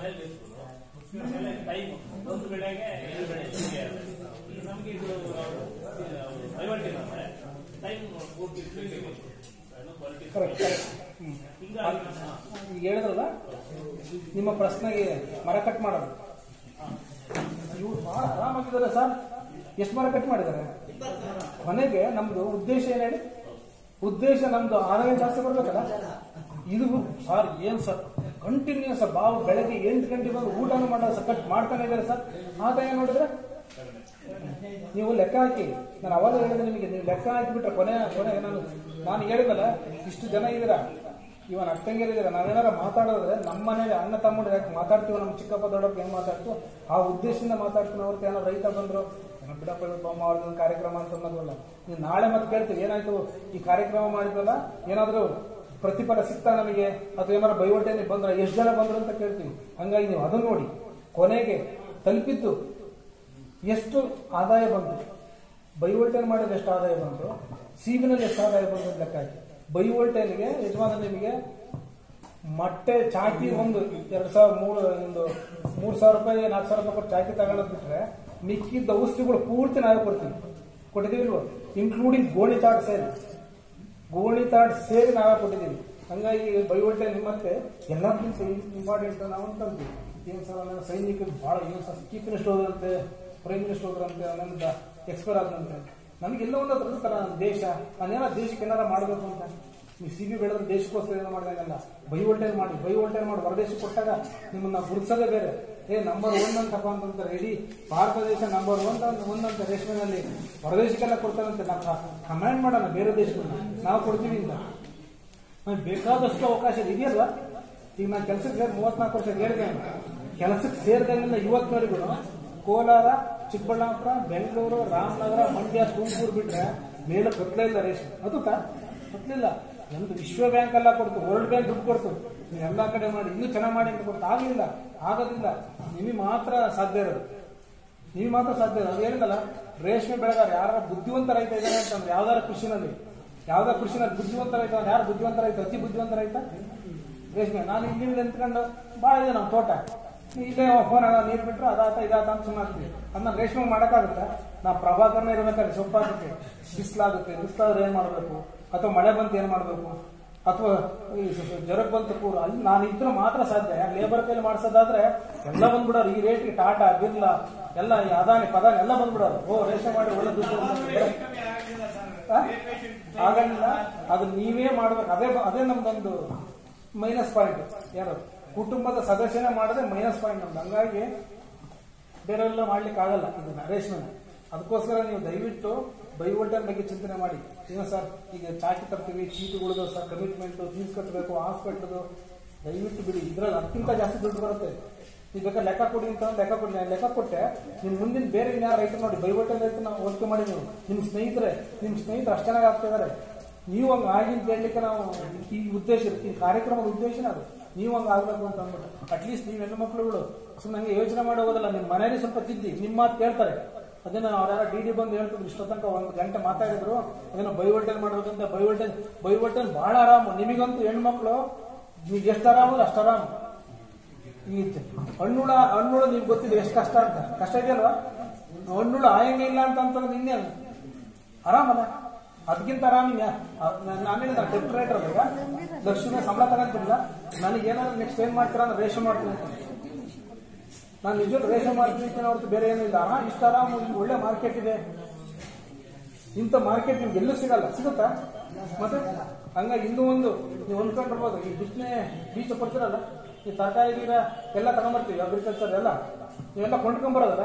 ಟೈಮ್ ಒಂದು ಬೆಳೆಗೆ ಎರಡು ಬೆಳೆ ಹೀಗೆ ಈಗ ನಮ್ಗೆ ಇದು ಐವತ್ತು ಅಂದ್ರೆ ಟೈಮ್ ಪೂರ್ತಿ ಕ್ವಾಲಿಟಿ ಕರೆಕ್ಟ್ ಕರೆಕ್ಟ್ ಹ್ಮ್. ಹಿಂಗಾಗಿ ನಮ್ಮ ಈಗ ಹೇಳಿದ್ರಲ್ಲ ನಿಮ್ಮ ಪ್ರಶ್ನೆಗೆ ಮರ ಕಟ್ ಮಾಡೋದು ಇವ್ರು ಬಹಳ ಆರಾಮಾಗಿದ್ದಾರೆ ಸರ್ ಎಷ್ಟು ಮರ ಕಟ್ ಮಾಡಿದ್ದಾರೆ ಕೊನೆಗೆ ನಮ್ದು ಉದ್ದೇಶ ಏನ್ ಹೇಳಿ ಉದ್ದೇಶ ನಮ್ದು ಆದಾಯ ಜಾಸ್ತಿ ಬರ್ಬೇಕಲ್ಲ ಇದು ಸರ್ ಏನ್ ಸರ್ ಕಂಟಿನ್ಯೂಸ್ ಬಾವು ಬೆಳಗ್ಗೆ ಎಂಟು ಗಂಟೆ ಬಂದು ಊಟನೂ ಮಾಡೋದು ಸರ್ ಕಟ್ ಮಾಡ್ತಾನೆ ಇದ್ದಾರೆ ಸರ್ ಆದಾಯ ನೋಡಿದ್ರೆ ನೀವು ಲೆಕ್ಕ ಹಾಕಿ ನಾನು ಅವಾಗ ಹೇಳಿದೆ ನಿಮಗೆ ನೀವು ಲೆಕ್ಕ ಹಾಕಿಬಿಟ್ರೆ ಕೊನೆ ಕೊನೆ ನಾನು ನಾನು ಹೇಳಿದಲ್ಲ ಇಷ್ಟು ಜನ ಇದ್ದೀರಾ ಇವನ್ ಅಕ್ಕಂಗಿರಿದ್ದೀರಾ ನಾವೇನಾರ ಮಾತಾಡೋದ್ರೆ ನಮ್ಮ ಮನೇಲಿ ಅಣ್ಣ ತಮ್ಮರು ಯಾಕೆ ಮಾತಾಡ್ತೀವಿ ನಮ್ಮ ಚಿಕ್ಕಪ್ಪ ದೊಡ್ಡಪ್ಪ ಹೆಂಗ್ ಮಾತಾಡ್ತು ಆ ಉದ್ದೇಶದಿಂದ ಮಾತಾಡ್ತೀನಿ ಅವ್ರಿಗೆ ಏನೋ ರೈತ ಬಂದ್ರು ಏನೋ ಬಿಡಪ್ಪ ಇವ್ರ ಬೊಮ್ಮ ಅವ್ರದ್ದು ಕಾರ್ಯಕ್ರಮ ಅಂತ ಅನ್ನೋದಲ್ಲ ನೀವು ನಾಳೆ ಮತ್ತೆ ಕೇಳ್ತೀವಿ ಏನಾಯ್ತು ಈ ಕಾರ್ಯಕ್ರಮ ಮಾಡಿದ್ವಲ್ಲ ಏನಾದ್ರು ಪ್ರತಿಫಲ ಸಿಗ್ತಾ ನಮಗೆ ಅಥವಾ ಏನಾದ್ರು ಬೈವಟ್ಟೆ ಬಂದ್ರೆ ಎಷ್ಟು ಜನ ಬಂದ್ರು ಅಂತ ಕೇಳ್ತೀವಿ ಹಂಗಾಗಿ ನೀವು ಅದನ್ನ ನೋಡಿ ಕೊನೆಗೆ ತಲುಪಿದ್ದು ಎಷ್ಟು ಆದಾಯ ಬಂತು ಬೈವೋಲ್ಟೇನ್ ಮಾಡಿದ್ರೆ ಎಷ್ಟು ಆದಾಯ ಬಂತು ಸೀಬಿನಲ್ಲಿ ಎಷ್ಟು ಆದಾಯ ಬಂತು ಅಂತ ಲೆಕ್ಕ ಹಾಕಿ ಬೈವೋಲ್ಟೇನ್ಗೆ ಯಜಮಾನ ನಿಮಗೆ ಮೊಟ್ಟೆ ಚಾಕಿ ಒಂದು ಎರಡು ಸಾವಿರ ಮೂರು ಒಂದು ಮೂರು ಸಾವಿರ ರೂಪಾಯಿ ನಾಲ್ಕು ಸಾವಿರ ರೂಪಾಯಿ ಕೊಟ್ಟು ಚಾಕಿ ತಗೊಳ್ಳೋದು ಬಿಟ್ರೆ ಮಿಕ್ಕಿದ್ದ ಔಷಧಿಗಳು ಪೂರ್ತಿ ನಾವೇ ಕೊಡ್ತೀವಿ ಕೊಟ್ಟಿದ್ದೀವಿಲ್ವ ಇನ್ಕ್ಲೂಡಿಂಗ್ ಗೋಣಿ ತಾಟ್ ಸೇರಿ ಗೋಣಿ ತಾಟ್ ಸೇರಿ ನಾವೇ ಕೊಟ್ಟಿದ್ದೀವಿ ಹಂಗಾಗಿ ಬೈವೋಲ್ಟೇನ್ ನಿಮ್ಮತ್ತೆ ಎಲ್ಲದಕ್ಕಿಂತ ಇಂಪಾರ್ಟೆಂಟ್ ನಾವು ಅಂತಂತೀವಿ ಏನು ಸರ್ ನನ್ನ ಸೈನಿಕರು ಭಾಳ ಏನು ಸರ್ ಚೀಫ್ ಮಿನಿಸ್ಟರ್ ಹೋದ್ರಂತೆ ಪ್ರೈಮ್ ಮಿನಿಸ್ಟರ್ ಹೋದ್ರಂತೆ ನಮ್ದು ಎಕ್ಸ್ಪೈರ್ ಆದಂತೆ ನಮ್ಗೆ ಎಲ್ಲ ಒಂದು ಇರುತ್ತಲ್ಲ ನನ್ನ ದೇಶ ನಾನೇನೋ ದೇಶಕ್ಕೆ ಏನಾರ ಮಾಡಬೇಕು ಅಂತ ನೀವು ಸಿ ಬಿ ಬೆಳೆದ್ರೆ ದೇಶಕ್ಕೋಸ್ಕರ ಏನೋ ಮಾಡಿದಾಗಲ್ಲ ಬೈ ವೋಲ್ಟೇಜ್ ಮಾಡಿ ಬೈ ವೋಲ್ಟೇಜ್ ಮಾಡಿ ಹೊರದೇಶಕ್ಕೆ ಕೊಟ್ಟಾಗ ನಿಮ್ಮನ್ನ ಗುರುತಿಸೋದೇ ಬೇರೆ ಏ ನಂಬರ್ ಒನ್ ಅಂತಪ್ಪ ಅಂತಂತಾರೆ ಇಡೀ ಭಾರತ ದೇಶ ನಂಬರ್ ಒನ್ ಒನ್ ಅಂತ ರೇಷ್ಮೆನಲ್ಲಿ ಹೊರದೇಶಕ್ಕೆಲ್ಲ ಕೊಡ್ತಾರಂತೆ ನಾವು ಕಮಾಂಡ್ ಮಾಡೋಣ ಬೇರೆ ದೇಶಗಳನ್ನ ನಾವು ಕೊಡ್ತೀವಿ ಅಂತ ನಮ್ಗೆ ಬೇಕಾದಷ್ಟು ಅವಕಾಶ ಇದೆ ಇದೆಯಲ್ವಾ ಈಗ ನಾನು ಕೆಲಸಕ್ಕೆ ಸೇರಿ ಮೂವತ್ನಾಲ್ಕು ವರ್ಷ ಹೇಳಿದೆ ಕೆಲಸಕ್ಕೆ ಸೇರಿದಾಗಿಂದ ಇವತ್ತಿನವರೆಗೂ ಕೋಲಾರ ಚಿಕ್ಕಬಳ್ಳಾಪುರ ಬೆಂಗಳೂರು ರಾಮನಗರ ಮಂಡ್ಯ ತುಮಕೂರು ಬಿಟ್ರೆ ಮೇಲೆ ಕತ್ಲೇ ಇಲ್ಲ ರೇಷ್ಮೆ ಅದು ಕತ್ಲಿಲ್ಲ ನಮ್ದು ವಿಶ್ವ ಬ್ಯಾಂಕ್ ಎಲ್ಲ ಕೊಡ್ತು ವರ್ಲ್ಡ್ ಬ್ಯಾಂಕ್ ದುಡ್ಡು ಕೊಡ್ತು ನೀವು ಎಲ್ಲಾ ಕಡೆ ಮಾಡಿ ಇನ್ನೂ ಚೆನ್ನಾಗಿ ಮಾಡಿ ಅಂತ ಕೊಡ್ತು ಆಗಲಿಲ್ಲ ಆಗೋದಿಲ್ಲ ನಿಮಗೆ ಮಾತ್ರ ಸಾಧ್ಯ ಇರೋದು ನೀವು ಮಾತ್ರ ಸಾಧ್ಯ ಇರೋದು ಅದು ಹೇಳಿದಲ್ಲ ರೇಷ್ಮೆ ಬೆಳೆಗಾರ ಯಾರ ಬುದ್ಧಿವಂತ ರೈತ ಇದ್ದಾರೆ ಅಂತಂದ್ರೆ ಯಾವ್ದಾರ ಕೃಷಿನಲ್ಲಿ ಯಾವ್ದಾರ ಕೃಷಿನಲ್ಲಿ ಬುದ್ಧಿವಂತ ರೈತ ಅವ್ನು ಯಾರು ಬುದ್ಧಿವಂತ ರೈತ ಅತಿ ಬುದ್ಧಿವಂತ ರೈತ ರೇಷ್ಮೆ ನಾನು ಇಲ್ಲಿ ನಿಂತ್ಕೊಂಡು ಭಾಳ ಇದೆ ನಮ್ಮ ತೋಟ ಇಲ್ಲೇ ಫೋನ್ ನೀರು ಬಿಟ್ರೆ ಅದಾತ ಇದಾತ ಅಂತ ಸುಮ್ಮನೆ ಆಗ್ತೀವಿ ಅದನ್ನ ರೇಷ್ಮೆ ಮಾಡೋಕ್ಕಾಗುತ್ತಾ ನಾ ಪ್ರಭಾಕರನೇ ಇರಬೇಕಾದ್ರೆ ಸೊಪ್ಪಾಗುತ್ತೆ ಬಿಸಿಲಾಗುತ್ತೆ ಬಿಸಿಲಾದ್ರೆ ಏನ್ ಮಾಡಬೇಕು ಅಥವಾ ಮಳೆ ಬಂತು ಏನ್ ಮಾಡಬೇಕು ಅಥವಾ ಈ ಸ- ಸ- ಜ್ವರಕ್ಕೆ ಬಂತು ಕೂರು ಅಲ್ಲಿ ನಾನು ಇದ್ರೆ ಮಾತ್ರ ಸಾಧ್ಯ ಲೇಬರ್ ಕೈಲಿ ಮಾಡಿಸೋದಾದ್ರೆ ಎಲ್ಲ ಬಂದ್ಬಿಡೋರು ಈ ರೇಟ್ಗೆ ಟಾಟಾ ಬಿರ್ಲಾ ಎಲ್ಲ ಈ ಅದಾನಿ ಪದಾನಿ ಎಲ್ಲ ಬಂದ್ಬಿಡೋರು ಓ ರೇಷ್ಮೆ ಮಾಡಿ ಒಳ್ಳೆ ದುಡ್ಡು ರೇಟ್ ಅಂತ. ಕಮ್ಮಿ ಆಗಲಿಲ್ಲ ಸರ್ ಆ? ರೇಟ್ ರೇಟ್ ಆಗಲಿಲ್ಲ ಅದು ನೀವೇ ಮಾಡ್ಬೇಕು ಅದೇ ಅದೇ ನಮ್ದೊಂದು ಮೈನಸ್ ಪಾಯಿಂಟ್ ಯಾರು ಕುಟುಂಬದ ಸದಸ್ಯನೇ ಮಾಡಿದ್ರೆ ಮೈನಸ್ ಪಾಯಿಂಟ್ ನಮ್ದು ಹಂಗಾಗಿ ಬೇರೆಲ್ಲ ಮಾಡ್ಲಿಕ್ಕೆ ಆಗಲ್ಲ ಇದನ್ನ ರೇಷ್ಮೆನ ಅದಕ್ಕೋಸ್ಕರ ನೀವು ದಯವಿಟ್ಟು ಬೈ ವೋಲ್ಟೇಜ್ ಬಗ್ಗೆ ಚಿಂತನೆ ಮಾಡಿ ಏನು ಸರ್ ಈಗ ಚಾಕಿ ತರ್ತೀವಿ ಚೀಟಿಗಳದು ಸರ್ ಕಮಿಟ್ಮೆಂಟ್ ಫೀಸ್ ಕಟ್ಟಬೇಕು ಹಾಸ್ಪಿಟ್ಲದು ದಯವಿಟ್ಟು ಬಿಡಿ ಇದ್ರಲ್ಲಿ ಅದಕ್ಕಿಂತ ಜಾಸ್ತಿ ದುಡ್ಡು ಬರುತ್ತೆ ಈಗ ಬೇಕಾದ್ರೆ ಲೆಕ್ಕ ಕೊಡಿ ಅಂತ ಒಂದು ಲೆಕ್ಕ ಕೊಡಿ ನಾನು ಲೆಕ್ಕ ಕೊಟ್ಟೆ ನಿಮ್ ಮುಂದಿನ ಬೇರೆ ಇನ್ಯಾರ ರೈತ ನೋಡಿ ಬೈ ವೋಲ್ಟೇಜ್ ರೈತ ನಾವು ಹೋಲಿಕೆ ಮಾಡಿ ನೀವು ನಿಮ್ ಸ್ನೇಹಿತರೆ ನಿಮ್ ಸ್ನೇಹಿತರು ಅಷ್ಟು ಚೆನ್ನಾಗಿ ಆಗ್ತಿದ್ದಾರೆ ನೀವು ಹಂಗ ಆಗಿ ಅಂತ ಹೇಳಲಿಕ್ಕೆ ನಾವು ಈ ಉದ್ದೇಶ ಈ ಕಾರ್ಯಕ್ರಮದ ಉದ್ದೇಶನೇ ಅದು ನೀವು ಹಂಗ ಆಗ್ಬೇಕು ಅಂತ ಅಂದ್ಬಿಟ್ಟು ಅಟ್ಲೀಸ್ಟ್ ನೀವು ಹೆಣ್ಣು ಮಕ್ಕಳುಗಳು ಸುಮ್ಮನೆ ಹಂಗೆ ಯೋಚನೆ ಮಾಡಿ ಹೋಗೋದಲ್ಲ ನಿಮ್ಮ ಮನೆಯಲ್ಲಿ ಸ್ವಲ್ಪ ತಿದ್ದಿ ನಿಮ್ಮ ಮಾತು ಕೇಳ್ತಾರೆ ಅದನ್ನ ಅವ್ರ್ಯಾರ ಡಿ ಡಿ ಬಂದು ಹೇಳ್ತಿದ್ರು ಇಷ್ಟೋ ತನಕ ಒಂದು ಗಂಟೆ ಮಾತಾಡಿದ್ರು ಅದನ್ನ ಬೈ ವೋಲ್ಟೇಜ್ ಮಾಡ್ಬೇಕಂತ ಬೈ ವೋಲ್ಟೇಜ್ ಬೈ ವೋಲ್ಟೇಜ್ ಬಹಳ ಆರಾಮು ನಿಮಗಂತೂ ಹೆಣ್ಮಕ್ಳು ನೀವು ಎಷ್ಟು ಆರಾಮ ಅಷ್ಟು ಆರಾಮ ಈ ಹಣ್ಣುಳ ಹಣ್ಣುಳ ನಿಮ್ಗೆ ಗೊತ್ತಿದೆ ಎಷ್ಟು ಕಷ್ಟ ಅಂತ ಕಷ್ಟ ಇದೆಯಲ್ವಾ ಹಣ್ಣುಳ ಆಯಂಗೆ ಇಲ್ಲ ಅಂತ ಅಂತಂದ್ರೆ ಇನ್ನೇನು ಆರಾಮಲ್ಲ ಅದಕ್ಕಿಂತ ಆರಾಮ ನಾನು ಹೇಳಿದ ಡೆಪ್ರೇಟರ್ ಈಗ ಲಕ್ಷ್ಮಿ ಸಂಬಳ ತಗೊಂತಿಲ್ಲ ನನಗೆ ಏನಾದ್ರು ನೆಕ್ಸ್ಟ್ ಏನ್ ಮಾಡ್ತೀರಾ ಅಂದ್ರೆ ರೇಷನ್ ಮಾಡ್ತೀನಿ ಅಂತ ನಾನು ನಿಜವಾಗ್ಲೂ ರೇಷನ್ ಮಾಡ್ತೀನಿ ಅಂತ ಹೊರತು ಬೇರೆ ಏನೂ ಇಲ್ಲ ಆರಾಮ್ ಇಷ್ಟ ಆರಾಮ್ ಇಲ್ಲಿ ಒಳ್ಳೆ ಮಾರ್ಕೆಟ್ ಇದೆ ಇಂಥ ಮಾರ್ಕೆಟ್ ನಿಮ್ಗೆ ಎಲ್ಲೂ ಸಿಗಲ್ಲ ಸಿಗುತ್ತಾ ಮತ್ತೆ ಹಂಗಾಗಿ ಇನ್ನೂ ಒಂದು ನೀವು ಹೊಂದ್ಕೊಂಡಿರ್ಬೋದು ಈ ಬಿಸ್ನೆ ಬೀಚ್ ಕೊಡ್ತೀರಲ್ಲ ಈ ತರಕಾರಿ ಗಿಡ ಎಲ್ಲ ತಗೊಂಬರ್ತೀವಿ ಅಗ್ರಿಕಲ್ಚರ್ ಎಲ್ಲ ನೀವೆಲ್ಲ ಕೊಂಡ್ಕೊಂಬರೋದಲ್ಲ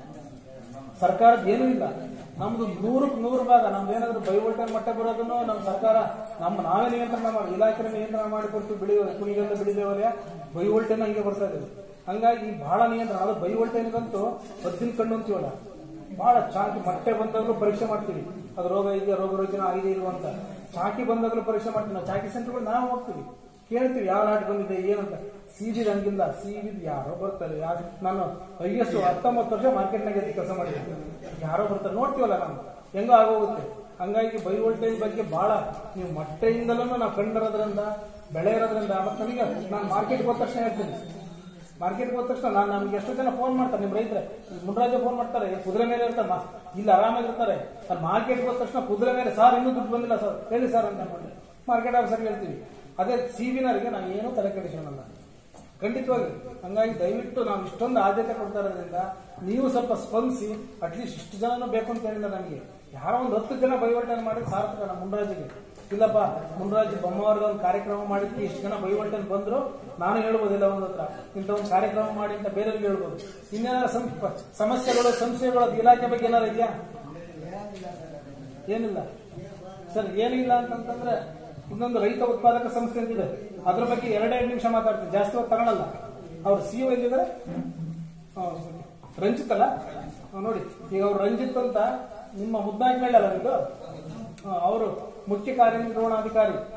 ಸರ್ಕಾರದ ಏನೂ ಇಲ್ಲ ನಮ್ದು ನೂರಕ್ಕೆ ನೂರು ಭಾಗ ನಮ್ದು ಏನಾದ್ರು ಬೈ ವೋಲ್ಟೇಜ್ ಮಟ್ಟ ಬರೋದನ್ನು ನಮ್ಮ ಸರ್ಕಾರ ನಮ್ಮ ನಾವೇ ನಿಯಂತ್ರಣ ಮಾಡಿ ಇಲಾಖೆ ನಿಯಂತ್ರಣ ಮಾಡಿ ಕೊಡ್ತೀವಿ ಬೆಳೆಯೋ ಕುಣಿಗೆಲ್ಲ ಬೆಳಿದೇವಲ್ಲ ಬೈ ವೋಲ್ಟೇಜ್ ಹಂಗೆ ಬರ್ತಾ ಇದೆ ಹಂಗಾಗಿ ಬಹಳ ನಿಯಂತ್ರಣ ಅದು ಬೈ ವೋಲ್ಟೇಜ್ಗಂತೂ ಹದ್ದಿನ ಕಣ್ಣು ಅಂತೀವಲ್ಲ ಬಹಳ ಚಾಕಿ ಮೊಟ್ಟೆ ಬಂದಾಗಲೂ ಪರೀಕ್ಷೆ ಮಾಡ್ತೀವಿ ಅದು ರೋಗ ಇದೆಯಾ ರೋಗ ರುಜಿನ ಆಗಿದೆ ಇಲ್ವಾ ಅಂತ ಚಾಕಿ ಬಂದಾಗಲೂ ಪರೀಕ್ಷೆ ಮಾಡ್ತೀವಿ ನಾವು ಚಾಕಿ ಸೆಂಟರ್ಗಳು ನಾವು ಹೋಗ್ತೀವಿ ಕೇಳ್ತೀವಿ ಯಾವ ನಾಟ್ ಬಂದಿದೆ ಏನಂತ ಸೀದಿದ್ ಹಂಗಿಲ್ಲ ಸೀದಿದ್ ಯಾರೋ ಬರ್ತಾರೆ ಯಾರು ನಾನು ಹೈಯೆಸ್ಟ್ ಹತ್ತೊಂಬತ್ತು ವರ್ಷ ಮಾರ್ಕೆಟ್ನಾಗ ಕೆಲಸ ಮಾಡಿದ್ದೀನಿ ಯಾರೋ ಬರ್ತಾರೆ ನೋಡ್ತೀವಲ್ಲ ನಾವು ಹೆಂಗೋ ಆಗೋಗುತ್ತೆ ಹಂಗಾಗಿ ಬೈ ವೋಲ್ಟೇಜ್ ಬಗ್ಗೆ ಬಹಳ ನೀವು ಮೊಟ್ಟೆಯಿಂದಲೂ ನಾವು ಕಂಡಿರೋದ್ರಿಂದ ಬೆಳೆ ಇರೋದ್ರಿಂದ ಮತ್ತೆ ನನಗೆ ನಾನು ಮಾರ್ಕೆಟ್ಗೆ ಹೋದ ತಕ್ಷಣ ಹೇಳ್ತೀನಿ ಮಾರ್ಕೆಟ್ಗೆ ಹೋದ ತಕ್ಷಣ ನಾನು ನಮ್ಗೆ ಎಷ್ಟೋ ಜನ ಫೋನ್ ಮಾಡ್ತಾರೆ ನಿಮ್ಮ ರೈತರೆ ಮುನ್ರಾಜ ಫೋನ್ ಮಾಡ್ತಾರೆ ಕುದುರೆ ಮೇಲೆ ಇರ್ತಾರೆ ಮಾ- ಇಲ್ಲಿ ಆರಾಮಾಗಿರ್ತಾರೆ ಅಲ್ಲಿ ಮಾರ್ಕೆಟ್ಗೆ ಹೋದ ತಕ್ಷಣ ಕುದುರೆ ಮೇಲೆ ಸರ್ ಇನ್ನೂ ದುಡ್ಡು ಬಂದಿಲ್ಲ ಸರ್ ಹೇಳಿ ಸರ್ ಅಂತ ಅನ್ಕೊಂಡು ಮಾರ್ಕೆಟ್ ಆಫೀಸರ್ ಹೇಳ್ತೀವಿ ಅದೇ ಸಿಬಿನವರಿಗೆ ನಾವು ಏನೂ ತಲೆ ಕೆಡಿಸೋಣಲ್ಲ ಖಂಡಿತವಾಗಿ ಹಂಗಾಗಿ ದಯವಿಟ್ಟು ನಾವು ಇಷ್ಟೊಂದು ಆದ್ಯತೆ ಕೊಡ್ತಾ ಇರೋದ್ರಿಂದ ನೀವು ಸ್ವಲ್ಪ ಸ್ಪಂದಿಸಿ ಅಟ್ಲೀಸ್ಟ್ ಇಷ್ಟು ಜನನೂ ಬೇಕು ಅಂತ ಹೇಳಿಲ್ಲ ನನಗೆ ಯಾರೋ ಒಂದು ಹತ್ತು ಜನ ಬೈವಲ್ಟನ್ ಮಾಡಿ ಸಾರ್ಥಕ ನಮ್ಮ ಮುನ್ರಾಜಿಗೆ ಇಲ್ಲಪ್ಪ ಮುನ್ರಾಜ್ ಬೊಮ್ಮವ್ರದ ಒಂದು ಕಾರ್ಯಕ್ರಮ ಮಾಡಿದ್ವಿ ಇಷ್ಟು ಜನ ಬೈವಲ್ಟನ್ ಬಂದ್ರು ನಾನು ಹೇಳ್ಬೋದಿಲ್ಲ ಒಂದ್ ಹತ್ರ ಇಂಥ ಒಂದು ಕಾರ್ಯಕ್ರಮ ಮಾಡಿ ಅಂತ ಬೇರೆಯವ್ರಿಗೆ ಹೇಳ್ಬೋದು ಇನ್ನೇನಾರ ಸಂ- ಸಮಸ್ಯೆಗಳು ಸಂಶಯಗಳು ಅದು ಇಲಾಖೆ ಬಗ್ಗೆ ಏನಾರು ಇದೆಯಾ ಏನಿಲ್ಲ ಸರ್ ಏನಿಲ್ಲ ಅಂತಂತಂದ್ರೆ ಇನ್ನೊಂದು ರೈತ ಉತ್ಪಾದಕ ಸಂಸ್ಥೆ ಅಂತಿದೆ ಅದ್ರ ಬಗ್ಗೆ ಎರಡೆರಡು ನಿಮಿಷ ಮಾತಾಡ್ತೀನಿ ಜಾಸ್ತಿ ಹೊತ್ತು ತಗೊಳಲ್ಲ ಅವ್ರು ಸಿ ಒ ಎಲ್ಲಿದ್ದಾರೆ ಹಾ, ರಂಜಿತ್ ಅಲ್ಲ ಹಾ, ನೋಡಿ ಈಗ ಅವ್ರು ರಂಜಿತ್ ಅಂತ ನಿಮ್ಮ ಮುದ್ದಾಗಿ ಮೇಲೆ ಅಲ್ಲ ಇದು ಅವರು ಮುಖ್ಯ ಕಾರ್ಯನಿರ್ವಹಣಾಧಿಕಾರಿ